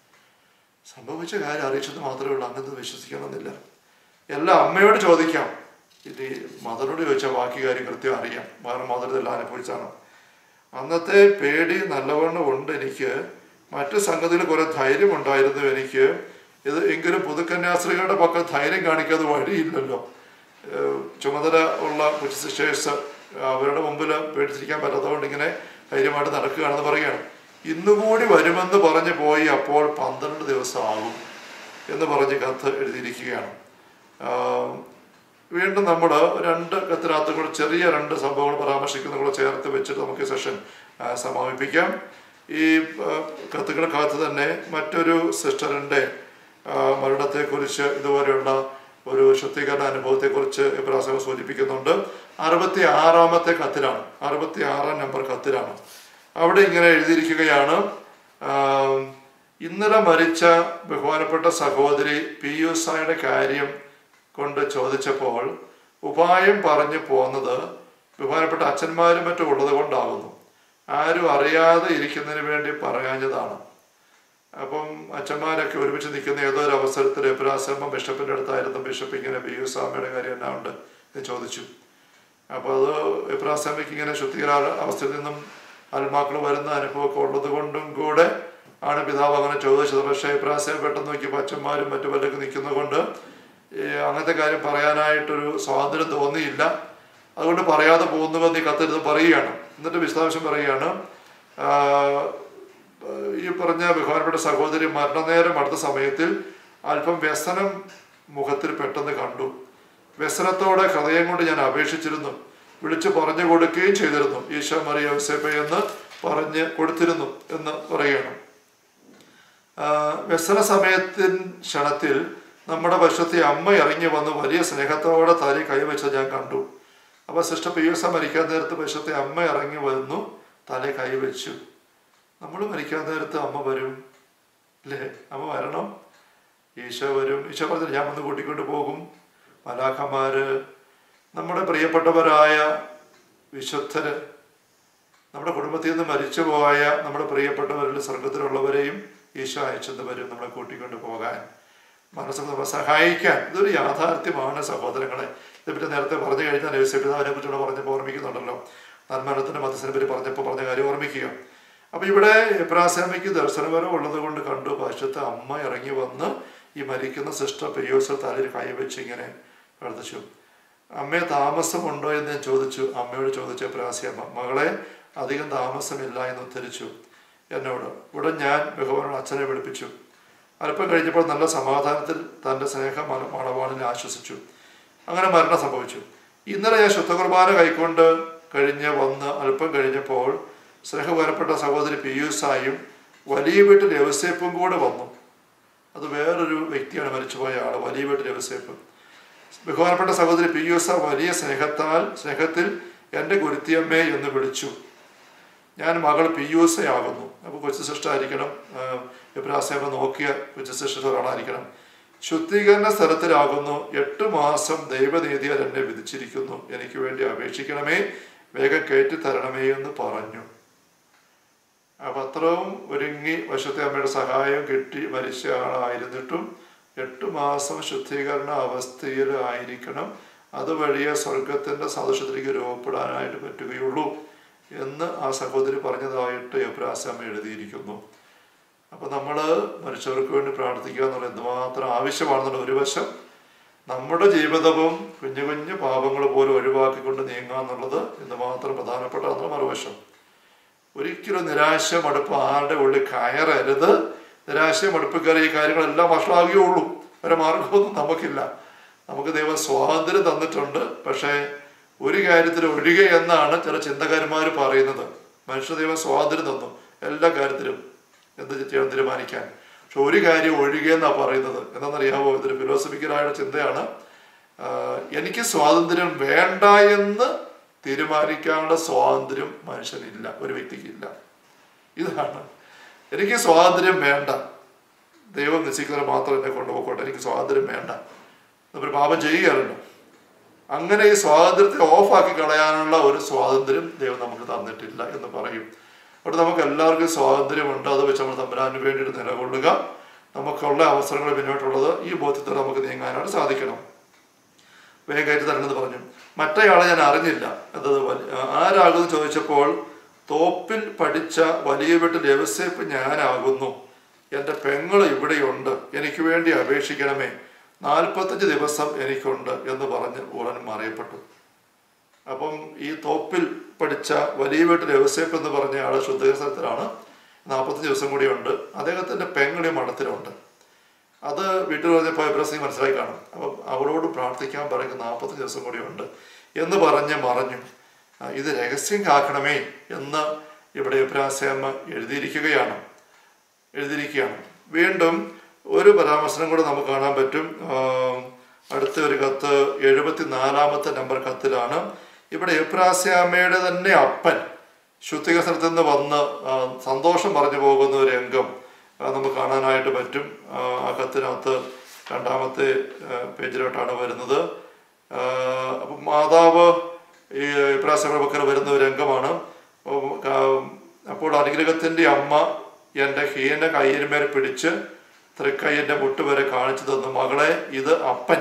സംഭവിച്ച കാര്യം അറിയിച്ചത് മാത്രമേ ഉള്ളൂ അങ്ങനത്തെ വിശ്വസിക്കണമെന്നില്ല എല്ലാം അമ്മയോട് ചോദിക്കാം ഇത് മദറിനോട് ചോദിച്ചാൽ ബാക്കി കാര്യം കൃത്യം അറിയാം കാരണം മദർ ഇതെല്ലാം അനുഭവിച്ചാണ് അന്നത്തെ പേടി നല്ലവണ്ണം ഉണ്ട് എനിക്ക് മറ്റു സംഗതിയിൽ കുറെ ധൈര്യം ഉണ്ടായിരുന്നു എനിക്ക് ഇത് എങ്കിലും പുതുക്കന്യാസ്ത്രീകളുടെ പക്കൽ ധൈര്യം കാണിക്കാതെ വഴിയില്ലല്ലോ ഏഹ് ചുമതല ഉള്ള സിസ്റ്റേഴ്സ് അവരുടെ മുമ്പിൽ പേടിച്ചിരിക്കാൻ പറ്റാത്തതുകൊണ്ട് ഇങ്ങനെ ധൈര്യമായിട്ട് നടക്കുകയാണെന്ന് പറയുകയാണ് ഇന്നുകൂടി വരുമെന്ന് പറഞ്ഞ് പോയി അപ്പോൾ പന്ത്രണ്ട് ദിവസം ആകും എന്ന് പറഞ്ഞ് കത്ത് എഴുതിയിരിക്കുകയാണ് ആഹ് വീണ്ടും നമ്മൾ രണ്ട് കത്തിനകത്ത് കൂടെ ചെറിയ രണ്ട് സംഭവങ്ങൾ പരാമർശിക്കുന്ന കൂടെ ചേർത്ത് വെച്ചിട്ട് നമുക്ക് ഈ സെഷൻ ആ, സമാപിപ്പിക്കാം ഈ ആ, കത്തുകൾക്കകത്ത് തന്നെ മറ്റൊരു സിസ്റ്ററിൻ്റെ മരണത്തെക്കുറിച്ച് ഇതുപോലെയുള്ള ഒരു ശുദ്ധീകരണ അനുഭവത്തെക്കുറിച്ച് ഇബ്രാഹിം സൂചിപ്പിക്കുന്നുണ്ട് അറുപത്തി ആറാമത്തെ കത്തിലാണ് അറുപത്തി ആറാം നമ്പർ കത്തിലാണ് അവിടെ ഇങ്ങനെ എഴുതിയിരിക്കുകയാണ് ആം, ഇന്നലെ മരിച്ച ബഹുമാനപ്പെട്ട സഹോദരി പി യു സായുടെ കാര്യം കൊണ്ട് ചോദിച്ചപ്പോൾ ഉപായം പറഞ്ഞു പോന്നത് ബഹുമാനപ്പെട്ട അച്ഛന്മാരും മറ്റും ഉള്ളത് കൊണ്ടാകുന്നു ആരും അറിയാതെ ഇരിക്കുന്നതിന് വേണ്ടി പറയാഞ്ഞതാണ് അപ്പം അച്ഛന്മാരൊക്കെ ഒരുമിച്ച് നിൽക്കുന്ന ഏതോ ഒരു അവസരത്തിൽ എബ്രാസമ്മ ബിഷപ്പിന്റെ അടുത്തായിരുന്നു ബിഷപ്പ് ഇങ്ങനെ പി യു സ്വാമിയുടെ കാര്യം എന്നാ ഉണ്ട് എന്ന് ചോദിച്ചു അപ്പോൾ അത് എബ്രാസമ്മയ്ക്ക് ഇങ്ങനെ ശുദ്ധീകര അവസ്ഥയിൽ നിന്നും ആത്മാക്കൾ വരുന്ന അനുഭവമൊക്കെ ഉള്ളത് കൊണ്ടും കൂടെ ആണ് പിതാവ് അങ്ങനെ ചോദിച്ചത് പക്ഷേ എബ്രാസമ്മ പെട്ടെന്ന് നോക്കിയപ്പോൾ അച്ഛന്മാരും മറ്റു പലർക്ക് നിൽക്കുന്നത് കൊണ്ട് ഈ അങ്ങനത്തെ കാര്യം പറയാനായിട്ടൊരു സ്വാതന്ത്ര്യം തോന്നിയില്ല അതുകൊണ്ട് പറയാതെ പോകുന്നുവെന്ന് ഈ കത്തെടുത്ത് പറയുകയാണ് എന്നിട്ട് വിശദാംശം പറയുകയാണ് ആഹ് ഈ പറഞ്ഞ ബഹുമാനപ്പെട്ട സഹോദരി മരണനേരം അടുത്ത സമയത്തിൽ അല്പം വ്യസനം മുഖത്തിൽ പെട്ടെന്ന് കണ്ടു വ്യസനത്തോടെ ഹൃദയം കൊണ്ട് ഞാൻ അപേക്ഷിച്ചിരുന്നു വിളിച്ചു പറഞ്ഞു കൊടുക്കുകയും ചെയ്തിരുന്നു ഈശോ മറിയ യോസേപ്പ എന്ന് പറഞ്ഞ് കൊടുത്തിരുന്നു എന്ന് പറയുകയാണ് ആഹ് വ്യസന സമയത്തിൻ ക്ഷണത്തിൽ നമ്മുടെ വശത്തെ അമ്മ ഇറങ്ങി വന്ന് വലിയ സ്നേഹത്തോടെ തലി കൈവച്ചത് ഞാൻ കണ്ടു അപ്പൊ സിസ്റ്റർ പി എസ് മരിക്കാൻ നേരത്ത് വശത്തെ അമ്മ ഇറങ്ങി വന്നു തല കൈവച്ചു നമ്മൾ മരിക്കാൻ നേരത്ത് അമ്മ വരും അല്ലേ അമ്മ വരണം ഈശോ വരും ഈശോ പറഞ്ഞു ഞാൻ വന്ന് കൂട്ടിക്കൊണ്ട് പോകും മലാഖമാര് നമ്മുടെ പ്രിയപ്പെട്ടവരായ വിശുദ്ധര് നമ്മുടെ കുടുംബത്തിൽ നിന്ന് മരിച്ചുപോയ നമ്മുടെ പ്രിയപ്പെട്ടവരിൽ സ്വർഗത്തിലുള്ളവരെയും ഈശോ അയച്ചെന്ന് വരും നമ്മളെ കൂട്ടിക്കൊണ്ട് പോകാൻ മനസ്സിൽ നമ്മളെ സഹായിക്കാൻ ഇതൊരു യാഥാർത്ഥ്യമാണ് സഹോദരങ്ങളെ ഇതെപ്പറ്റി നേരത്തെ പറഞ്ഞു കഴിഞ്ഞാൽ യേശുപിതാവിനെ കുറിച്ചുകൂടെ പറഞ്ഞപ്പോൾ ഓർമ്മിക്കുന്നുണ്ടല്ലോ നന്മനത്തിന്റെ മധ്യസ്ഥനെ പറ്റി പറഞ്ഞപ്പോൾ പറഞ്ഞ കാര്യം ഓർമ്മിക്കുക അപ്പൊ ഇവിടെ എബ്രാസാമയ്ക്ക് ദർശനപരം ഉള്ളത് കൊണ്ട് കണ്ടു പാശ്ചത്തെ അമ്മ ഇറങ്ങി വന്ന് ഈ മരിക്കുന്ന സിസ്റ്റർ പെരിയോസ് തലയിൽ കൈവച്ച് ഇങ്ങനെ പ്രാർത്ഥിച്ചു അമ്മയെ താമസമുണ്ടോ എന്ന് ഞാൻ ചോദിച്ചു അമ്മയോട് ചോദിച്ചു എബ്രാസിയമ്മ മകളെ അധികം താമസമില്ല എന്ന് ഉത്തരിച്ചു എന്നോട് ഉടൻ ഞാൻ ബഹുമാനോട് അച്ഛനെ വിളിപ്പിച്ചു അല്പം കഴിഞ്ഞപ്പോൾ നല്ല സമാധാനത്തിൽ തൻ്റെ സ്നേഹ മണ- മണവാളിനെ ആശ്വസിച്ചു അങ്ങനെ മരണം സംഭവിച്ചു ഇന്നലെ ഞാൻ ശുദ്ധ കുർബാന കൈക്കൊണ്ട് കഴിഞ്ഞ് വന്ന് അല്പം കഴിഞ്ഞപ്പോൾ സ്നേഹപരപ്പെട്ട സഹോദരി പിയൂസായും വലിയ വീട്ടിൽ യവസേപ്പും കൂടെ വന്നു അത് വേറൊരു വ്യക്തിയാണ് മരിച്ചുപോയ ആൾ വലിയ വീട്ടിൽ യവസേപ്പ് ബഹുമാനപ്പെട്ട സഹോദരി പിയൂസ വലിയ സ്നേഹത്താൽ സ്നേഹത്തിൽ എൻ്റെ ഗുരുത്തിയമ്മേ എന്ന് വിളിച്ചു ഞാൻ മകൾ പിയൂസയാകുന്നു അപ്പോൾ കൊച്ചു സിസ്റ്ററായിരിക്കണം ഇബ്രാസേമ നോക്കിയ കൊച്ചു സിസ്റ്റർ ഒരാളായിരിക്കണം ശുദ്ധീകരണ സ്ഥലത്തിലാകുന്നു എട്ട് മാസം ദൈവനീതിയാൽ എന്നെ വിധിച്ചിരിക്കുന്നു എനിക്ക് വേണ്ടി അപേക്ഷിക്കണമേ വേഗം കയറ്റി തരണമേ എന്ന് പറഞ്ഞു അപ്പൊ അത്രയും ഒരുങ്ങി വശത്തെ അമ്മയുടെ സഹായം കിട്ടി മരിച്ച ആളായിരുന്നിട്ടും എട്ട് മാസം ശുദ്ധീകരണ അവസ്ഥയിൽ ആയിരിക്കണം അതുവഴിയെ സ്വർഗത്തിന്റെ സദൃശത്തിലേക്ക് രൂപപ്പെടാനായിട്ട് പറ്റുകയുള്ളൂ എന്ന് ആ സഹോദരി പറഞ്ഞതായിട്ട് എബ്രാസമ്മ എഴുതിയിരിക്കുന്നു അപ്പൊ നമ്മൾ മരിച്ചവർക്ക് വേണ്ടി പ്രാർത്ഥിക്കുക എന്നുള്ളത് എന്തുമാത്രം ആവശ്യമാണെന്നുള്ള ഒരു വശം നമ്മുടെ ജീവിതവും കുഞ്ഞു കുഞ്ഞു പാപങ്ങൾ പോലും ഒഴിവാക്കിക്കൊണ്ട് നീങ്ങുക എന്നുള്ളത് എന്തുമാത്രം പ്രധാനപ്പെട്ടതെന്നുള്ള മറുവശം ഒരിക്കലും നിരാശ മടുപ്പ് ആരുടെ ഉള്ളിൽ കയറരുത് നിരാശ മടുപ്പ് കയറി ഈ കാര്യങ്ങളെല്ലാം വഷളാകുകയുള്ളൂ ഒരു മാർഗമൊന്നും നമുക്കില്ല നമുക്ക് ദൈവം സ്വാതന്ത്ര്യം തന്നിട്ടുണ്ട് പക്ഷേ ഒരു കാര്യത്തിൽ ഒഴികെ എന്നാണ് ചില ചിന്തകാരന്മാർ പറയുന്നത് മനുഷ്യ ദൈവം സ്വാതന്ത്ര്യം തന്നു എല്ലാ കാര്യത്തിലും എന്ത് ചെയ്യണം തീരുമാനിക്കാൻ പക്ഷെ ഒരു കാര്യം ഒഴികെ എന്നാണ് പറയുന്നത് എന്താണെന്നറിയാമോ ഇതൊരു ഫിലോസഫിക്കലായ ചിന്തയാണ് ആഹ് എനിക്ക് സ്വാതന്ത്ര്യം വേണ്ട എന്ന് തീരുമാനിക്കാനുള്ള സ്വാതന്ത്ര്യം മനുഷ്യനില്ല ഒരു വ്യക്തിക്കില്ല ഇതാണ് എനിക്ക് സ്വാതന്ത്ര്യം വേണ്ട ദൈവം നിശ്ചയിക്കുന്നത് മാത്രം എന്നെ കൊണ്ടുപോയിക്കോട്ടെ എനിക്ക് സ്വാതന്ത്ര്യം വേണ്ട നമ്മൾ പാപം ചെയ്യുകയാണല്ലോ അങ്ങനെ ഈ സ്വാതന്ത്ര്യത്തെ ഓഫാക്കി കളയാനുള്ള ഒരു സ്വാതന്ത്ര്യം ദൈവം നമുക്ക് തന്നിട്ടില്ല എന്ന് പറയും അവിടെ നമുക്ക് എല്ലാവർക്കും സ്വാതന്ത്ര്യമുണ്ട് അത് വെച്ച് നമ്മൾ തമ്പരാന് വേണ്ടിയിട്ട് നിലകൊള്ളുക നമുക്കുള്ള അവസരങ്ങൾ പിന്നോട്ടുള്ളത് ഈ ബോധ്യത്തോടെ നമുക്ക് നീങ്ങാനായിട്ട് സാധിക്കണം വേഗം കയറ്റി തരണമെന്ന് പറഞ്ഞു മറ്റേയാളെ ഞാൻ അറിഞ്ഞില്ല അത് വലി- ആരാകുമെന്ന് ചോദിച്ചപ്പോൾ തോപ്പിൽ പഠിച്ച വലിയ വീട്ടിൽ യവസേപ്പ് ഞാനാകുന്നു എൻ്റെ പെങ്ങൾ ഇവിടെയുണ്ട് എനിക്ക് വേണ്ടി അപേക്ഷിക്കണമേ നാൽപ്പത്തഞ്ച് ദിവസം എനിക്കുണ്ട് എന്ന് പറഞ്ഞ് ഉടൻ മറിയപ്പെട്ടു അപ്പം ഈ തോപ്പിൽ പഠിച്ച വലിയ വീട്ടിൽ യവസേപ്പ് എന്ന് പറഞ്ഞ ആൾ ശുദ്ധീകരണത്തിലാണ് നാൽപ്പത്തഞ്ച് ദിവസം കൂടിയുണ്ട് അദ്ദേഹത്തിൻ്റെ പെങ്ങളി മഠത്തിലുണ്ട് അത് വീട്ടിൽ പറഞ്ഞപ്പോൾ എബ്രസിംഗ് മനസ്സിലായി കാണും അപ്പം അവളോട് പ്രാർത്ഥിക്കാൻ പറയുന്ന നാൽപ്പത്തഞ്ച് ദിവസം കൂടിയുണ്ട് എന്ന് പറഞ്ഞ് മറഞ്ഞു ആ, ഇത് രഹസ്യം കാക്കണമേ എന്ന് ഇവിടെ എബ്രാസേമ്മ എഴുതിയിരിക്കുകയാണ് എഴുതിയിരിക്കുകയാണ് വീണ്ടും ഒരു പരാമർശനം കൂടെ നമുക്ക് കാണാൻ പറ്റും ആ, അടുത്ത ഒരു കത്ത് എഴുപത്തിനാലാമത്തെ നമ്പർ കത്തിലാണ് ഇവിടെ എബ്രാസ്യാമ്മയുടെ തന്നെ അപ്പൻ ശുദ്ധീകരണത്തിൽ നിന്ന് വന്ന് ആ, സന്തോഷം പറഞ്ഞു പോകുന്ന ഒരു രംഗം ആ, നമുക്ക് കാണാനായിട്ട് പറ്റും ആ, ആ കത്തിനകത്ത് രണ്ടാമത്തെ ആ, പേജിലോട്ടാണ് വരുന്നത് ആ, അപ്പം മാതാവ് ഈ ഇബ്രാഹിം ബക്കർ വരുന്ന ഒരു രംഗമാണ് അപ്പം, ആ, അപ്പോൾ അനുഗ്രഹത്തിൻ്റെ അമ്മ എൻ്റെ ഹീന കയ്യിന്മേൽ പിടിച്ച് തൃക്കൈയിൻ്റെ മുട്ട് വരെ കാണിച്ചു തന്നു മകളെ ഇത് അപ്പൻ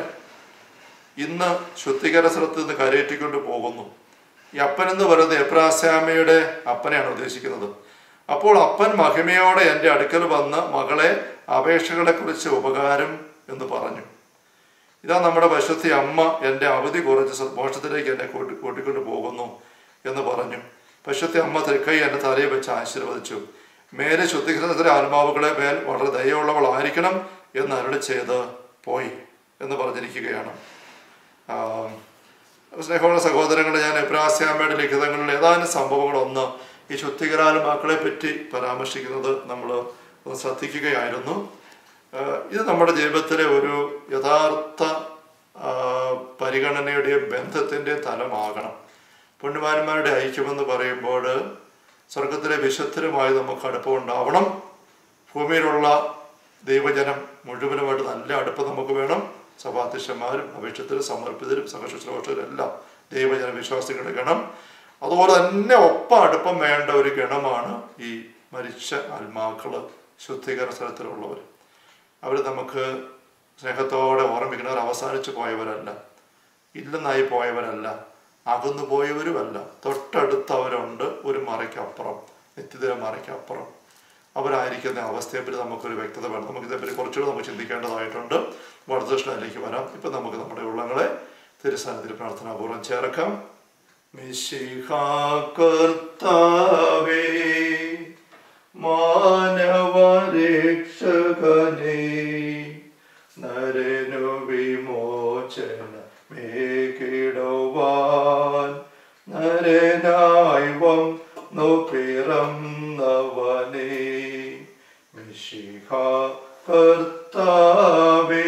ഇന്ന് ശുദ്ധീകരണ സ്ഥലത്ത് നിന്ന് കരയേറ്റിക്കൊണ്ട് പോകുന്നു ഈ അപ്പൻ എന്ന് പറയുന്നത് എബ്രാസാമയുടെ അപ്പനെയാണ് ഉദ്ദേശിക്കുന്നത് അപ്പോൾ അപ്പൻ മഹിമയോടെ എൻ്റെ അടുക്കൽ വന്ന് മകളെ അപേക്ഷകളെ കുറിച്ച് ഉപകാരം എന്ന് പറഞ്ഞു ഇതാ നമ്മുടെ പശുത്തി അമ്മ എൻ്റെ അവധി കുറച്ച് സ- മോക്ഷത്തിലേക്ക് എന്നെ കൂട്ടി കൂട്ടിക്കൊണ്ട് പോകുന്നു എന്ന് പറഞ്ഞു പശുത്തി അമ്മ തൃക്കൈ എൻ്റെ തലയിൽ വെച്ച് ആശീർവദിച്ചു മേലെ ശുദ്ധീകരണത്തിലെ ആത്മാവുകളെ മേൽ വളരെ ദയയുള്ളവളായിരിക്കണം എന്ന് അരുളി ചെയ്ത് പോയി എന്ന് പറഞ്ഞിരിക്കുകയാണ് ആം, സ്നേഹമുള്ള സഹോദരങ്ങളെ ഞാൻ എബ്രാസ്യാമയുടെ ലിഖിതങ്ങളിൽ ഏതാനും സംഭവങ്ങളൊന്ന് ഈ ശുദ്ധികരാത്മാക്കളെ പറ്റി പരാമർശിക്കുന്നത് നമ്മൾ ഒന്ന് ശ്രദ്ധിക്കുകയായിരുന്നു ആഹ് ഇത് നമ്മുടെ ജീവിതത്തിലെ ഒരു യഥാർത്ഥ ആഹ് പരിഗണനയുടെയും ബന്ധത്തിൻ്റെയും തലമാകണം പുണ്യവാന്മാരുടെ ഐക്യമെന്ന് പറയുമ്പോൾ സ്വർഗത്തിലെ വിശുദ്ധരുമായി നമുക്ക് അടുപ്പമുണ്ടാവണം ഭൂമിയിലുള്ള ദൈവജനം മുഴുവനുമായിട്ട് നല്ല അടുപ്പം നമുക്ക് വേണം സഭാധ്യക്ഷന്മാരും അപേക്ഷത്തിലും സമർപ്പിതരും സഹശുശ്രൂഷകരും എല്ലാം ദൈവജന വിശ്വാസികളുടെ ഗണം അതുപോലെ തന്നെ ഒപ്പം അടുപ്പം വേണ്ട ഒരു ഗണമാണ് ഈ മരിച്ച ആത്മാക്കള് ശുദ്ധീകരണ സ്ഥലത്തിലുള്ളവർ അവർ നമുക്ക് സ്നേഹത്തോടെ ഓർമ്മിക്കുന്നവർ അവസാനിച്ചു പോയവരല്ല ഇല്ലെന്നായി പോയവരല്ല അകന്നു പോയവരുമല്ല തൊട്ടടുത്തവരുണ്ട് ഒരു മറയ്ക്കപ്പുറം നിത്യതര മറയ്ക്കപ്പുറം അവരായിരിക്കുന്ന അവസ്ഥയെപ്പറ്റി നമുക്കൊരു വ്യക്തത വേണം നമുക്ക് ഇതേപ്പറ്റി കുറച്ചുകൂടെ നമുക്ക് ചിന്തിക്കേണ്ടതായിട്ടുണ്ട് വടദക്ഷിണയിലേക്ക് വരാം ഇപ്പം നമുക്ക് നമ്മുടെ ഉള്ളങ്ങളെ തിരുസ്ഥാനത്തിൽ പ്രാർത്ഥനാപൂർവ്വം ചേർക്കാം മിശിഹാകർത്താവേ മാനവരക്ഷകനേ നരനു വിമോചന മേകിടുവാൻ നരനായി വന്നു പിറന്നവനേ മിശിഹ കർത്താവേ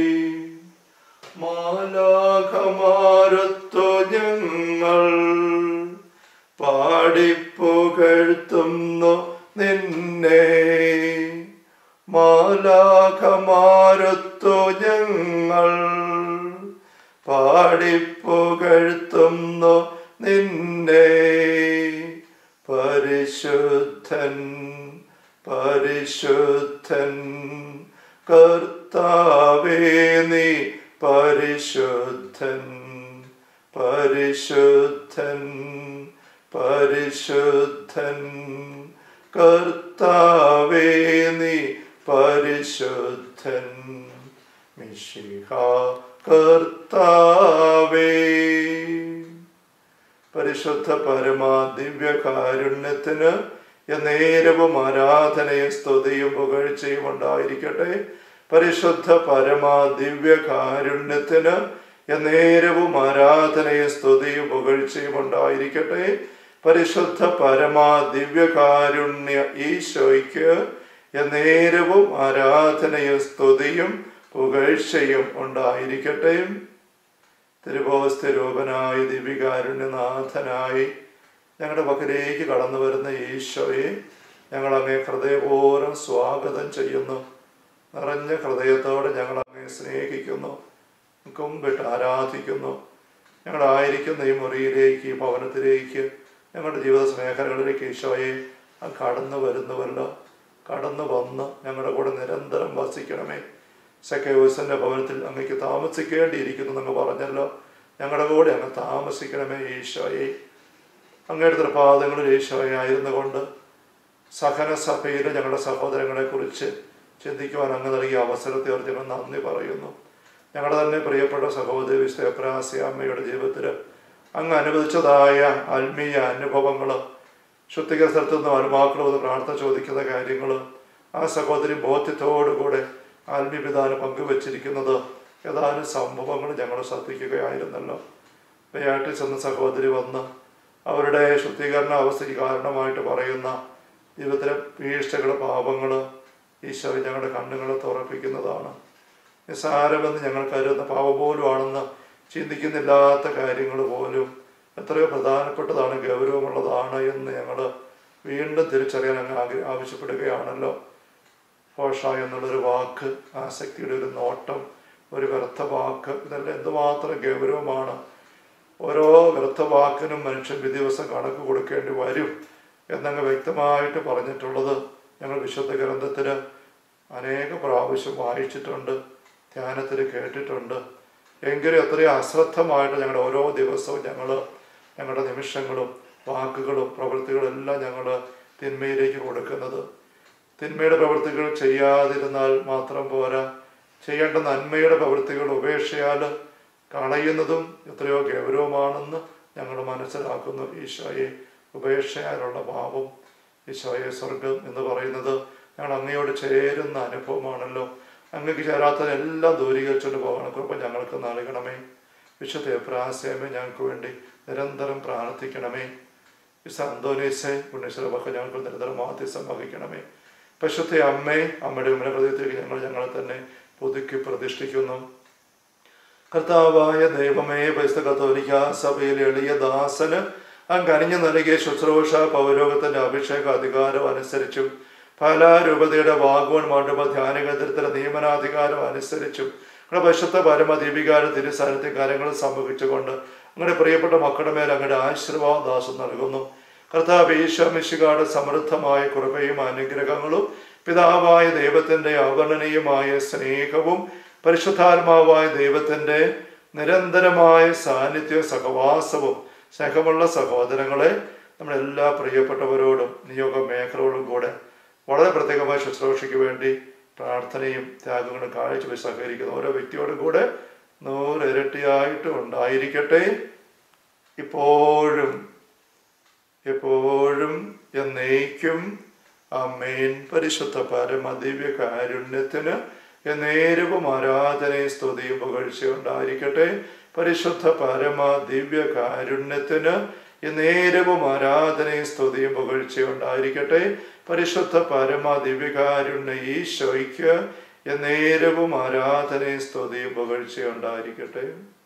മാലാഖമാരത്തു ഞങ്ങൾ പാടിപ്പുകഴ്ത്തുന്നു നിന്നെ മാലാഖമാരത്തു ഞങ്ങൾ പാടിപ്പുകഴ്ത്തുന്നു നിന്നെ പരിശുദ്ധൻ പരിശുദ്ധൻ കർത്താവേ നീ പരിശുദ്ധൻ പരിശുദ്ധൻ പരിശുദ്ധൻ കർത്താവേ നീ പരിശുദ്ധൻ മിശിഹ കർത്താവേ പരിശുദ്ധ പരമാ ദിവ്യകാരുണ്യത്തിന് എന്നേരവും ആരാധനയും സ്തുതിയും പുകഴ്ചയും ഉണ്ടായിരിക്കട്ടെ പരിശുദ്ധ പരമാ ദിവ്യകാരുണ്യത്തിന് എന്നേരവും ആരാധനയും സ്തുതിയും പുകഴ്ചയും ഉണ്ടായിരിക്കട്ടെ പരിശുദ്ധ പരമാ ദിവ്യകാരുണ്യ ഈശോയ്ക്ക് എന്നേരവും ആരാധനയും സ്തുതിയും പുകഴ്ചയും ഉണ്ടായിരിക്കട്ടെ തിരുവോസ്ഥരൂപനായി ദിവികാരുണ്യനാഥനായി ഞങ്ങളുടെ പക്കലേക്ക് കടന്നു വരുന്ന ഈശോയെ ഞങ്ങൾ അങ്ങേ ഹൃദയപൂർവ്വം സ്വാഗതം ചെയ്യുന്നു നിറഞ്ഞ ഹൃദയത്തോടെ ഞങ്ങൾ അങ്ങേ സ്നേഹിക്കുന്നു കുമ്പിട്ട് ആരാധിക്കുന്നു ഞങ്ങളായിരിക്കുന്ന ഈ മുറിയിലേക്ക് ഈ ഭവനത്തിലേക്ക് ഞങ്ങളുടെ ജീവിത മേഖലകളിലേക്ക് ഈശോയെ അങ്ങ് കടന്നു വരുന്നുവല്ലോ കടന്നു വന്ന് ഞങ്ങളുടെ കൂടെ നിരന്തരം വസിക്കണമേ സെക്കയോസിന്റെ ഭവനത്തിൽ അങ്ങക്ക് താമസിക്കേണ്ടിയിരിക്കുന്നു എന്ന് പറഞ്ഞല്ലോ ഞങ്ങളുടെ കൂടെ അങ്ങ് താമസിക്കണമേ ഈശോയെ അങ്ങയുടെ തൃപാദങ്ങളിൽ ഈശോയെ ആയിരുന്നു കൊണ്ട് സഹന സഭയിലെ ഞങ്ങളുടെ സഹോദരങ്ങളെ കുറിച്ച് ചിന്തിക്കുവാൻ അങ്ങ് നൽകിയ അവസരത്തെ ഓർത്ത് ഞങ്ങൾ നന്ദി പറയുന്നു ഞങ്ങളുടെ തന്നെ പ്രിയപ്പെട്ട സഹോദരി വിശ്വപ്രാസി അമ്മയുടെ ജീവിതത്തിൽ അങ്ങ് അനുവദിച്ചതായ ആത്മീയ അനുഭവങ്ങൾ ശുദ്ധിക സ്ഥലത്തു നിന്ന് ആത്മാക്കൾ വന്ന് പ്രാർത്ഥന ചോദിക്കുന്ന കാര്യങ്ങൾ ആ സഹോദരി ബോധ്യത്തോടുകൂടെ ആത്മീയപിതാന് പങ്കുവച്ചിരിക്കുന്നത് ഏതാനും സംഭവങ്ങൾ ഞങ്ങൾ ശ്രദ്ധിക്കുകയായിരുന്നല്ലോ വേയാട്ടിൽ ചെന്ന സഹോദരി വന്ന് അവരുടെ ശുദ്ധീകരണ അവസ്ഥയ്ക്ക് കാരണമായിട്ട് പറയുന്ന ജീവിതത്തിലെ വീഴ്ചകൾ പാപങ്ങൾ ഈശോ ഞങ്ങളുടെ കണ്ണുകളെ തുറപ്പിക്കുന്നതാണ് നിസ്സാരമെന്ന് ഞങ്ങൾ കരുതുന്ന പാപം പോലും ആണെന്ന് ചിന്തിക്കുന്നില്ലാത്ത കാര്യങ്ങൾ പോലും എത്രയോ പ്രധാനപ്പെട്ടതാണ് ഗൗരവമുള്ളതാണ് എന്ന് ഞങ്ങൾ വീണ്ടും തിരിച്ചറിയാൻ അങ്ങ് ആഗ്ര ആവശ്യപ്പെടുകയാണല്ലോ ഫോഷ എന്നുള്ളൊരു വാക്ക് ആസക്തിയുടെ ഒരു നോട്ടം ഒരു വ്യർത്ഥ വാക്ക് ഇതെല്ലാം എന്തുമാത്രം ഗൗരവമാണ് ഓരോ വ്യർത്ഥ വാക്കിനും മനുഷ്യൻ ദിവസം കണക്ക് കൊടുക്കേണ്ടി വരും എന്നങ്ങ് വ്യക്തമായിട്ട് പറഞ്ഞിട്ടുള്ളത് ഞങ്ങൾ വിശുദ്ധ ഗ്രന്ഥത്തിൽ അനേക പ്രാവശ്യം വായിച്ചിട്ടുണ്ട് ധ്യാനത്തിൽ കേട്ടിട്ടുണ്ട് എങ്കിലും എത്രയും അശ്രദ്ധമായിട്ട് ഞങ്ങളുടെ ഓരോ ദിവസവും ഞങ്ങൾ ഞങ്ങളുടെ നിമിഷങ്ങളും വാക്കുകളും പ്രവൃത്തികളും എല്ലാം ഞങ്ങൾ തിന്മയിലേക്ക് കൊടുക്കുന്നത് തിന്മയുടെ പ്രവൃത്തികൾ ചെയ്യാതിരുന്നാൽ മാത്രം പോരാ ചെയ്യേണ്ട നന്മയുടെ പ്രവൃത്തികൾ ഉപേക്ഷയാൽ കളയുന്നതും എത്രയോ ഗൗരവമാണെന്ന് ഞങ്ങൾ മനസ്സിലാക്കുന്നു ഈശോയെ ഉപേക്ഷയാലുള്ള പാപം ഈശോയെ സ്വർഗം എന്ന് പറയുന്നത് ഞങ്ങൾ അങ്ങയോട് ചേരുന്ന അനുഭവമാണല്ലോ അങ്ങക്ക് ചേരാത്തതെല്ലാം ദൂരീകരിച്ചുകൊണ്ട് പോകണം കൃപ ഞങ്ങൾക്ക് നൽകണമേ വിശുദ്ധ പ്രാസ്യമേ ഞങ്ങൾക്ക് വേണ്ടി നിരന്തരം പ്രാർത്ഥിക്കണമേ വിശ അന്തോനീസെ പുണ്യശ്വരമൊക്കെ ഞങ്ങൾക്ക് നിരന്തരം മാധ്യസം വഹിക്കണമേ പശുദ്ധ അമ്മേ അമ്മയുടെ ഉമ്മനപ്രദയത്തിലേക്ക് ഞങ്ങൾ ഞങ്ങളെ തന്നെ പുതുക്കി പ്രതിഷ്ഠിക്കുന്നു കർത്താവായ ദൈവമേ പരിസ്ഥ കത്തോലിക്ക സഭയിലെ എളിയ ദാസന് അങ്ങ് അണിഞ്ഞു നൽകിയ ശുശ്രൂഷ പൗരോഗത്തിന്റെ അഭിഷേക അധികാരം അനുസരിച്ചും പല രൂപതയുടെ വാഗോൺ മണ്ഡപ ധ്യാന കേന്ദ്രത്തിലെ നിയമനാധികാരം അനുസരിച്ചും അങ്ങനെ പരിശുദ്ധ പരമദീപികാര തിരുസാരത്തെ കാര്യങ്ങൾ സംഭവിച്ചുകൊണ്ട് അങ്ങനെ പ്രിയപ്പെട്ട മക്കളുടെ മേൽ അങ്ങയുടെ ആശീർവാദാസം നൽകുന്നു കർത്താവ് ഈശോമിശികാട് സമൃദ്ധമായ കൃപയും അനുഗ്രഹങ്ങളും പിതാവായ ദൈവത്തിന്റെ അവർണനീയമായ സ്നേഹവും പരിശുദ്ധാത്മാവായ ദൈവത്തിന്റെ നിരന്തരമായ സാന്നിധ്യവും സഹവാസവും സ്നേഹമുള്ള സഹോദരങ്ങളെ നമ്മുടെ എല്ലാ പ്രിയപ്പെട്ടവരോടും നിയോഗ മേഖലയോടും കൂടെ വളരെ പ്രത്യേകമായ ശുശ്രൂഷയ്ക്ക് വേണ്ടി പ്രാർത്ഥനയും ത്യാഗങ്ങളും കാഴ്ചവെച്ച് സഹകരിക്കുന്ന ഓരോ വ്യക്തിയോടും കൂടെ നൂറിരട്ടിയായിട്ട് ഉണ്ടായിരിക്കട്ടെ ഇപ്പോഴും എപ്പോഴും എന്നേക്കും അമ്മേൻ പരിശുദ്ധ പരമദിവ്യ കാരുണ്യത്തിന് എന്നേരവും ആരാധനയും സ്തുതിയും പുകഴ്ചയും ഉണ്ടായിരിക്കട്ടെ പരിശുദ്ധ പരമ ദിവ്യ കാരുണ്യത്തിന് എന്നേരവും ആരാധനയും സ്തുതിയും പുകഴ്ചയും ഉണ്ടായിരിക്കട്ടെ പരിശുദ്ധ പരമ ദിവ്യകാരുണ്യ ഈശോയ്ക്ക് എന്നേരവും ആരാധനയും സ്തുതിയും പുകഴ്ചയും ഉണ്ടായിരിക്കട്ടെ